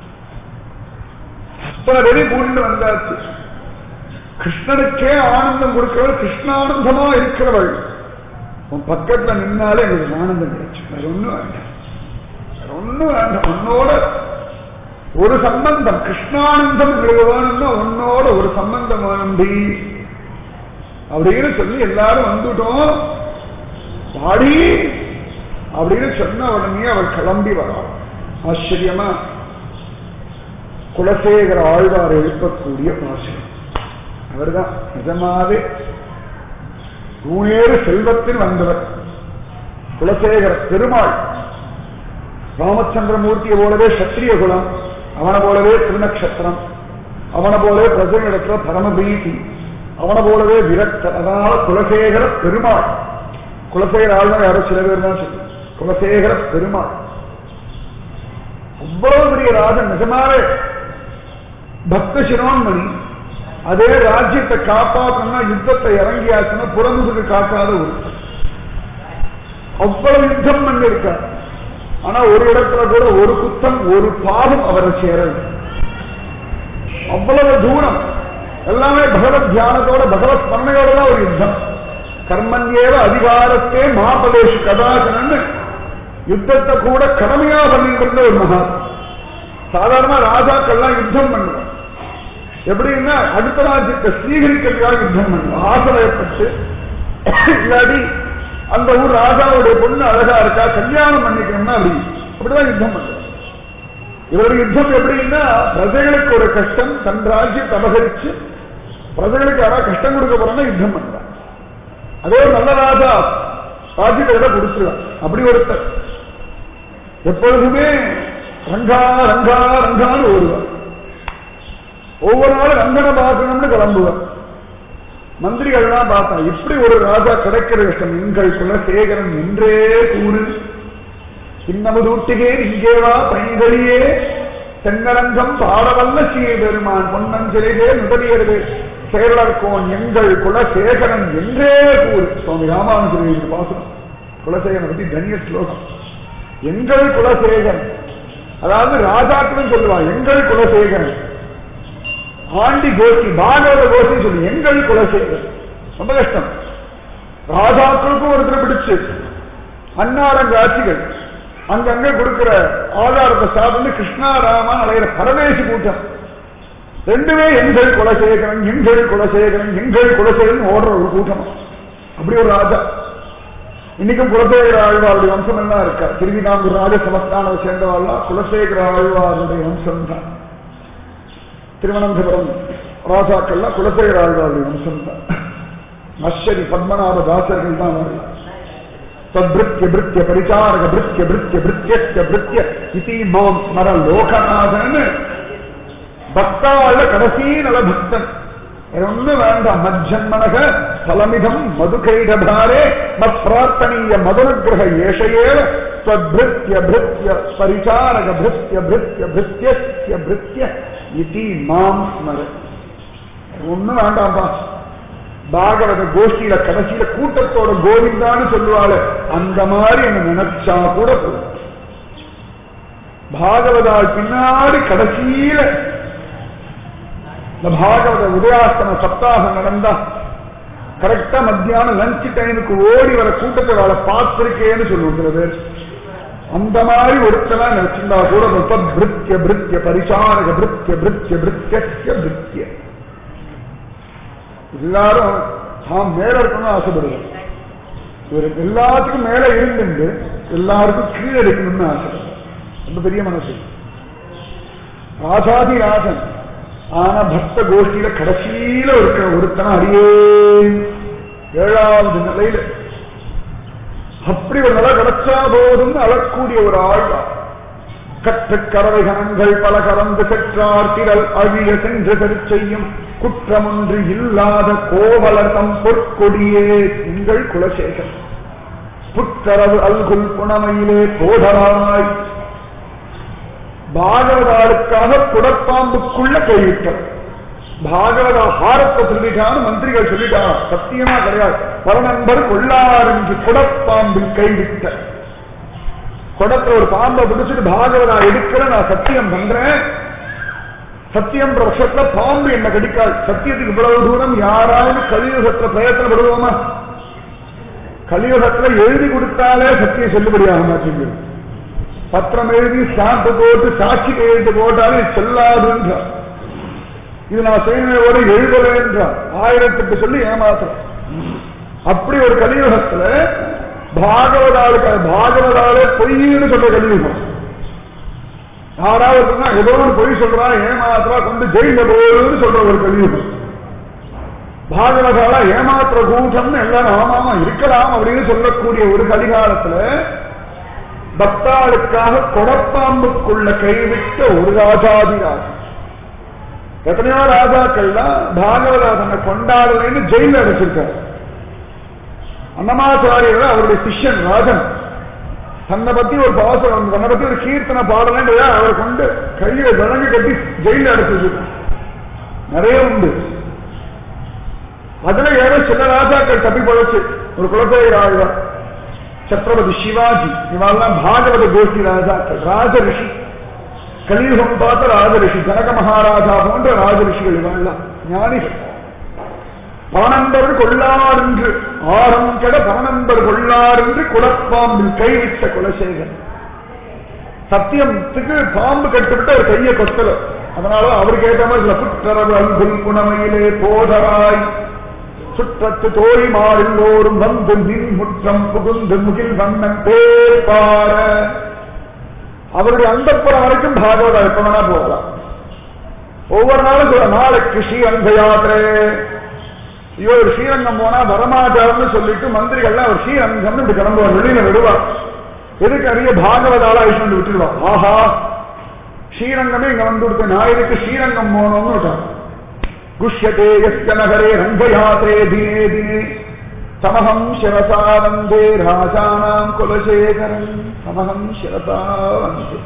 அத்தனை பேரை கூண்டு வந்தாச்சு கிருஷ்ணனுக்கே ஆனந்தம் கொடுக்கிறவள் கிருஷ்ணானந்தமா இருக்கிறவள் உன் பக்கத்துல நின்னாலே எங்களுக்கு ஆனந்தம் கிடைச்சு வேற ஒண்ணும் வேண்டாம் வேற ஒண்ணும் வேண்டாம் உன்னோட ஒரு சம்பந்தம் கிருஷ்ணானந்தம் எங்களுக்கு வேணும்னா உன்னோட ஒரு சம்பந்தம் வேணும்டி அப்படின்னு சொல்லி எல்லாரும் வந்துட்டோம் பாடி அப்படின்னு சொன்ன உடனே அவர் கிளம்பி வரார் ஆச்சரியமா குலசேகர ஆழ்வார் எழுப்பக்கூடிய பாசனம் அவர்தான் நிஜமாவே ஊனேறு செல்வத்தில் வந்தவர் குலசேகர பெருமாள் ராமச்சந்திரமூர்த்தியை போலவே சத்திரிய குலம் அவனை போலவே திருநக்ஷத்திரம் அவனை போலவே பிரஜனிடத்துல பரமபீதி அவனை போலவே விரக்த அதனால குலசேகர பெருமாள் குலசேகர ஆழ்வார் யாரோ சில பேர் தான் சொல்லு குலசேகர பெருமாள் அவ்வளவு பெரிய ராஜன் நிஜமாவே பக்த சிரோன்மணி அதே ராஜ்யத்தை காப்பாற்றணும்னா யுத்தத்தை இறங்கியாச்சுன்னா புறமுதுக்கு காக்காத ஒரு அவ்வளவு யுத்தம் பண்ணிருக்கார் ஆனா ஒரு இடத்துல கூட ஒரு குத்தம் ஒரு பாவம் அவரை சேரல அவ்வளவு தூரம் எல்லாமே பகவத் தியானத்தோட பகவத் ஸ்மரணையோட தான் ஒரு யுத்தம் கர்மன்யேவ அதிகாரத்தே மாபலேஷு கதாசனன்னு யுத்தத்தை கூட கடமையா பண்ணிட்டு இருந்த ஒரு மகா சாதாரண ராஜாக்கள்லாம் யுத்தம் பண்ணுவாங்க எப்படின்னா அடுத்த ராஜ்யத்தை ஸ்வீகரிக்கிறதுக்காக யுத்தம் பண்ணுவாங்க ஆசிரியப்பட்டு இல்லாட்டி அந்த ஊர் ராஜாவுடைய பொண்ணு அழகா இருக்கா கல்யாணம் பண்ணிக்கணும்னா அப்படி அப்படிதான் யுத்தம் பண்ணுவாங்க இவருடைய யுத்தம் எப்படின்னா பிரஜைகளுக்கு ஒரு கஷ்டம் தன் ராஜ்யத்தை அபகரிச்சு பிரஜைகளுக்கு யாராவது கஷ்டம் கொடுக்க போறோம்னா யுத்தம் பண்றாங்க அதே ஒரு நல்ல ராஜா ராஜ்யத்தை விட கொடுத்துருவான் அப்படி ஒருத்தர் எப்பொழுதுமே ரங்கா ரங்கா ரங்கான்னு ஓடுவார் ஒவ்வொரு நாளும் ரங்கனை பார்க்கணும்னு கிளம்புவார் மந்திரிகள்லாம் பார்த்தா இப்படி ஒரு ராஜா கிடைக்கிற கஷ்டம் எங்கள் குலசேகரன் என்றே கூறு இன்னமுதூட்டிகே இங்கேவா பைகளியே தென்னரங்கம் பாடவல்ல சீ பெருமான் பொன்னஞ்சிலையே முதலியது சேரலர்கோன் எங்கள் குலசேகரன் என்றே கூறு சுவாமி ராமானுஜர் பாசனம் குலசேகரன் பத்தி தனிய ஸ்லோகம் எங்கள் குலசேகரன் அதாவது ராஜாக்களும் சொல்லுவான் எங்கள் குலசேகரன் ஆண்டி கோஷ்டி பாகவத கோஷ்டி சொல்லி எங்கள் குலசேகரன் ரொம்ப கஷ்டம் ராஜாக்களுக்கும் ஒருத்தர் பிடிச்சு அன்னாரங்க ஆட்சிகள் அங்கங்க கொடுக்கிற ஆதாரத்தை சாப்பிட்டு கிருஷ்ணா ராமன் அலைகிற பரமேசி கூட்டம் ரெண்டுமே எங்கள் குலசேகரன் எங்கள் குலசேகரன் எங்கள் குலசேகரன் ஓடுற ஒரு கூட்டம் அப்படி ஒரு ராஜா இன்னைக்கும் குலசேகர ஆழ்வாருடைய வம்சம் எல்லாம் இருக்கா திருவிதாங்கூர் ராஜ சமஸ்தானம் சேர்ந்தவாள்லாம் குலசேகர ஆழ்வாருடைய வம்சம் தான் திருவனந்தபுரம் ராஜாக்கள்லாம் குலசேகர ஆழ்வாருடைய வம்சம் தான் அஸ்வரி பத்மநாப தாசர்கள் தான் வரலாம் தத்ருத்ய பிருத்திய பரிசாரக பிருத்திய பிருத்திய பிருத்திய பிருத்திய இதி மாம் ஸ்மர லோகநாதன் பக்தால கடைசி நல பக்தன் ஒண்ணு வேண்டாம் மஜ்ஜன்மனக பலமிதம் மதுகைடபாரே மத் பிரார்த்தனீய மதுனுகிரக ஏஷையே ஸ்வத்ருத்ய பிருத்திய பரிசாரக பிருத்திய பிருத்திய பிருத்திய பிருத்திய இதி மாம் ஸ்மர ஒண்ணு வேண்டாம்பா பாகவத கோஷ்டியில கடைசியில கூட்டத்தோட கோவிந்தான்னு சொல்லுவாள் அந்த மாதிரி என்ன நினைச்சா கூட போதும் பாகவதால் பின்னாடி கடைசியில இந்த பாகவத உதயாஸ்தம சப்தாகம் நடந்தா கரெக்டா மத்தியானம் லஞ்ச் டைமுக்கு ஓடி வர கூட்டத்தை அவளை பார்த்திருக்கேன்னு சொல்லுவோம் சில பேர் அந்த மாதிரி ஒருத்தனா நினைச்சிருந்தா கூட பிருத்திய பிருத்திய பரிசாரக பிருத்திய பிருத்திய பிருத்திய பிருத்திய எல்லாரும் தாம் மேல இருக்கணும்னு ஆசைப்படுவோம் இவர் எல்லாத்துக்கும் மேல இருந்து எல்லாருக்கும் கீழே எடுக்கணும்னு ஆசைப்படுவோம் ரொம்ப பெரிய மனசு ராஜாதி ராஜன் ஆனா பக்த கோஷ்டியில கடைசியில இருக்கிற ஒருத்தன அடியே ஏழாவது நிலையில அப்படி ஒரு நிலை கிடைச்சா போதும்னு அழக்கூடிய ஒரு ஆழ்வா கற்று கறவை கணங்கள் பல கறந்து பெற்றார் திரள் அழிய சென்று செய்யும் குற்றமொன்று இல்லாத கோவலர்தம் பொற்கொடியே திங்கள் குலசேகர் புற்றரவு அல்குல் புனமையிலே கோடராய் பாகவதாளுக்காக குடப்பாம்புக்குள்ள கைவிட்டார் பாகவத ஹாரத்தை சொல்லிட்டான்னு மந்திரிகள் சொல்லிட்டாங்க சத்தியமா கிடையாது பரநண்பர் கொள்ளார் என்று குடப்பாம்பில் கைவிட்ட குடத்துல ஒரு பாம்பை பிடிச்சிட்டு பாகவதா எடுக்கிற நான் சத்தியம் பண்றேன் சத்தியம் வருஷத்துல பாம்பு என்ன கடிக்காது சத்தியத்துக்கு இவ்வளவு தூரம் யாராவது கலியுகத்துல பிரயத்தனப்படுவோமா கலியுகத்துல எழுதி கொடுத்தாலே சத்தியம் செல்லுபடியாக மாட்டேங்குது பத்திரம் எழுதி ஸ்டாம்பு போட்டு சாட்சி கையெழுத்து போட்டாலும் செல்லாதுன்றார் இது நான் செய்யணையோடு எழுதலை என்றார் ஆயிரத்துக்கு சொல்லி ஏமாத்திரம் அப்படி ஒரு கலியுகத்துல பாகவதாளுக்கு பாகவதாலே பொய்ன்னு சொல்ற கலியுகம் யாராவது சொன்னா ஏதோ ஒரு பொய் சொல்றா ஏமாத்திரா கொண்டு ஜெயில போடுன்னு சொல்ற ஒரு கலியுகம் பாகவதால ஏமாத்திர கூட்டம்னு எல்லாரும் ஆமாமா இருக்கலாம் அப்படின்னு சொல்லக்கூடிய ஒரு கலிகாலத்துல பக்தாளுக்காக கொடப்பாம்புக்குள்ள கைவிட்ட ஒரு ராஜாதி ராஜா எத்தனையோ ராஜாக்கள்லாம் பாகவதாசனை கொண்டாடலைன்னு ஜெயில அடைச்சிருக்காரு அன்னமாச்சாரியர் அவருடைய சிஷ்யன் ராஜன் தன்னை பத்தி ஒரு பாசம் தன்னை பத்தி ஒரு கீர்த்தனை பாடலன்னு அவரை கொண்டு கையில விலங்கு கட்டி ஜெயில அடைச்சு நிறைய உண்டு அதுல ஏதோ சில ராஜாக்கள் தப்பி பழச்சு ஒரு குலத்தேய ராஜா சத்ரபதி சிவாஜி இவெல்லாம் பாகவத கோஷ்டி ராஜாக்கள் ராஜ ரிஷி கலியுகம் பார்த்த ராஜ ரிஷி ஜனக மகாராஜா போன்ற ராஜ ரிஷிகள் இவெல்லாம் ஞானிகள் பணம்பர் கொள்ளார் என்று ஆரம் கெட பணம்பர் கொள்ளார் என்று குலப்பாம்பில் கைவிட்ட குலசேகர் சத்தியத்துக்கு பாம்பு கட்டுவிட்டு அவர் கையை கொத்தல அதனால அவருக்கு ஏற்ற மாதிரி புற்றரவு அன்புல் புனமையிலே போதராய் சுற்றத்து தோழி மாறில்லோரும் வந்து நின் முற்றம் புகுந்து முகில் வண்ணன் பேர் அவருடைய அந்தப்புறம் வரைக்கும் பாகவதா எப்ப வேணா போகலாம் ஒவ்வொரு நாளும் சொல்ல நாளைக்கு ஸ்ரீரங்க யாத்திரை ஐயோ ஒரு ஸ்ரீரங்கம் போனா வரமாட்டார்னு சொல்லிட்டு மந்திரிகள்லாம் ஒரு ஸ்ரீரங்கம் இப்படி கிளம்புவார் வெளியில விடுவார் எதுக்கு அறிய பாகவதால ஐஸ்வந்து விட்டுடுவார் ஆஹா ஸ்ரீரங்கமே இங்க வந்து கொடுத்த நான் எதுக்கு ஸ்ரீரங்கம் போனோம்னு விட்டார் குஷ்யதே எஸ்ய நகரே ரங்கயாத்திரே தினே தினே சமகம் சிரசா வந்தே ராஜானாம் குலசேகரன் சமகம் சிரசா வந்தே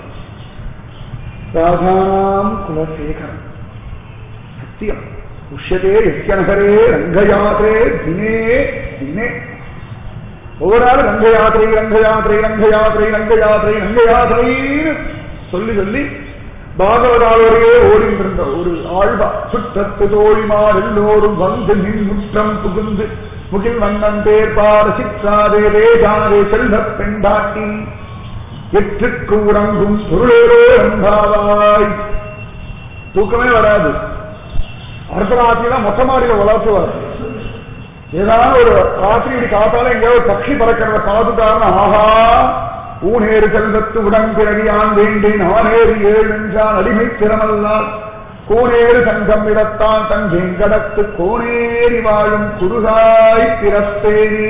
ராஜானாம் குலசேகரன் சத்தியம் உஷ்யதே எஸ்ய நகரே ரங்கயாத்திரே தினே தினே ஒவ்வொரு நாளும் ரங்க யாத்திரை ரங்க யாத்திரை ரங்க யாத்திரை ரங்க யாத்திரை ரங்க யாத்திரைன்னு சொல்லி சொல்லி பாகவதாலோரையே ஓடிந்திருந்த ஒரு ஆழ்வா சுற்றத்து தோழிமார் எல்லோரும் வந்து நின் முற்றம் புகுந்து முகில் வண்ணன் பேர் பார சிற்றாதே வேதாரே செல்வ பெண்டாட்டி எற்றுக்கு உறங்கும் பொருளேரோ அன்பாவாய் தூக்கமே வராது அடுத்த ராத்திரியில மொத்த மாடியில வளர்த்துவார் ஏதாவது ஒரு ராத்திரி இப்படி காத்தால எங்கேயாவது பட்சி பறக்கிறத பார்த்துட்டாருன்னா ஆஹா ஊனேறு செல்வத்து உடன் பிறவியான் வேண்டேன் ஆனேறு ஏழு என்றான் அடிமை திறமல்லால் கோனேறு சங்கம் இடத்தான் தன் வெங்கடத்து கோனேறி வாழும் குருகாய் பிறப்பேனே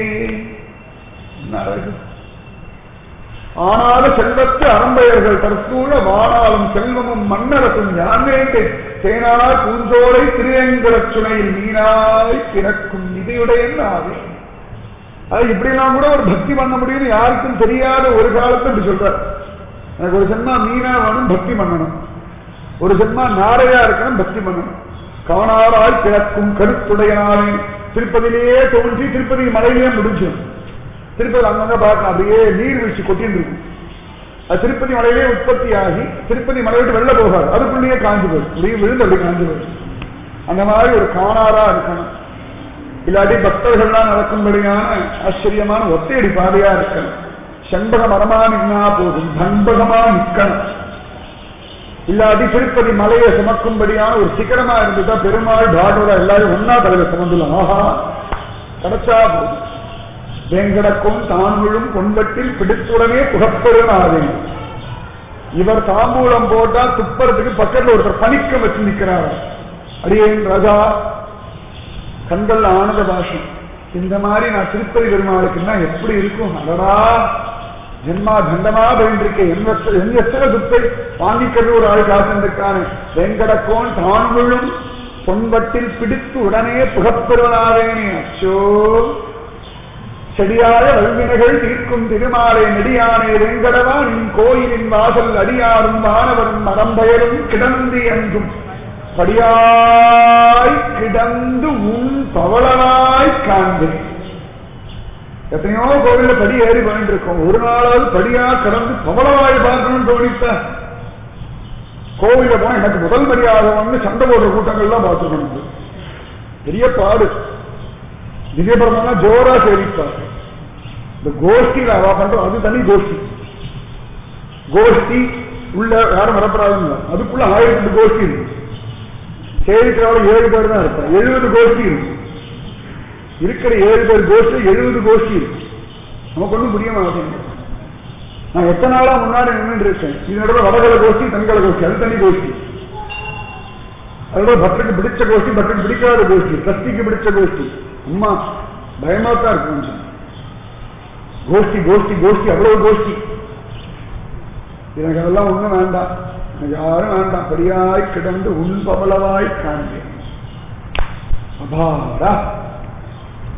ஆனாலும் செல்வத்து அறம்பெயர்கள் தற்சூழ வானாலும் செல்வமும் மன்னரசும் யான் வேண்டேன் தேனாய் பூஞ்சோலை திருவேங்கடச் சுனையில் மீனாய் பிறக்கும் இதையுடைய ஆவே அது இப்படிலாம் கூட ஒரு பக்தி பண்ண முடியும்னு யாருக்கும் தெரியாத ஒரு காலத்தை இப்படி சொல்றார் எனக்கு ஒரு சென்மா மீனா வேணும் பக்தி பண்ணணும் ஒரு சென்மா நாரையா இருக்கணும் பக்தி பண்ணணும் காணாராய் பிறக்கும் கருத்துடையனாலே திருப்பதியிலேயே தோன்றி திருப்பதி மலையிலேயே முடிஞ்சிடும் திருப்பதி அங்கங்க பார்க்கலாம் அப்படியே நீர்வீழ்ச்சி கொட்டின்னு இருக்கும் அது திருப்பதி மலையிலே உற்பத்தி ஆகி திருப்பதி மலை விட்டு வெளில போகாது அதுக்குள்ளேயே காஞ்சு போயிடும் அப்படியே விழுந்து அப்படி காஞ்சு போயிடும் அந்த மாதிரி ஒரு காணாரா இருக்கணும் இல்லாட்டி பக்தர்கள்லாம் நடக்கும்படியான ஆச்சரியமான ஒத்தையடி பாதையா இருக்கணும் செண்பக மரமா நின்னா போதும் தன்பகமா நிற்கணும் இல்லாட்டி திருப்பதி மலையை சுமக்கும்படியான ஒரு சிக்கரமா இருந்துட்டா பெருமாள் பாகவதா எல்லாரும் ஒன்னா தலைவர் சுமந்துலாம் ஆஹா கிடைச்சா போதும் வேங்கடக்கும் தான்விழும் பொன்பட்டில் பிடித்துடனே புகப்பெருமாதேன் இவர் தாம்பூலம் போட்டா துப்பறதுக்கு பக்கத்துல ஒருத்தர் பணிக்க வச்சு நிக்கிறார் அடியேன் ராஜா கண்கள் ஆனந்த பாஷம் இந்த மாதிரி நான் திருப்பதி பெருமாளுக்குன்னா எப்படி இருக்கும் அடடா ஜென்மா தண்டமா பயந்திருக்கேன் என் எத்தனை துப்பை வாங்கிக்கிறது ஒரு ஆள் காத்திருக்கானே வெங்கடக்கோன் தான் விழும் பொன்பட்டில் பிடித்து உடனே புகப்பெருவனாவேனே அச்சோ செடியாய வல்வினைகள் தீர்க்கும் திருமாலை நெடியானே வெங்கடவா நின் கோயிலின் வாசல் அடியாரும் வானவரும் மரம்பெயரும் கிடந்து என்றும் படியாய் கிடந்து உன் பவளனாய் காண்பேன் எத்தனையோ கோவில்ல படி ஏறி போயிட்டு இருக்கோம் ஒரு நாளாவது படியா கடந்து பவளவாய் பார்க்கணும்னு தோணித்த கோவில போனா எனக்கு முதல் மரியாதை வந்து சண்டை போடுற கூட்டங்கள்லாம் பார்த்துக்கணும் பெரிய பாடு விஜயபுரம்னா ஜோரா சேவிப்பார் இந்த கோஷ்டியில அவா பண்றோம் அது தனி கோஷ்டி கோஷ்டி உள்ள யாரும் வரப்படாதுன்னு அதுக்குள்ள ஆயிரத்தி எட்டு கோஷ்டி இருக்கு சேவிக்கிறவங்க ஏழு பேர் தான் இருப்பாங்க எழுபது கோஷ்டி இருக்கு இருக்கிற ஏழு பேர் கோஷ்டி எழுபது கோஷ்டி இருக்கு நமக்கு ஒன்றும் புரிய மாட்டேங்குது நான் எத்தனை நாளா முன்னாடி நின்று இருக்கேன் இதனோட வடகல கோஷ்டி தென்கல கோஷ்டி அது தனி கோஷ்டி அதோட பக்தருக்கு பிடிச்ச கோஷ்டி பக்தருக்கு பிடிக்காத கோஷ்டி கஸ்திக்கு பிடிச்ச கோஷ்டி அம்மா பயமா தான் இருக்கு கொஞ்சம் கோஷ்டி கோஷ்டி கோஷ்டி அவ்வளவு கோஷ்டி எனக்கு அதெல்லாம் ஒண்ணும் வேண்டாம் எனக்கு யாரும் வேண்டாம் படியாய் கிடந்து உன் பவளவாய் காண்பேன் அபாடா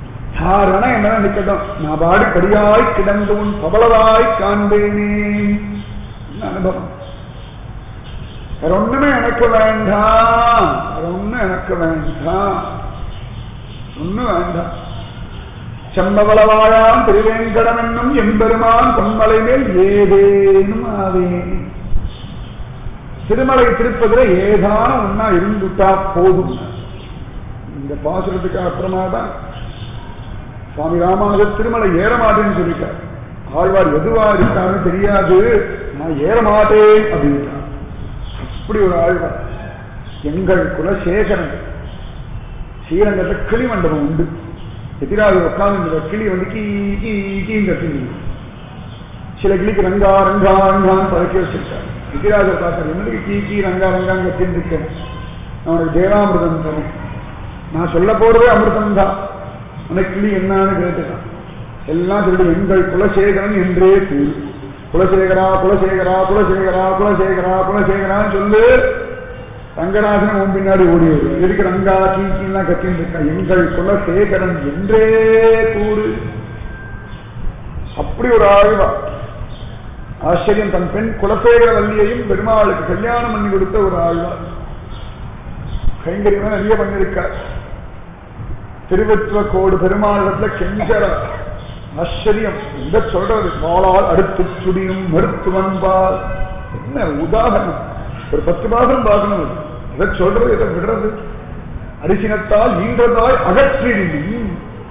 ஆறன என்ன நிக்கட்டும் நான் பாடி படியாய் கிடந்து உன் பவளவாய் காண்பேனே என்ன அனுபவம் வேற ஒண்ணுமே எனக்கு வேண்டாம் வேற ஒண்ணும் எனக்கு வேண்டாம் ஒண்ணும் வேண்டாம் செம்பவளவாயாம் திருவேங்கடம் என்னும் எம்பெருமான் பொன்மலை மேல் ஏதேனும் ஆவேன் திருமலை திருப்பதில ஏதான ஒன்னா இருந்துட்டா போதும் இந்த பாசுரத்துக்கு அப்புறமா தான் சுவாமி ராமானுஜர் திருமலை ஏற மாட்டேன்னு சொல்லிட்டார் ஆழ்வார் எதுவா இருக்கான்னு தெரியாது நான் ஏற மாட்டேன் அப்படின்ட்டார் அப்படி ஒரு ஆழ்வார் எங்கள் குலசேகரன் ஸ்ரீரங்கத்தை கிளி மண்டபம் உண்டு எதிராக உட்கார்ந்து இந்த கிளி வந்து கீ கீ கீங்க கிளி சில கிளிக்கு ரங்கா ரங்கா ரங்கான்னு பழக்கி வச்சிருக்காரு எதிராக பார்த்தார் என்னதுக்கு கீ கீ ரங்கா ரங்கான்னு கத்தின்னு இருக்கேன் நான் உனக்கு தேவாமிர்தம் தரேன் நான் சொல்ல போறதே அமிர்தம் தான் அந்த கிளி என்னன்னு கேட்டுட்டான் எல்லாம் திருடி எங்கள் குலசேகரன் என்றே கூறு குலசேகரா குலசேகரா குலசேகரா குலசேகரா குலசேகரான்னு சொல்லு ரங்கநாதன் உன் பின்னாடி ஓடி வரும் எதுக்கு ரங்கா கீக்கின்லாம் கத்தின்னு இருக்கா எங்கள் குலசேகரன் என்றே கூறு அப்படி ஒரு ஆழ்வா ஆச்சரியம் தன் பெண் குலசேகர வள்ளியையும் பெருமாளுக்கு கல்யாணம் பண்ணி கொடுத்த ஒரு ஆழ்வா கைங்கரியமா நிறைய பண்ணிருக்கார் திருவத்துவ கோடு பெருமாளிடத்துல கெஞ்சர ஆச்சரியம் எந்த சொல்றது பாலால் அடுத்து சுடியும் மருத்துவன்பால் என்ன உதாரணம் ஒரு பத்து மாதம் பார்க்கணும் அது. எதை சொல்றது எதை விடுறது அரிசினத்தால் ஈன்றதாய் அகற்றிடும்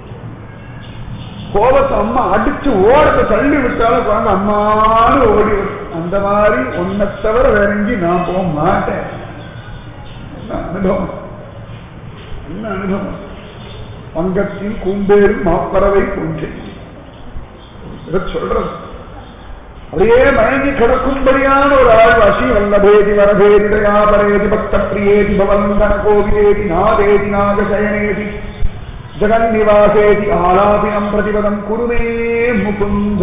கோபத்தை அம்மா அடிச்சு ஓடத்தை தள்ளி விட்டாலும் குழந்தை அம்மானு ஓடி வரும். அந்த மாதிரி ஒன்னை தவிர வேற எங்கேயும் நான் போக மாட்டேன் என்ன அனுபவம் என்ன அனுபவம் பங்கத்தின் கூம்பேரும் மாப்பறவை பூஞ்சை இதை சொல்றது அப்படியே மயங்கி கிடக்கும்படியான ஒரு ஆழ்வாசி வல்லபேதி வரபேதி தயாபரேதி பக்த பிரியேதி பவந்தன கோவிலேதி நாதேதி நாகசயனேதி ஜெகன்னிவாசேதி ஆலாபினம் பிரதிபதம் குருமே முகுந்த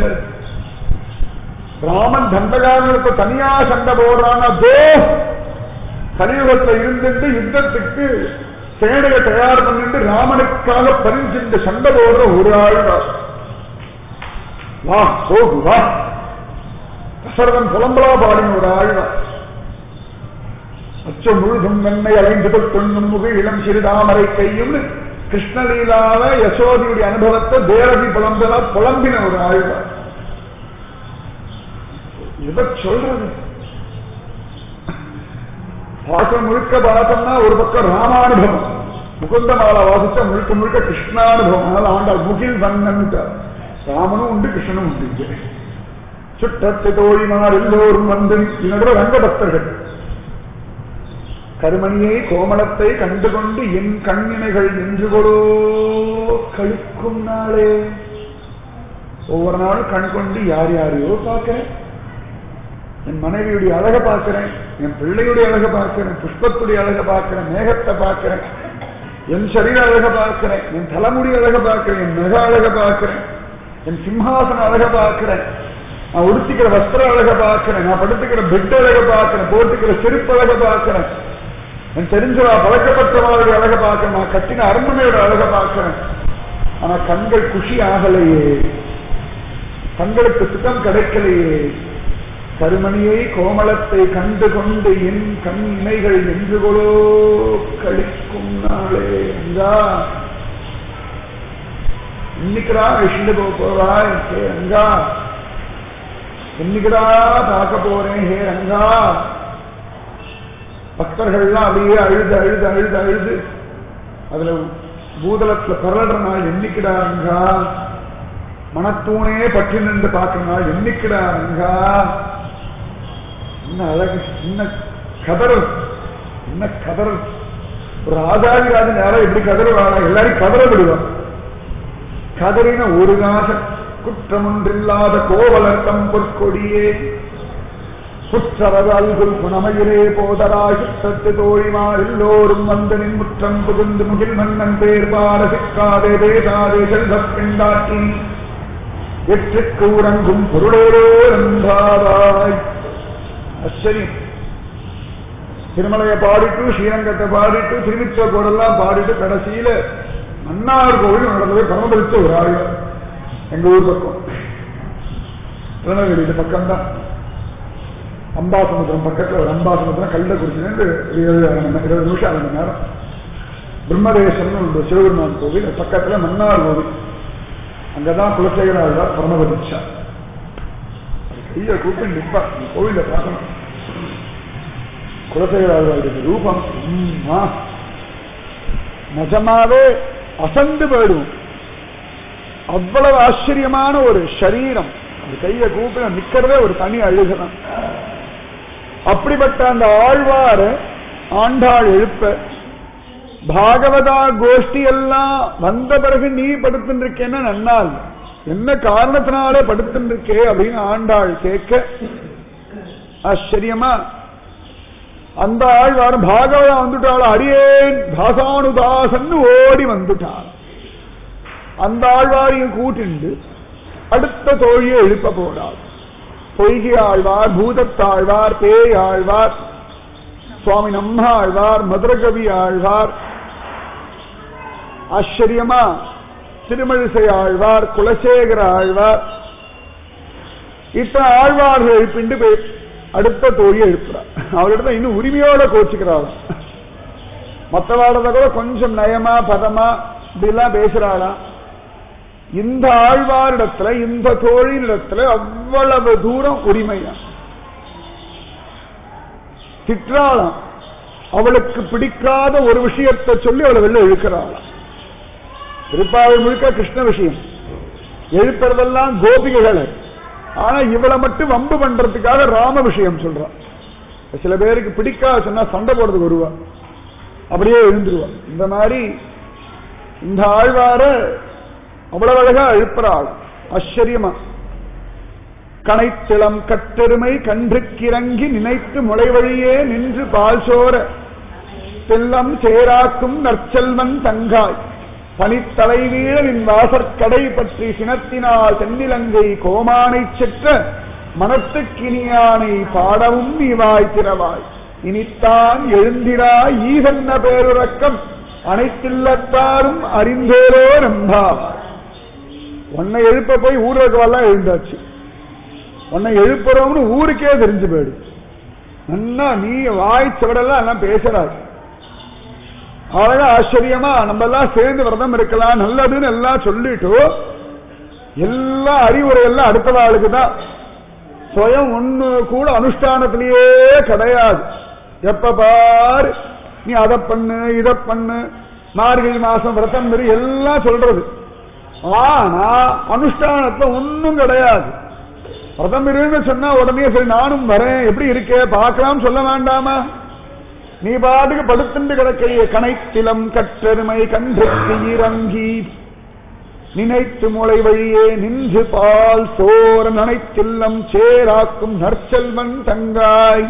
ராமன் தண்டகாரனுக்கு தனியா சண்டை போடுறான் அதோ கலியுகத்துல இருந்துட்டு யுத்தத்துக்கு சேனையை தயார் பண்ணிட்டு ராமனுக்காக பரிஞ்சிட்டு சண்டை போடுற ஒரு ஆழ்வார் வா போகு வா தசரதன் புலம்பலா பாடின ஒரு ஆழ்வார் அச்ச முழுதும் வெண்ணை அலைந்து தொண்ணும் முகு இளம் சிறுதாமரை கையும் கிருஷ்ணலீலாவ யசோதியுடைய அனுபவத்தை தேவகி புலம்பலா புலம்பின ஒரு ஆழ்வார் இதை சொல்றது பாசம் முழுக்க பார்த்தோம்னா ஒரு பக்கம் ராமானுபவம் முகுந்த மாலா வாசிச்சா முழுக்க முழுக்க கிருஷ்ணானுபவம் அதனால ஆண்டாள் முகில் வண்ணன் ராமனும் உண்டு கிருஷ்ணனும் உண்டு இங்கே சுற்றத்து தோழிமார் எல்லோரும் வந்து இதனோட ரங்க பக்தர்கள் கருமணியை கோமளத்தை கண்டு கொண்டு என் கண்ணினைகள் நின்று கொடோ கழிக்கும் நாளே ஒவ்வொரு நாளும் கண் கொண்டு யார் யாரையோ பார்க்கிறேன் என் மனைவியுடைய அழகை பார்க்கிறேன் என் பிள்ளையுடைய அழகை பார்க்கிறேன் புஷ்பத்துடைய அழகை பார்க்கிறேன் மேகத்தை பார்க்கிறேன் என் சரீர அழகை பார்க்கிறேன் என் தலைமுடி அழகை பார்க்கிறேன் என் நக அழகை பார்க்கிறேன் என் சிம்ஹாசன அழகை பார்க்கிறேன் நான் உடுத்திக்கிற வஸ்திர அழகை பார்க்கிறேன் நான் படுத்துக்கிற பெட் அழகை பார்க்கிறேன் போட்டுக்கிற செருப்பு அழகை பார்க்கிறேன் என் தெரிஞ்சவா பழக்கப்பட்டவாளுடைய அழகை பார்க்கிறேன் நான் கட்டின அரண்மனையோட அழகை பார்க்கிறேன் ஆனா கண்கள் குஷி ஆகலையே கண்களுக்கு சுத்தம் கிடைக்கலையே கருமணியை கோமளத்தை கண்டு கொண்டு என் கண் இமைகள் என்று கொலோ கழிக்கும் நாளே அங்கா இன்னைக்குடா விஷ்ணு போ போறாய் ஹே ரங்கா இன்னைக்குடா பார்க்க போறேன் ஹே ரங்கா பக்தர்கள்லாம் அப்படியே அழுது அழுது அழுது அழுது அதுல பூதலத்துல பரல்ற நாள் என்னைக்குடா ரங்கா மனத்தூணே பற்றி நின்று பார்க்கிற நாள் என்னைக்குடா ரங்கா என்ன அழகு என்ன கதறு என்ன கதறு ஒரு ராஜாதிராஜன் யாரோ எப்படி கதறுவானா எல்லாரையும் கதற விடுவான் கதறின ஒரு நாச குற்றமொன்றில்லாத கோவலர்த்தம் பொற்கொடியே குற்றவது அல்குல் குணமையிலே போதராய் சுற்றத்து தோழிமார் எல்லோரும் வந்து நின் முற்றம் புகுந்து முகில் மன்னன் பேர் பாட சிக்காதே பேசாதே செல்வப் பெண்டாட்டி எற்றுக்கு உறங்கும் பொருளோரோ நந்தாராய் ஆச்சரியம் திருமலையை பாடிட்டு ஸ்ரீரங்கத்தை பாடிட்டு திருவிச்ச கோடெல்லாம் பாடிட்டு கடைசியில மன்னார் கோவில் நடந்தது பரமபலிச்ச ஒரு ஆலயம் எங்க ஊர் பக்கம் திருநெல்வேலி இது பக்கம்தான் அம்பாசமுத்திரம் பக்கத்துல ஒரு அம்பாசமுத்திரம் கள்ளக்குறிச்சிலேருந்து ஒரு ஏழு அரை மணி நேரம், இருபது நிமிஷம் அரை மணி நேரம் பிரம்மதேசம்னு ஒரு சிவபெருமான் கோவில் அது பக்கத்துல மன்னார் கோவில் அங்கதான் குலசேகர ஆழ்வார் பரமபதிச்சா கையை கூப்பிட்டு நிற்பா இந்த கோவில பார்க்கணும் குலசேகர ஆழ்வாருடைய ரூபம் அம்மா நிஜமாவே அசந்து போயிடும் அவ்வளவு ஆச்சரியமான ஒரு சரீரம் அந்த கையை கூப்பிட நிக்கிறதே ஒரு தனி அழுகதான் அப்படிப்பட்ட அந்த ஆழ்வார் ஆண்டாள் எழுப்ப பாகவதா கோஷ்டி எல்லாம் வந்த பிறகு நீ படுத்துருக்கேன்னு நன்னால் என்ன காரணத்தினாலே படுத்துருக்கே அப்படின்னு ஆண்டாள் கேட்க ஆச்சரியமா அந்த ஆழ்வார் பாகவதா வந்துட்டாள் அடியேன் தாசானுதாசன் ஓடி வந்துட்டாள் அந்த ஆழ்வாரையும் கூட்டிண்டு அடுத்த தோழியை எழுப்ப போறார் பொய்கை ஆழ்வார் பூதத்தாழ்வார் பேய் ஆழ்வார் சுவாமி நம்ம ஆழ்வார் மதுரகவி ஆழ்வார் ஆச்சரியமா திருமழிசை ஆழ்வார் குலசேகர ஆழ்வார் இத்தனை ஆழ்வார்கள் எழுப்பிண்டு போய் அடுத்த தோழியை எழுப்புறார் அவரிடத்த இன்னும் உரிமையோட கோச்சுக்கிறாள் மற்றவாடத கூட கொஞ்சம் நயமா பதமா இப்படிலாம் பேசுறாளாம் இந்த ஆழ்வாரிடத்துல இந்த தோழினிடத்துல அவ்வளவு தூரம் உரிமையா திட்டாளாம் அவளுக்கு பிடிக்காத ஒரு விஷயத்தை சொல்லி அவளை வெளில இழுக்கிறாளாம் திருப்பாவை முழுக்க கிருஷ்ண விஷயம் எழுப்புறதெல்லாம் கோபிகைகளை ஆனா இவளை மட்டும் வம்பு பண்றதுக்காக ராம விஷயம் சொல்றான் சில பேருக்கு பிடிக்காத சொன்னா சண்டை போடுறதுக்கு வருவா அப்படியே எழுந்துருவா இந்த மாதிரி இந்த ஆழ்வார அவ்வளவு அழகா எழுப்புறாள் ஆச்சரியமா கனைத்திளம் கட்டெருமை கன்றுக்கிறங்கி நினைத்து முளை வழியே நின்று பால் சோர செல்லம் சேராக்கும் நற்செல்வன் தங்காய் பனித்தலை வீழ நின் வாசற்கடை பற்றி சினத்தினால் தென்னிலங்கை கோமானை செற்ற மனத்துக்கினியானை பாடவும் நீவாய் திறவாய் இனித்தான் எழுந்திராய் ஈசன்ன பேருறக்கம் அனைத்தில்லத்தாரும் அறிந்தேரோ நம்பாவாய் உன்னை எழுப்ப போய் ஊரகவெல்லாம் எழுந்தாச்சு உன்னை எழுப்புறோம்னு ஊருக்கே தெரிஞ்சு போயிடு நன்னா நீ வாய் செவடெல்லாம் எல்லாம் பேசுறாரு அழகா ஆச்சரியமா நம்ம எல்லாம் சேர்ந்து விரதம் இருக்கலாம் நல்லதுன்னு எல்லாம் சொல்லிட்டு எல்லா அறிவுரை எல்லாம் அடுத்த ஆளுக்கு தான் சுயம் ஒண்ணு கூட அனுஷ்டானத்திலேயே கிடையாது எப்ப பாரு நீ அதை பண்ணு இதை பண்ணு மார்கழி மாசம் விரதம் இரு எல்லாம் சொல்றது ஆனா அனுஷ்டானத்துல ஒண்ணும் கிடையாது விரதம் இருன்னு சொன்னா உடனே சரி நானும் வரேன் எப்படி இருக்கே பார்க்கலாம் சொல்ல வேண்டாமா நீ பாட்டுக்கு படுத்துண்டு கிடக்கைய கனைத்திலம் கற்றெருமை கன்றுக்கு இறங்கி நினைத்து முளை வழியே நின்று பால் சோர நனைத்தில்லம் சேராக்கும் நற்செல்வன் தங்காய்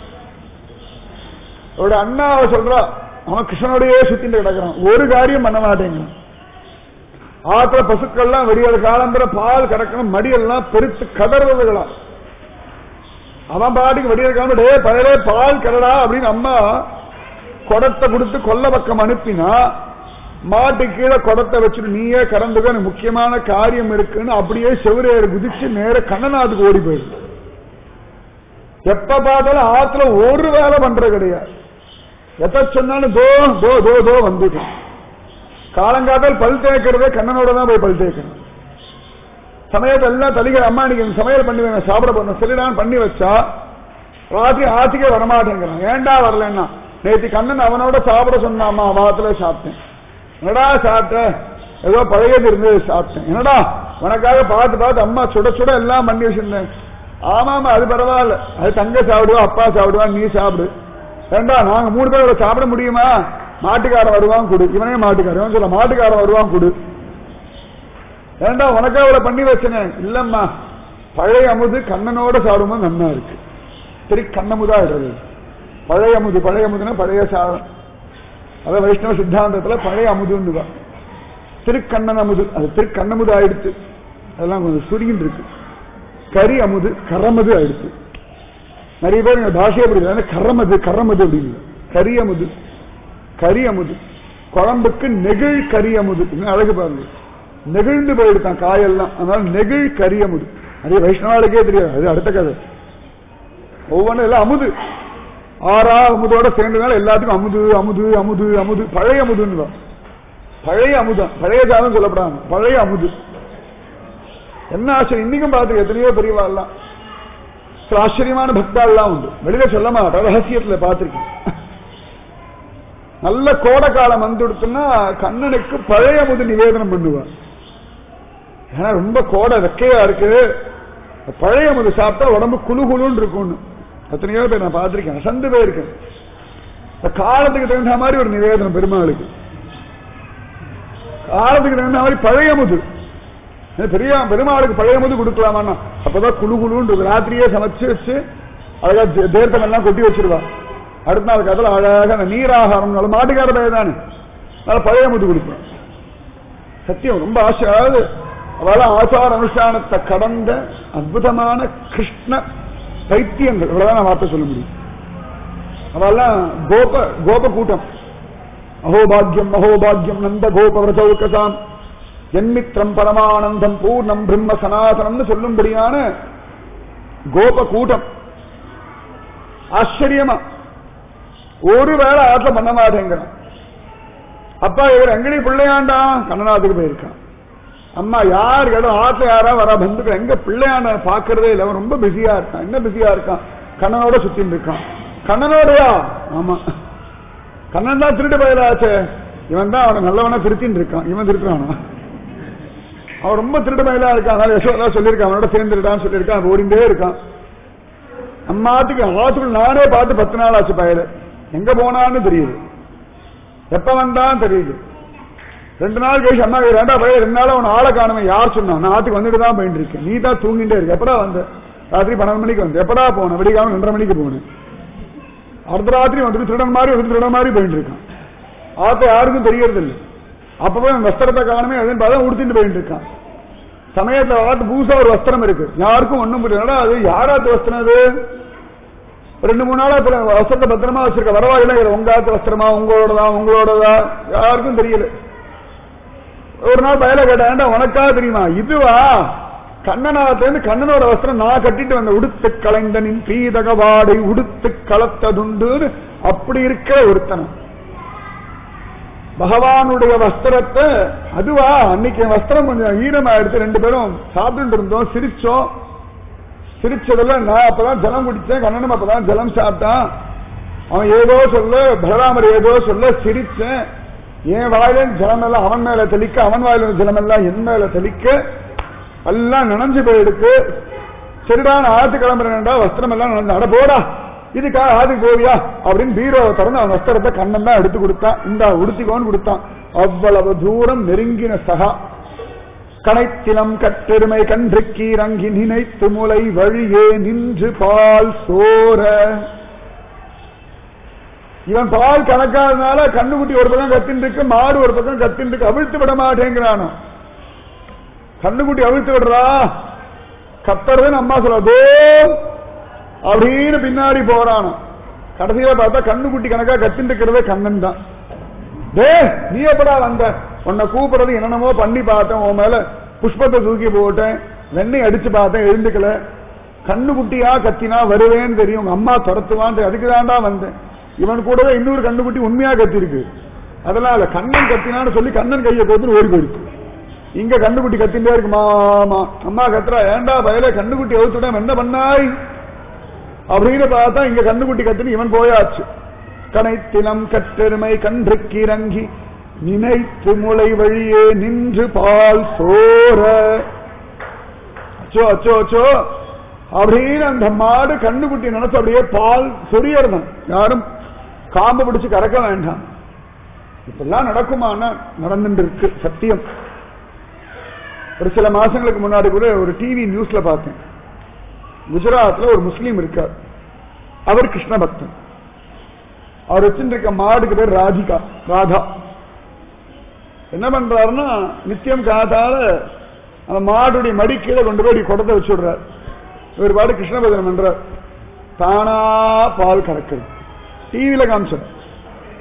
அவருடைய அண்ணாவை சொல்றா அவன் கிருஷ்ணனோடயே சுத்திட்டு கிடக்குறான் ஒரு காரியம் பண்ண மாட்டேங்கிறான் ஆத்திர பசுக்கள்லாம் வெடியாத காலம்பர பால் கறக்கணும் மடியெல்லாம் பெருத்து கதறுவதுகளாம் அவன் பாட்டுக்கு வெடியாத காலம் டே பழைய பால் கரடா அப்படின்னு அம்மா குடத்தை கொடுத்து கொல்ல பக்கம் அனுப்பினா மாட்டு கீழே குடத்தை வச்சுட்டு நீயே கறந்துக்க எனக்கு முக்கியமான காரியம் இருக்குன்னு அப்படியே செவரேறு குதிச்சு நேர கண்ணநாட்டுக்கு ஓடி போயிடுது எப்ப பார்த்தாலும் ஆத்துல ஒரு வேலை பண்றது கிடையாது எத்த சொன்னாலும் தோ தோ தோ தோ வந்துட்டு காலங்காத்தால் பல் தேய்க்கிறதே கண்ணனோட தான் போய் பல் தேய்க்கணும் சமயத்தை எல்லாம் தலிகை அம்மா இன்னைக்கு சமையல் பண்ணி வேணும் சாப்பிட போறேன் சரிடான்னு பண்ணி வச்சா ராத்திரி ஆத்துக்கே வரமாட்டேங்கிறான் ஏண்டா வரலன்னா நேற்று கண்ணன் அவனோட சாப்பிட சொன்னாமா வாத்துல சாப்பிட்டேன் என்னடா சாப்பிட்ட ஏதோ பழையது இருந்தது சாப்பிட்டேன் என்னடா உனக்காக பார்த்து பார்த்து அம்மா சுட சுட எல்லாம் பண்ணி வச்சிருந்தேன் ஆமாமா அது பரவாயில்ல அது தங்க சாப்பிடுவா அப்பா சாப்பிடுவா நீ சாப்பிடு ஏண்டா நாங்க மூணு பேரோட சாப்பிட முடியுமா மாட்டுக்காரன் வருவான் கொடு இவனே மாட்டுக்காரன் சொல்ல மாட்டுக்காரன் வருவான் கொடு ஏண்டா உனக்கா அவளை பண்ணி வச்சனே இல்லம்மா பழைய அமுது கண்ணனோட சாப்பிடும்போது நன்னா இருக்கு திரு கண்ணமுதா இடுறது பழைய அமுது பழைய அமுதுன்னா பழைய சாதம் அதான் வைஷ்ணவ சித்தாந்தத்துல பழைய அமுதுன்னு திருக்கண்ணன் அமுது அது திருக்கண்ணமுது ஆயிடுச்சு அதெல்லாம் கொஞ்சம் சுருகின்னு இருக்கு கரி அமுது கரமது ஆயிடுச்சு நிறைய பேர் எங்க பாஷையை அப்படி கரமது கரமது அப்படின்னு கரி அமுது கரி அமுது குழம்புக்கு நெகிழ் கரியமுது இன்னும் அழகு பாருங்க நெகிழ்ந்து போயிடுதான் காயெல்லாம் அதனால நெகிழ் கரியமுது அதே வைஷ்ணவாளுக்கே தெரியாது அது அடுத்த கதை ஒவ்வொன்றும் எல்லாம் அமுது ஆறா அமுதோட சேர்ந்ததுனால எல்லாத்துக்கும் அமுது அமுது அமுது அமுது பழைய அமுதுன்னு தான். பழைய அமுதம் பழைய ஜாதம் சொல்லப்படாம பழைய அமுது என்ன ஆச்சரியம் இன்னைக்கும் பார்த்து எத்தனையோ பெரியவா எல்லாம் சில ஆச்சரியமான பக்தாள்லாம் உண்டு வெளியில சொல்ல மாட்டோம் ரகசியத்துல பார்த்திருக்கேன் நல்ல கோடை காலம் வந்துடுத்துன்னா கண்ணனுக்கு பழைய அமுது நிவேதனம் பண்ணுவா ஏன்னா ரொம்ப கோடை வெக்கையா இருக்கு பழைய அமுது சாப்பிட்டா உடம்பு குழு குழுன்னு இருக்கும்னு எத்தனையோ பேர் நான் பார்த்திருக்கேன் அசந்து போயிருக்கேன் இந்த காலத்துக்கு தகுந்த மாதிரி ஒரு நிவேதனம் பெருமாளுக்கு காலத்துக்கு தகுந்த மாதிரி பழைய முது பெரிய பெருமாளுக்கு பழைய முது கொடுக்கலாமான்னா அப்பதான் குழு குழுன்னு இருக்கும். ராத்திரியே சமைச்சு வச்சு அழகா தே- தேர்த்தம் எல்லாம் கொட்டி வச்சிருவா அடுத்த நாள் கதல அழகா அந்த நீராகாரம் நல்ல மாட்டுக்கார பையன் தானே அதனால பழைய முது கொடுப்பேன் சத்தியம் ரொம்ப ஆசை அதாவது அவெல்லாம் ஆசார அனுஷ்டானத்தை கடந்த அற்புதமான கிருஷ்ண பைத்தியங்கள் இவ்வளவுதான் நான் வார்த்தை சொல்ல முடியும் அவெல்லாம் கோப கோப கூட்டம் அஹோபாகியம் அஹோபாகியம் நந்த கோப விரதௌகசாம் என்மித்ரம் பரமானந்தம் பூர்ணம் பிரம்ம சனாதனம்னு சொல்லும்படியான கோப கூட்டம் ஆச்சரியமா ஒரு வேளை ஆட்ல பண்ண மாட்டேங்கிறான் அப்பா இவர் எங்கடி பிள்ளையாண்டா கண்ணநாத்துக்கு போயிருக்கான் அம்மா யார் இடம் ஆத்துல யாரா வரா பந்துக்கள் எங்க பிள்ளையாண்ட பாக்குறதே இல்ல அவன் ரொம்ப பிஸியா இருக்கான் என்ன பிஸியா இருக்கான் கண்ணனோட சுத்தின்னு இருக்கான் கண்ணனோடயா ஆமா கண்ணன் தான் திருட்டு பயலாச்சே இவன் தான் அவனை நல்லவனா திருத்தின்னு இருக்கான் இவன் திருட்டுறானா அவன் ரொம்ப திருட்டு பயலா இருக்கான் அதனால யசோதா சொல்லியிருக்கான் அவனோட சேர்ந்துருக்கான்னு சொல்லியிருக்கான் அவன் ஓடிண்டே இருக்கான் அம்மாத்துக்கு ஆத்துக்குள் நானே பார்த்து பத்து நாள் ஆச்சு பயல எங்க போனான்னு தெரியுது எப்ப வந்தான் தெரியுது ரெண்டு நாள் கழிச்சு அம்மா ரெண்டா பையன் ரெண்டு நாள் அவன் ஆளை காணுமே யார் சொன்னான் நான் ஆத்துக்கு வந்துட்டு தான் போயிட்டு இருக்கேன் நீ தான் தூங்கிட்டே இருக்க எப்படா வந்த ராத்திரி பன்னெண்டு மணிக்கு வந்து எப்படா போன விடிகாம ரெண்டரை மணிக்கு போனேன் அடுத்த ராத்திரி வந்துட்டு திருடன் மாதிரி வந்து திருடன் மாதிரி போயிட்டு இருக்கான் ஆத்த யாருக்கும் தெரியறது இல்லை அப்ப போய் அவன் வஸ்திரத்தை காணுமே அதுன்னு பார்த்தா உடுத்திட்டு போயிட்டு இருக்கான் சமயத்துல ஆட்டு பூசா ஒரு வஸ்திரம் இருக்கு யாருக்கும் ஒண்ணும் புரியல அது யாராத்து வஸ்திரம் அது ரெண்டு மூணு நாளா இப்ப வஸ்திரத்தை பத்திரமா வச்சிருக்க வரவாயில இது உங்க ஆத்து வஸ்திரமா உங்களோடதா உங்களோடதா யாருக்கும் தெரியல ஒரு நாள் பயல கேட்டேன் "ஏண்டா, உனக்கா தெரியுமா இதுவா கண்ணனாத்திலிருந்து கண்ணனோட வஸ்திரம் நான் கட்டிட்டு வந்த உடுத்து கலைந்தனின் பீதகவாடை உடுத்து கலத்ததுண்டுன்னு அப்படி இருக்க ஒருத்தனம் பகவானுடைய வஸ்திரத்தை அதுவா அன்னைக்கு என் வஸ்திரம் கொஞ்சம் ஈரமா எடுத்து ரெண்டு பேரும் சாப்பிட்டு இருந்தோம் சிரிச்சோம் சிரிச்சதுல நான் அப்பதான் ஜலம் குடிச்சேன் கண்ணனும் அப்பதான் ஜலம் சாப்பிட்டான் அவன் ஏதோ சொல்ல பலராமர் ஏதோ சொல்ல சிரிச்சேன் என் வாயில ஜலம் எல்லாம் அவன் மேல தெளிக்க அவன் வாயில ஜலம் எல்லாம் என் மேல தெளிக்க எல்லாம் நனைஞ்சு போயிடுக்கு சரிடா நான் ஆத்து கிளம்புறேன்டா வஸ்திரம் எல்லாம் நனைஞ்சு அட போடா இதுக்காக ஆத்துக்கு போவியா அப்படின்னு பீரோவை திறந்து அவன் வஸ்திரத்தை கண்ணன் தான் எடுத்து கொடுத்தான் இந்த உடுத்திக்கோன்னு கொடுத்தான் அவ்வளவு தூரம் நெருங்கின சகா கனைத்திலம் கட்டெருமை கன்றுக்கு இறங்கி நினைத்து முலை வழியே நின்று பால் சோர இவன் பால் கணக்காதனால கண்ணுக்குட்டி ஒரு பக்கம் கத்தின்னு இருக்கு மாடு ஒரு பக்கம் கத்தின்னு இருக்கு அவிழ்த்து விட மாட்டேங்கிறானோ கண்ணுக்குட்டி அவிழ்த்து விடுறா கத்துறதுன்னு அம்மா சொல்லாதோ அப்படின்னு பின்னாடி போறானோ கடைசியில பார்த்தா கண்ணுக்குட்டி கணக்கா கத்தின்னு இருக்கிறதே கண்ணன் தான் டே நீ எப்படா வந்த உன்னை கூப்பிடுறது என்னென்னமோ பண்ணி பார்த்தேன் உன் மேல புஷ்பத்தை தூக்கி போட்டேன் வெண்ணெய் அடிச்சு பார்த்தேன் எழுந்துக்கல கண்ணுக்குட்டியா கத்தினா வருவேன்னு தெரியும் உங்க அம்மா துரத்துவான் அதுக்கு தாண்டா வந்தேன் இவன் கூடவே இன்னொரு கண்ணுக்குட்டி உண்மையா கத்திருக்கு அதனால கண்ணன் கத்தினான்னு சொல்லி கண்ணன் கையை கோத்துன்னு ஓடி போயிருக்கு இங்க கண்ணுக்குட்டி கத்திண்டே இருக்கு மாமா அம்மா கத்துறா ஏண்டா பயல கண்ணுக்குட்டி அவுத்துட என்ன பண்ணாய் அப்படின்னு பார்த்தா இங்க கண்ணுக்குட்டி கத்தின்னு இவன் போயாச்சு கனைத்திலம் கட்டெருமை கன்றுக்கு இறங்கி நினைத்து முளை வழியே நின்று பால் சோர அச்சோ அச்சோ அச்சோ அப்படின்னு அந்த மாடு கண்ணுக்குட்டி நினைச்சு அப்படியே பால் சொரியறதான் யாரும் காம்பு பிடிச்சு கறக்க வேண்டாம் இப்பெல்லாம் நடக்குமானா நடந்துட்டு இருக்கு சத்தியம் ஒரு சில மாசங்களுக்கு முன்னாடி கூட ஒரு டிவி நியூஸ்ல பார்த்தேன் குஜராத்ல ஒரு முஸ்லீம் இருக்கார் அவர் கிருஷ்ண பக்தன் அவர் வச்சுருக்க மாடுக்கு பேர் ராதிகா ராதா என்ன பண்றாருன்னா நித்தியம் காத்தால அந்த மாடுடைய மடி கீழே கொண்டு போய் இப்படி குடத்தை வச்சு விடுறார் இவர் பாடு கிருஷ்ண பஜனம் பண்றார் தானா பால் கறக்குது டிவியில காமிச்சார்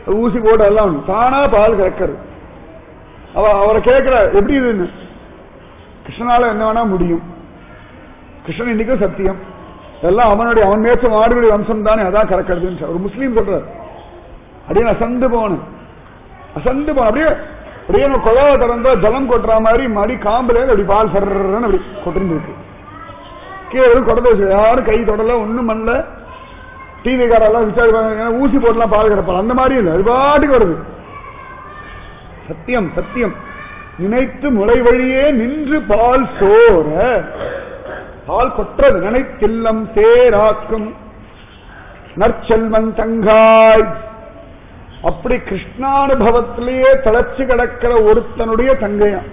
ஊசி போட்டு எல்லாம் ஒண்ணு. தானா பால் கறக்கிறது அவ அவரை கேட்கிற எப்படி இதுன்னு கிருஷ்ணனால என்ன வேணா முடியும் கிருஷ்ணன் இன்னைக்கும் சத்தியம் எல்லாம் அவனுடைய அவன் மேய்ச்ச மாடுகளுடைய வம்சம் தானே அதான் கறக்கிறதுன்னு சொல்ற. ஒரு முஸ்லீம் சொல்றாரு அப்படியே நான் அசந்து போனேன் அசந்து போன அப்படியே அப்படியே நம்ம குழாவை திறந்தா ஜலம் கொட்டுற மாதிரி மடி காம்புல இருந்து அப்படி பால் சர்றன்னு அப்படி கொட்டிருந்து இருக்கு கீழே வெறும் குடத்தை வச்சு யாரும் கை தொடல ஒண்ணும் பண்ணல டிவி காரெல்லாம் விசாரிப்பாங்க ஊசி போட்டுலாம் பால் கிடப்பாங்க அந்த மாதிரி இல்லை அது பாட்டுக்கு வருது சத்தியம் சத்தியம் நினைத்து முளை வழியே நின்று பால் சோர பால் கொற்றது நினைத்தில்லம் சேராக்கும் நற்செல்வன் தங்காய் அப்படி கிருஷ்ணானுபவத்திலேயே தளச்சு கிடக்கிற ஒருத்தனுடைய தங்கையாம்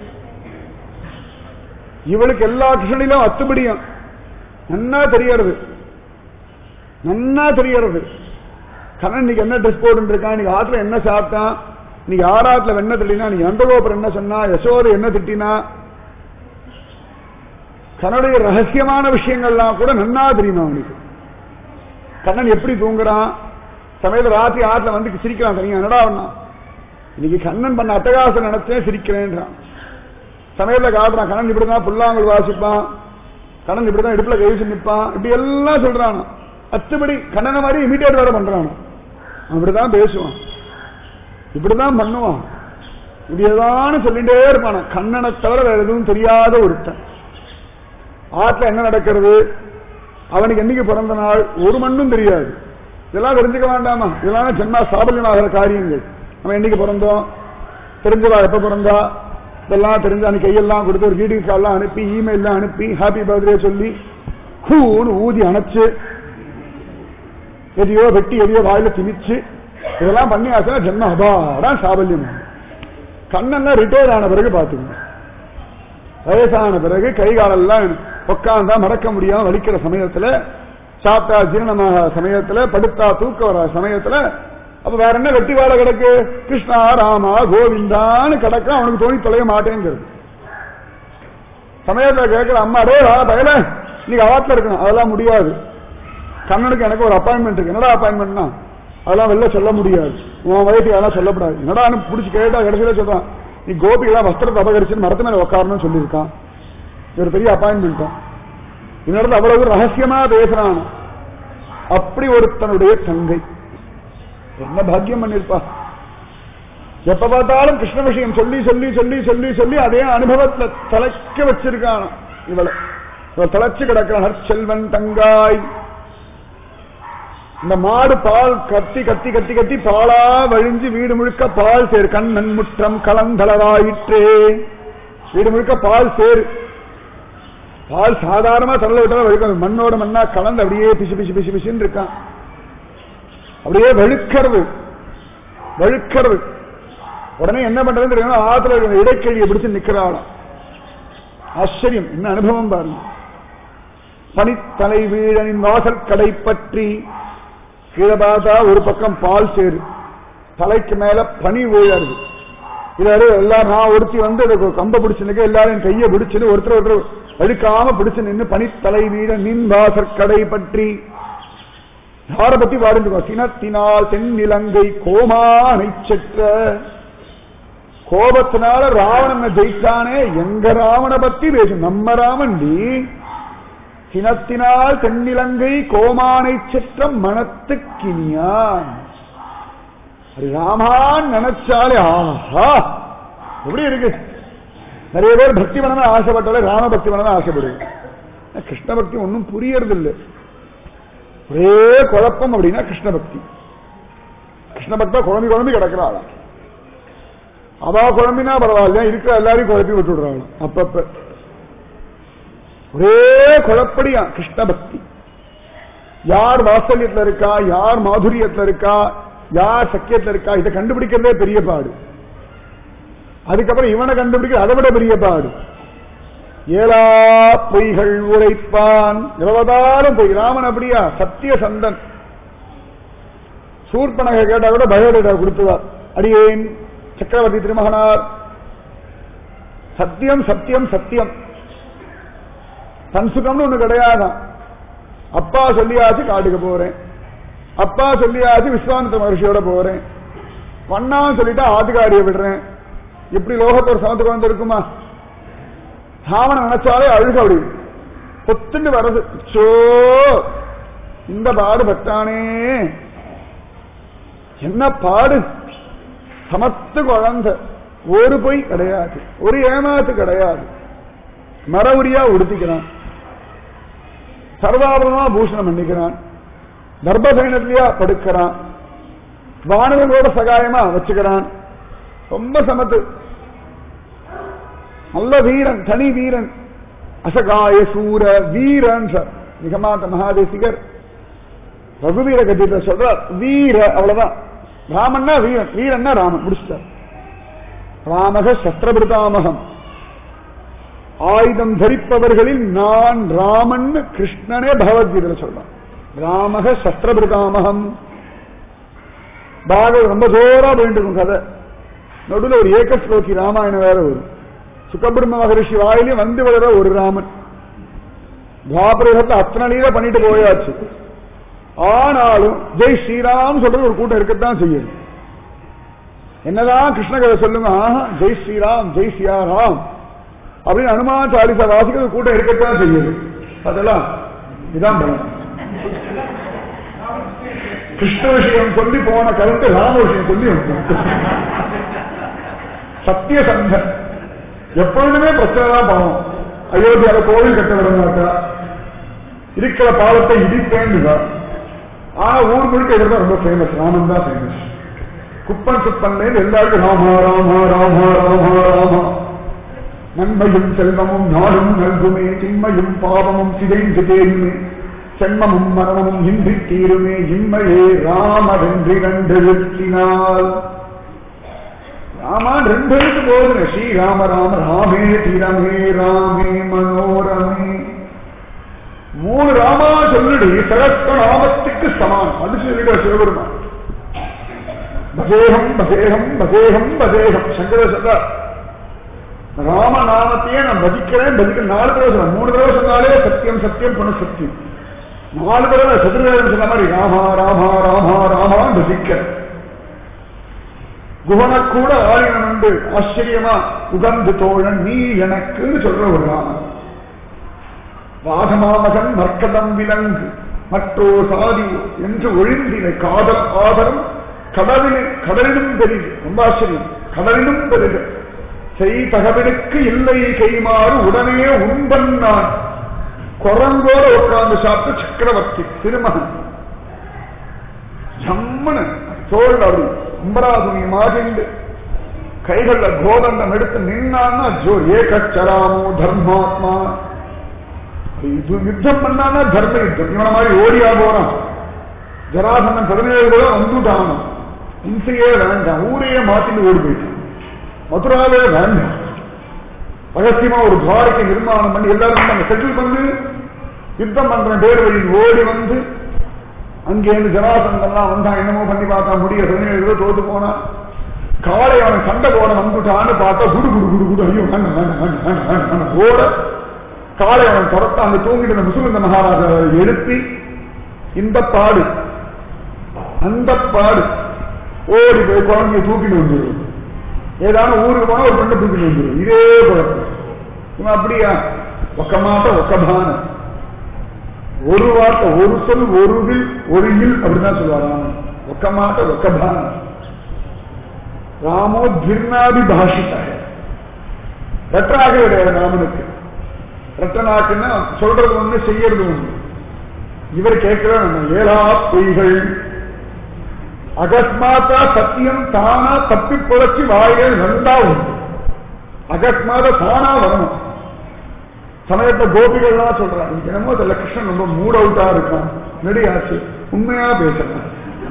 இவளுக்கு எல்லா கிருஷ்ணனிலும் அத்துபடியும் நன்னா தெரியறது நன்னா தெரியறது கண்ணன் இன்னைக்கு என்ன ட்ரெஸ் போட்டு இருக்கான் இன்னைக்கு ஆத்துல என்ன சாப்பிட்டான் இன்னைக்கு ஆறாத்துல என்ன திட்டினா நீ அந்தகோபுரம் என்ன சொன்னா யசோதை என்ன திட்டினா கண்ணனுடைய ரகசியமான விஷயங்கள்லாம் கூட நன்னா தெரியுமா அவனுக்கு கண்ணன் எப்படி தூங்குறான் சமயத்துல ராத்திரி ஆத்துல வந்து சிரிக்கிறான் தனியா என்னடா பண்ணா இன்னைக்கு கண்ணன் பண்ண அட்டகாசம் நினைச்சேன் சிரிக்கிறேன்றான் சமயத்துல காட்டுறான் கண்ணன் இப்படிதான் புல்லாங்குழல் வாசிப்பான் கண்ணன் இப்படிதான் இடுப்புல கை வச்சு நிற்பான் இப்படி எல்லாம் சொல்றான் அத்துபடி கண்ணனை மாதிரி இமிடியேட் வேற பண்றான் அவன் இப்படிதான் பேசுவான் இப்படிதான் பண்ணுவான் இப்படியேதான்னு சொல்லிட்டே இருப்பான் கண்ணனை தவிர வேற எதுவும் தெரியாத ஒருத்தன் ஆத்துல என்ன நடக்கிறது அவனுக்கு என்னைக்கு பிறந்த நாள் ஒரு மண்ணும் தெரியாது இதெல்லாம் தெரிஞ்சுக்க வேண்டாமா இதெல்லாம் ஜென்மா சாபல்யமாகிற காரியங்கள் நம்ம என்னைக்கு பிறந்தோம் தெரிஞ்சவா எப்ப பிறந்தா இதெல்லாம் தெரிஞ்சு அன்னைக்கு கையெல்லாம் கொடுத்து ஒரு வீடியோ கால்லாம் அனுப்பி இமெயில்லாம் அனுப்பி ஹாப்பி பர்த்டே சொல்லி ஹூன்னு ஊதி அணைச்சு எதையோ வெட்டி எதையோ வாயில திணிச்சு இதெல்லாம் பண்ணி ஆச்சுன்னா ஜென்ம அபாரம் சாபல்யம் கண்ணெல்லாம் ரிட்டையர் ஆன பிறகு பாத்துக்கணும் வயசான பிறகு கை காலெல்லாம் உட்காந்தா மறக்க முடியாம வலிக்கிற சமயத்துல சாப்பிட்டா ஜீரணமாக சமயத்துல படுத்தா தூக்க வர சமயத்துல அப்ப வேற என்ன வெட்டி வாழ கிடக்கு கிருஷ்ணா ராமா கோவிந்தான்னு கிடக்க அவனுக்கு தோணி தொலைய மாட்டேங்கிறது சமயத்துல கேட்கிற அம்மா டே வா பயல இன்னைக்கு ஆத்துல இருக்கணும் அதெல்லாம் முடியாது கண்ணனுக்கு எனக்கு ஒரு அப்பாயின்மெண்ட் இருக்கு என்னடா அப்பாயின்மெண்ட்னா அதெல்லாம் வெளில சொல்ல முடியாது உன் வயசுக்கு அதெல்லாம் சொல்லப்படாது என்னடான்னு பிடிச்சி கேட்டா கடைசியில சொல்றான் நீ கோபிக்கெல்லாம் வஸ்திரத்தை அபகரிச்சு மரத்து மேல உட்காரணும்னு சொல்லியிருக்கான் இது ஒரு பெரிய அப்பாயின்மெண்ட் தான் இன்னொரு அவ்வளவு ரகசியமா பேசுறான் அப்படி ஒருத்தனுடைய தங்கை என்ன பாக்கியம் பண்ணிருப்பா எப்ப பார்த்தாலும் கிருஷ்ண விஷயம் சொல்லி சொல்லி சொல்லி சொல்லி சொல்லி அதே அனுபவத்துல தலைக்க வச்சிருக்கான் இவளை இவள் தலைச்சு கிடக்கிறான் செல்வன் தங்காய் இந்த மாடு பால் கத்தி கத்தி கத்தி கத்தி பாலா வழிஞ்சு வீடு முழுக்க பால் சேர் கண்ணன் முற்றம் கலந்தளவாயிற்றே வீடு முழுக்க பால் சேரு பால் சாதாரணமா தள்ள விட்டாலும் வழுக்கும் மண்ணோட மண்ணா கலந்து அப்படியே பிசு பிசு பிசு பிசுன்னு இருக்கான் அப்படியே வழுக்கிறது வழுக்கிறது உடனே என்ன பண்றதுன்னு தெரியும் ஆத்துல இருக்கிற இடைக்கழியை பிடிச்சு நிக்கிறாளாம் ஆச்சரியம் என்ன அனுபவம் பாருங்க பனித்தலை வீழனின் வாசல் கடை பற்றி கீழே பார்த்தா ஒரு பக்கம் பால் சேரு தலைக்கு மேல பனி விழருது இதாரு எல்லாரும் நான் ஒருத்தி வந்து அதுக்கு ஒரு கம்ப பிடிச்சு நிக்க எல்லாரும் என் கையை பிடிச்சுன்னு ஒருத்தர் ஒருத்தர் அழுக்காம பிடிச்சு நின்று பனித்தலை வீட நின் வாசற்கடை பற்றி யாரை பத்தி பாடுங்க சினத்தினால் தென்னிலங்கை கோமானை செற்ற கோபத்தினால ராவணனை ஜெயிச்சானே எங்க ராவண பத்தி பேசும் நம்ம ராமன் டி சினத்தினால் தென்னிலங்கை கோமானை செற்ற மனத்துக்கினியான் அது ராமான் நினைச்சாலே ஆஹா எப்படி இருக்கு நிறைய பேர் பக்தி பண்ணணும் ஆசைப்பட்டாலே ராம பக்தி பண்ணணும் ஆசைப்படுது கிருஷ்ண பக்தி ஒன்றும் புரியறது இல்லை ஒரே குழப்பம் அப்படின்னா கிருஷ்ண பக்தி கிருஷ்ண பக்தா குழம்பி குழம்பி கிடக்கிறாளாம் அவா குழம்பினா பரவாயில்ல இருக்கிற எல்லாரையும் குழப்பி விட்டுடுறாங்க அப்பப்ப ஒரே குழப்படியா கிருஷ்ண பக்தி யார் வாசல்யத்துல இருக்கா யார் மாதுரியத்துல இருக்கா யார் சக்கியத்துல இருக்கா இதை கண்டுபிடிக்கிறதே பெரிய பாடு அதுக்கப்புறம் இவனை கண்டுபிடிக்க அதை விட பெரிய பாடு ஏழா பொய்கள் உரைப்பான் இருபதாலும் பொய் ராமன் அப்படியா சத்திய சந்தன் சூர்பனக கேட்டா கூட பயோடேட்டா கொடுத்துவார் அடியேன் சக்கரவர்த்தி திருமகனார் சத்தியம் சத்தியம் சத்தியம் சன்சுகம்னு ஒண்ணு கிடையாதான் அப்பா சொல்லியாச்சு காட்டுக்கு போறேன் அப்பா சொல்லியாச்சு விஸ்வாமித்த மகர்ஷியோட போறேன் பண்ணான்னு சொல்லிட்டு ஆத்துக்காரியை விடுறேன் எப்படி லோகத்தோட சமத்து குழந்தை இருக்குமா ராவணன் நினைச்சாலே அழுக அப்படி பொத்துண்டு வரது சோ இந்த பாடு பட்டானே என்ன பாடு சமத்து குழந்தை ஒரு பொய் கிடையாது ஒரு ஏமாத்து கிடையாது மரவுரியா உடுத்திக்கிறான் சர்வாபரணமா பூஷணம் பண்ணிக்கிறான் கர்ப்பசைனத்திலேயா படுக்கிறான் வானவங்களோட சகாயமா வச்சுக்கிறான் ரொம்ப சமத்து நல்ல வீரன் தனி வீரன் அசகாய சூர வீரன் சார் நிகமாத்த மகாதேசிகர் ரகுவீர கத்தியத்தை சொல்றார் வீர அவ்வளவுதான் ராமன்னா வீரன் வீரன்னா ராமன் முடிச்சிட்டார் ராமக சஸ்திரபிரதாமகம் ஆயுதம் தரிப்பவர்களில் நான் ராமன் கிருஷ்ணனே பகவத்கீதையில சொல்றான் ராமக சஸ்திரபிரதாமகம் பாகவத் ரொம்ப ஜோரா போயிட்டு கதை நடுவில் ஒரு ஏக ஸ்லோகி ராமாயணம் வேற வரும் சுகபிரம்ம மகரிஷி வாயிலே வந்து விடுற ஒரு ராமன் துவாபரகத்தை அத்தனை நீர பண்ணிட்டு போயாச்சு ஆனாலும் ஜெய் ஸ்ரீராம் சொல்றது ஒரு கூட்டம் இருக்கத்தான் செய்யுது என்னதான் கிருஷ்ண கதை சொல்லுங்க ஆஹா ஜெய் ஸ்ரீராம் ஜெய் சியாராம் அப்படின்னு அனுமான் சாலிசா வாசிக்கிற ஒரு கூட்டம் இருக்கத்தான் செய்யுது அதெல்லாம் இதான் பலம் கிருஷ்ண விஷயம் சொல்லி போன கருத்து ராம விஷயம் சொல்லி வந்து சத்திய சந்தன் எப்பொழுதுமே பிரச்சனை தான் பாவம் அயோத்தியால கோவில் கட்ட விட மாட்டா இருக்கிற பாவத்தை இடிப்பேன்னு ஆனா ஊர் முழுக்க இதுதான் ரொம்ப ஃபேமஸ் ராமன் தான் ஃபேமஸ் குப்பன் சுப்பன் எல்லாருக்கும் ராமா ராமா ராமா ராமா ராமா நன்மையும் செல்வமும் நாடும் நல்குமே திண்மையும் பாவமும் சிதைந்து தேருமே சென்மமும் மரணமும் இன்றி தீருமே இம்மையே ராமவென்றி கண்டு நிறுத்தினால் ராமான் ரெண்டு எழுத்து போதுங்க ஸ்ரீராம ராம ராமே திரமே ராமே மனோரமே மூணு ராமா சொல்லுடி சகஸ்ர நாமத்துக்கு சமான் அது சொல்லிட சிவபெருமான் பதேகம் பதேகம் பதேகம் பதேகம் சங்கர சொல்ற ராம நாமத்தையே நான் பஜிக்கிறேன் பஜிக்க நாலு தடவை சொல்றேன் மூணு தடவை சொன்னாலே சத்தியம் சத்தியம் புன சத்தியம் நாலு தடவை சதுர்வேதம் சொன்ன மாதிரி ராமா ராமா ராமா ராமா பஜிக்கிறேன் குகனக்கூட ஆலினம் உண்டு ஆச்சரியமா உகந்து தோழன் நீ எனக்குன்னு சொல்ற ஒரு ராமன் வாதமாமகன் மர்க்கதம் விலங்கு மற்றோ சாதி என்று ஒழிந்தினை காதல் ஆதரம் கடலில் கடலிலும் பெரிது ரொம்ப ஆச்சரியம் கடலிலும் பெரிது செய் தகவலுக்கு இல்லை கைமாறு உடனே உண்பன் நான் குரங்கோட உட்கார்ந்து சாப்பிட்டு சக்கரவர்த்தி திருமகன் ஜம்மனு தோல் அப்படி அம்பராசுனி மாறிண்டு கைகள்ல கோதண்டம் எடுத்து நின்னான்னா ஜோ ஏகச்சராமோ தர்மாத்மா இது யுத்தம் பண்ணானா தர்ம யுத்தம் இவன மாதிரி ஓடியா போறான் ஜராசந்தன் பதினேழு கூட வந்துட்டான் இன்சையே வேண்டாம் ஊரையே மாத்திட்டு ஓடி போயிட்டான் மதுராவே வேண்டாம் ரகசியமா ஒரு துவாரத்தை நிர்மாணம் பண்ணி எல்லாரும் நம்ம செட்டில் பண்ணி யுத்தம் பண்ற பேர் வழி ஓடி வந்து அங்கேருந்து ஜனாசந்தெல்லாம் வந்தா என்னமோ பண்ணி பார்த்தா முடிய பதினேழு தோத்து போனா காலை அவன் சண்டை போட வந்துட்டான்னு பார்த்தா குடு குடு குடு குடு ஐயோ வேண்டாம் வேண்டாம் வேண்டாம் வேண்டாம் வேண்டாம் வேண்டாம் ஓட காலை அவன் துரத்த அந்த தூங்கிட்டு இருந்த முசுகுந்த மகாராஜாவை எழுப்பி இந்த பாடு அந்த பாடு ஓடி போய் குழந்தைய தூக்கிட்டு வந்துடும் ஏதாவது ஊருக்கு போனா ஒரு பெண்ணை தூக்கிட்டு வந்துடும் இதே குழப்பம் இவன் அப்படியா ஒக்க மாட்ட ஒக்கபான ஒரு வார்த்தை ஒரு சொல் ஒரு வில் ஒரு இல் அப்படிதான் சொல்லுவார் ராமன் ஒக்க மாட்ட ஒக்கபான ராமோ ஜிர்ணாதி பாஷித ரெட்டராக கிடையாது ராமனுக்கு ரெட்டனாக்குன்னா சொல்றது ஒண்ணு செய்யறது ஒண்ணு இவர் கேட்கிற ஏழா பொய்கள் அகஸ்மாத்தா சத்தியம் தானா தப்பி புழைச்சி வாயில் நந்தா உண்டு அகஸ்மாத தானா வரணும் சமயத்தை கோபிகள்லாம் சொல்றாங்க என்னமோ தெரியல கிருஷ்ணன் ரொம்ப மூட் அவுட்டா இருக்கான் நெடியாச்சு உண்மையா பேசுறான்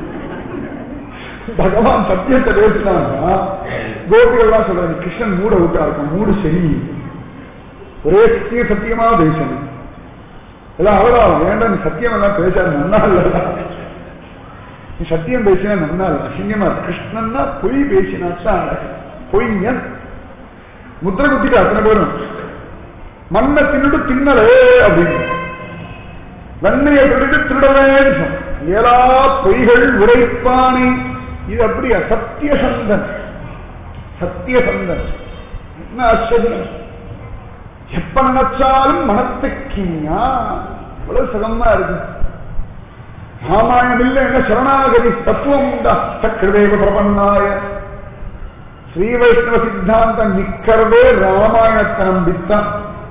பகவான் சத்தியத்தை பேசினாங்கன்னா கோபிகள்லாம் சொல்றாங்க கிருஷ்ணன் மூட அவுட்டா இருக்கான் மூடு சரி ஒரே சத்திய சத்தியமா பேசணும் எல்லாம் அவ்வளோ வேண்டாம் நீ சத்தியம் எல்லாம் பேசாது நன்னா இல்ல நீ சத்தியம் பேசினா நன்னா இல்ல அசிங்கமா இருக்கு. கிருஷ்ணன்னா பொய் பேசினாச்சா அழகு பொய்யன் முத்திரை குத்திட்டு அத்தனை பேரும் மண்ணை தின்னுட்டு தின்னலே அப்படின்னு வெண்ணையை திருடிட்டு திருடவேன்னு சொன்னான். ஏலா பொய்கள் உரைப்பானே இது அப்படியா சத்தியசந்தன் சத்தியசந்தன் என்ன ஆச்சரியம் எப்ப நினைச்சாலும் மனத்துக்கியா எவ்வளவு சுகமா இருக்கு ராமாயணம் இல்லை என்ன சரணாகதி தத்துவம் உண்டா சக்கரதேவ பிரபன்னாய ஸ்ரீ வைஷ்ணவ சித்தாந்தம் நிக்கிறதே ராமாயணத்தை நம்பித்தான்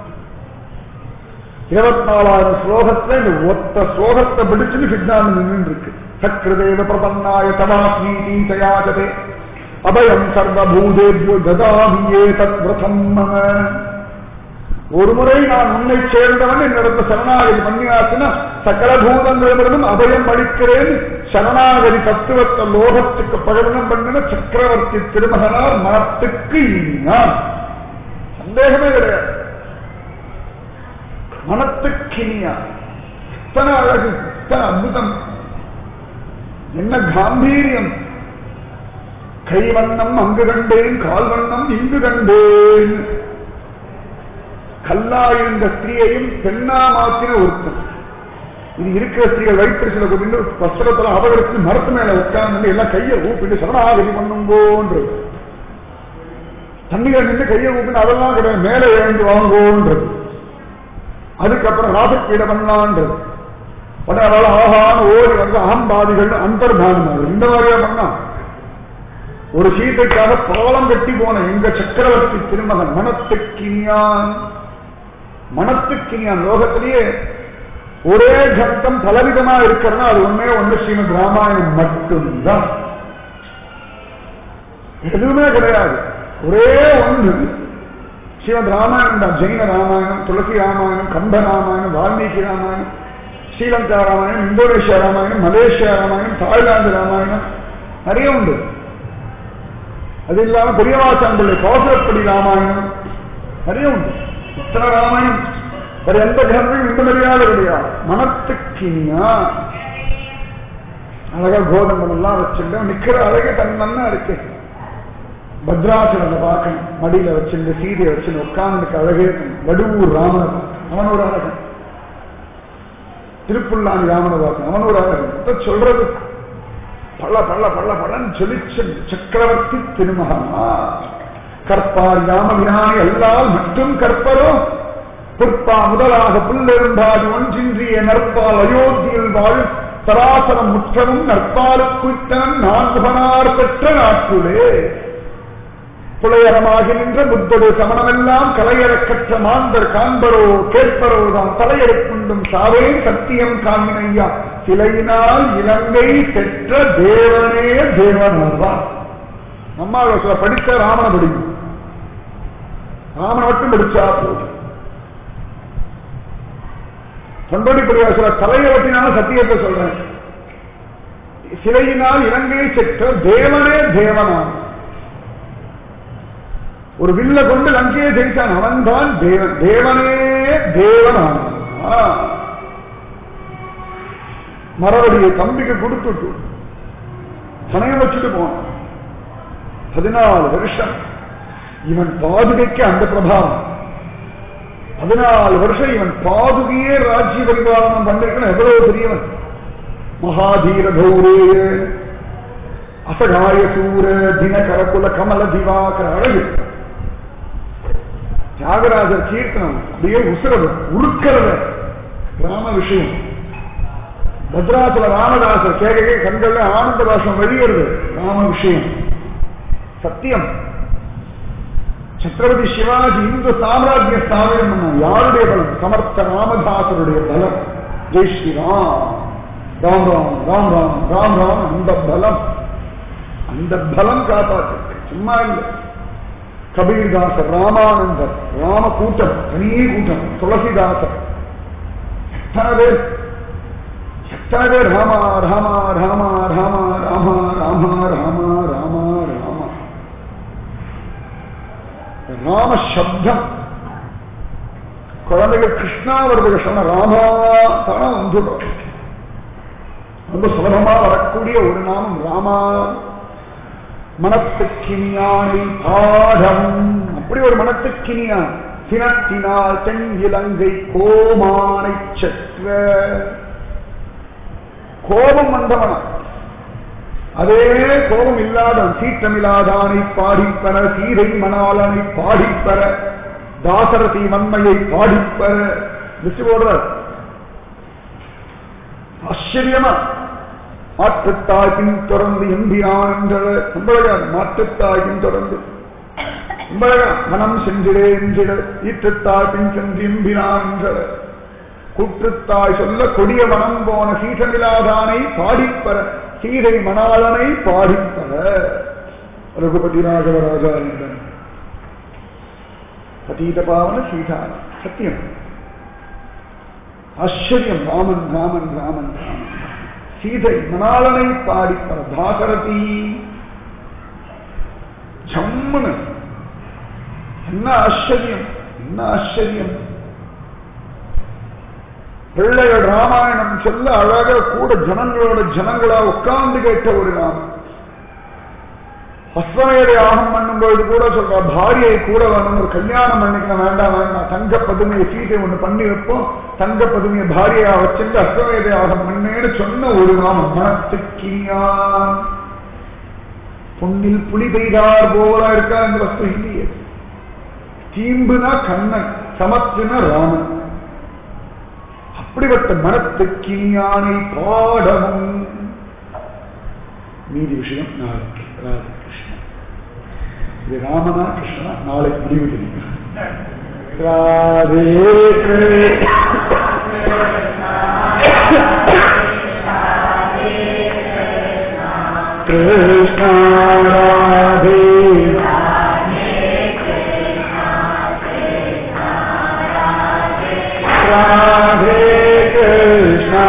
இருபத்தி நாலாயிரம் ஸ்லோகத்துல இந்த ஒத்த ஸ்லோகத்தை பிடிச்சுன்னு சித்தாந்தம் நின்று இருக்கு சக்கரதேவ பிரபன்னாய தவாஸ்மீதி தயாஜதே அபயம் சர்வபூதேபியோ ததாமியே தத் விரதம் மம ஒரு முறை நான் உன்னை சேர்ந்தவன் என்னிடத்த சரணாகதி பண்ணியாச்சுன்னா சகல பூதங்களிடமும் அபயம் அளிக்கிறேன் சரணாகதி தத்துவத்தை லோகத்துக்கு பகவனம் பண்ணின சக்கரவர்த்தி திருமகனார் மனத்துக்கு இனியான் சந்தேகமே கிடையாது மனத்துக்கு இனியான் இத்தனை அழகு இத்தனை அற்புதம் என்ன காம்பீரியம் கைவண்ணம் அங்கு கண்டேன் கால்வண்ணம் இங்கு கண்டேன் கல்லாயிருந்த ஸ்திரீயையும் பெண்ணா மாத்தின ஒருத்தன் இது இருக்கிற ஸ்திரீகள் வயிற்று சில கொண்டு வஸ்திரத்துல அவர்களுக்கு மரத்து மேல உட்கார்ந்து எல்லாம் கையை ஊப்பிட்டு சரணாகதி பண்ணுங்கோன்றது தண்ணிகள் நின்று கையை ஊப்பிட்டு அதெல்லாம் கிடையாது மேலே எழுந்து வாங்கோன்றது அதுக்கப்புறம் ராசக்கீட பண்ணலான்றது உடனே அவள் ஆகான்னு ஓடி வந்து அகம்பாதிகள் அந்தர்தானம் இந்த மாதிரியா பண்ணா ஒரு சீதைக்காக பாலம் கட்டி போன எங்க சக்கரவர்த்தி திருமகன் மனத்துக்கினியான் மனத்துக்கினியான் லோகத்திலேயே ஒரே கட்டம் பலவிதமா இருக்கிறதுனா அது ஒன்னே ஒன்று ஸ்ரீமத் ராமாயணம் மட்டும்தான் எதுவுமே கிடையாது ஒரே ஒன்று ஸ்ரீமத் ராமாயணம் தான் Jaina Ramayana Tulsi Ramayana Kamba Ramayana Valmiki Ramayana Sri Lanka Ramayana Indonesia Ramayana Malaysia Ramayana Thailand Ramayana நிறைய உண்டு அது இல்லாம பெரியவாசாம்பிள்ளை கோசரப்படி ராமாயணம் நிறைய உண்டு இத்தனை ராமாயணம் வேற எந்த கிரகமும் இந்த மரியாதை கிடையாது மனத்துக்கினியா அழகா கோதம்பம் எல்லாம் வச்சுட்டு நிக்கிற அழகே தன் நன்னா இருக்கு பத்ராசலத்தை பார்க்கணும் மடியில வச்சிருந்து சீதையை வச்சுட்டு உட்கார்ந்துக்கு அழகே வடுவூர் ராமன் அவன் ஒரு அழகன் திருப்புல்லாணி ராமனை பார்க்கணும் அவன் ஒரு அழகன் சொல்றது பல பல பல பலன் ஜொலிச்ச சக்கரவர்த்தி திருமகனா கற்பார் யாமவினானி எல்லால் மட்டும் கற்பரோ புற்பா முதலாக புல்லெரும்பாதி ஒன்றின்றிய நற்பால் அயோத்தியில் வாழ் சராசரம் முற்றமும் நற்பாலுக்குத்தன் நான்குபனார் பெற்ற நாட்டுளே புலையரமாகி நின்ற புத்தடு சமணமெல்லாம் கலையறக் கற்ற மாந்தர் காண்பரோ கேட்பரோ தாம் தலையறுக்குண்டும் சாவே சத்தியம் காண்பினையா சிலையினால் இலங்கை பெற்ற தேவனே தேவனார்தான் நம்மால் சில படித்த ராமன படிக்கும் ராமன் மட்டும் படிச்சா போதும் தொண்டடி சில தலையை வட்டினாலும் சத்தியத்தை சொல்றேன் சிலையினால் இலங்கையை செற்ற தேவனே தேவனான் ஒரு வில்ல கொண்டு லங்கையை ஜெயித்தான் அவன்தான் தேவன் தேவனே தேவனான் மரவடியை தம்பிக்கு கொடுத்துட்டு சமயம் வச்சுட்டு போனான் பதினாலு வருஷம் இவன் பாதுகைக்கு அந்த பிரபாவம் பதினாலு வருஷம் இவன் பாதுகையே ராஜ்ய பரிபாலனம் பண்ணிருக்கணும் எவ்வளவு பெரியவன் மகாதீர கௌரே அசகாய சூர தினகரகுல கமல திவாகர அழகு தியாகராஜர் கீர்த்தனம் அப்படியே உசுரது உருக்கிறத ராம விஷயம் பத்ராசுல ராமதாசர் கேட்க கேட்க கண்கள்ல ஆனந்த பாஷம் வெளியேறுது ராம விஷயம் சத்தியம் சத்ரபதி சிவாஜி இந்து சாம்ராஜ்ய ஸ்தாபனம் பண்ண யாருடைய பலம் சமர்த்த ராமதாசருடைய பலம் ஜெய் ஸ்ரீராம் ராம் ராம் ராம் ராம் ராம் ராம் அந்த பலம் அந்த பலம் காப்பாற்று சும்மா இல்லை கபீர்தாசர் ராமானந்தர் ராம கூட்டம் தனி கூட்டம் துளசிதாசர் எத்தனை பேர் எத்தனை பேர் ராமா ராமா ராமா ராமா ராமா ராமா ராமா ராமா ராமா ராம சப்தம் குழந்தைகள் கிருஷ்ணா வருது சொன்ன ராமா தானே வந்துடும் ரொம்ப சுலபமா வரக்கூடிய ஒரு நாமம் ராமா மனத்துக்கினியானை பாடம் அப்படி ஒரு மனத்துக்கினியான் சினத்தினால் தென் இலங்கை கோமானை சற்ற கோபம் வந்தவனா அதே கோபம் இல்லாதவன் சீற்றமில்லாதானை பாடிப்பெற சீரை மணாளனை பாடிப்பெற தாசரதி வன்மையை பாடிப்பெற லிஸ்ட் போடுறார் ஆச்சரியமா மாற்றுத்தாய் பின் தொடர்ந்து எம்பிரான் என்ற சம்பழகார் மாற்றுத்தாய் பின் தொடர்ந்து சம்பழகார் மனம் சென்றிடே என்றிட ஈற்றுத்தாய் பின் சென்று எம்பிரான் என்ற குற்றுத்தாய் சொல்ல கொடிய மனம் போன சீசமிலாதானை பாடிப்பற சீதை மணாளனை பாடிப்பற ரகுபதி ராகவராஜா என்றன் பதீத பாவன சீதான சத்தியம் ஆச்சரியம் ராமன் ராமன் ராமன் ராமன் சீதை மணாளனை பாடிப்பற தாசரதி ஜம்முன்னு என்ன ஆச்சரியம் என்ன ஆச்சரியம் பிள்ளைகள் ராமாயணம் சொல்ல அழகா கூட ஜனங்களோட ஜனங்களா உட்கார்ந்து கேட்ட ஒரு நாமம் அஸ்வமேதை ஆகம் பண்ணும்போது கூட சொல்ற பாரியை கூட வேணும் ஒரு கல்யாணம் பண்ணிக்கணும் வேண்டாம் வேண்டாம் தங்க பதுமையை சீதை ஒண்ணு பண்ணி வைப்போம் தங்க பதுமையை பாரியா வச்சுட்டு அஸ்வமேதை ஆகம் பண்ணேன்னு சொன்ன ஒரு நாமம் மனத்துக்கியான் பொன்னில் புலி பெய்தார் போல இருக்கா இந்த வஸ்து இல்லையே தீம்புனா கண்ணன் சமத்துனா ராமன் அப்படிப்பட்ட மனத்துக்கு யானை பாடமும் மீதி விஷயம் நாளைக்கு ராதே கிருஷ்ணன் இது ராமனா கிருஷ்ணனா நாளை முடிவு தெரியும் Radhe Krishna Radhe Radhe Krishna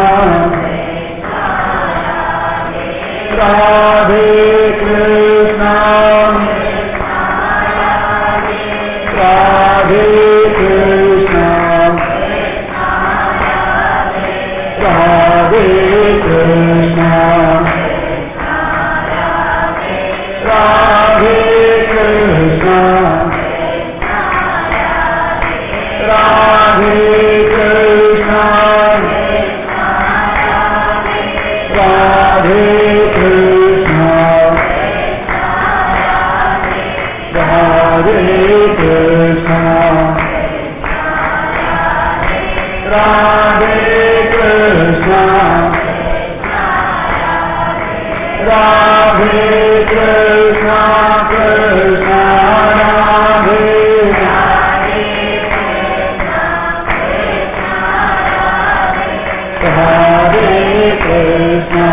Radhe Krishna Radhe Krishna Radhe Krishna Radhe Krishna Radhe Krishna Radhe Krishna Radhe Krishna Radhe Krishna Radhe Krishna Krishna Radhe Radhe Krishna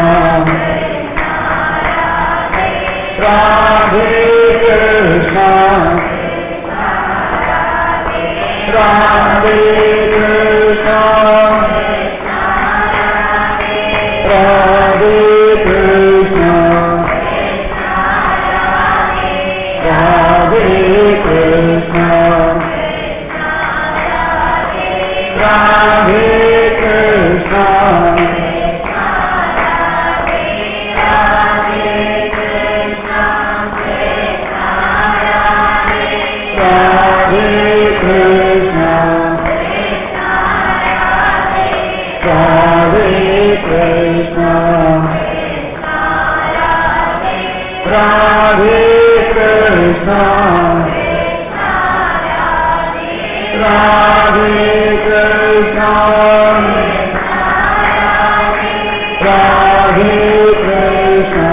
Radhe Krishna Radhe Krishna Radhe Krishna Radhe Krishna Radhe Krishna Radhe Krishna Radhe Krishna Radhe Krishna Radhe Krishna Radhe Krishna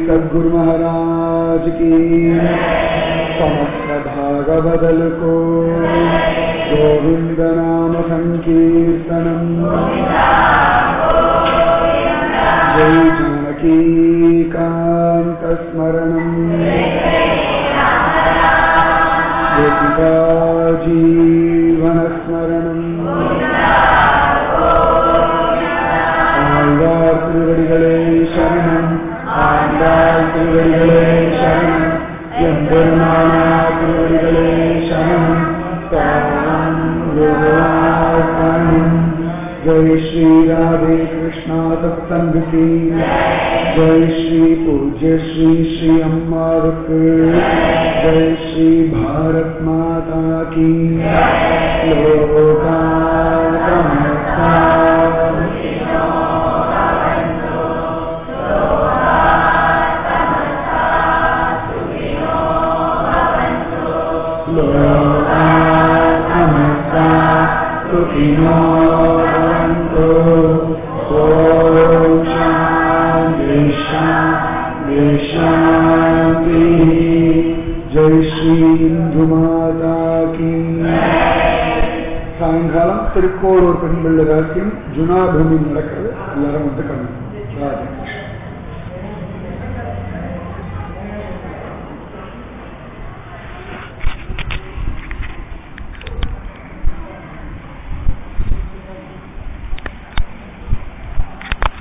सद्गुरु महाराज की समस्त भागवदल को गोविंद नाम संकीर्तनम जय जानकी कांत स्मरणम गोपिका जीवन स्मरणम ஆழ்வார் திருவடிகளே சரணம் ஆழ்வார் திருவடிகளே சரணம் எம்பெருமானா திருவடிகளே சரணம் தாம் குருவாழ்த்தனம் जय श्री राधे कृष्णा सत्संग की जय श्री पूज्य श्री श्री अम्मावक जय श्री भारत माता की लोका समस्ता लोका समस्ता सुखिनो भवन्तु ॐ शान्ति शान्ति शान्तिः जय श्री இந்து மாதா கி சாயங்காலம் திருக்கோளூர் பெண்பிள்ளை ராசியம் ஜுனாபூமி நடக்கிறது எல்லாரும் வந்து கண்டு ராதே கிருஷ்ணா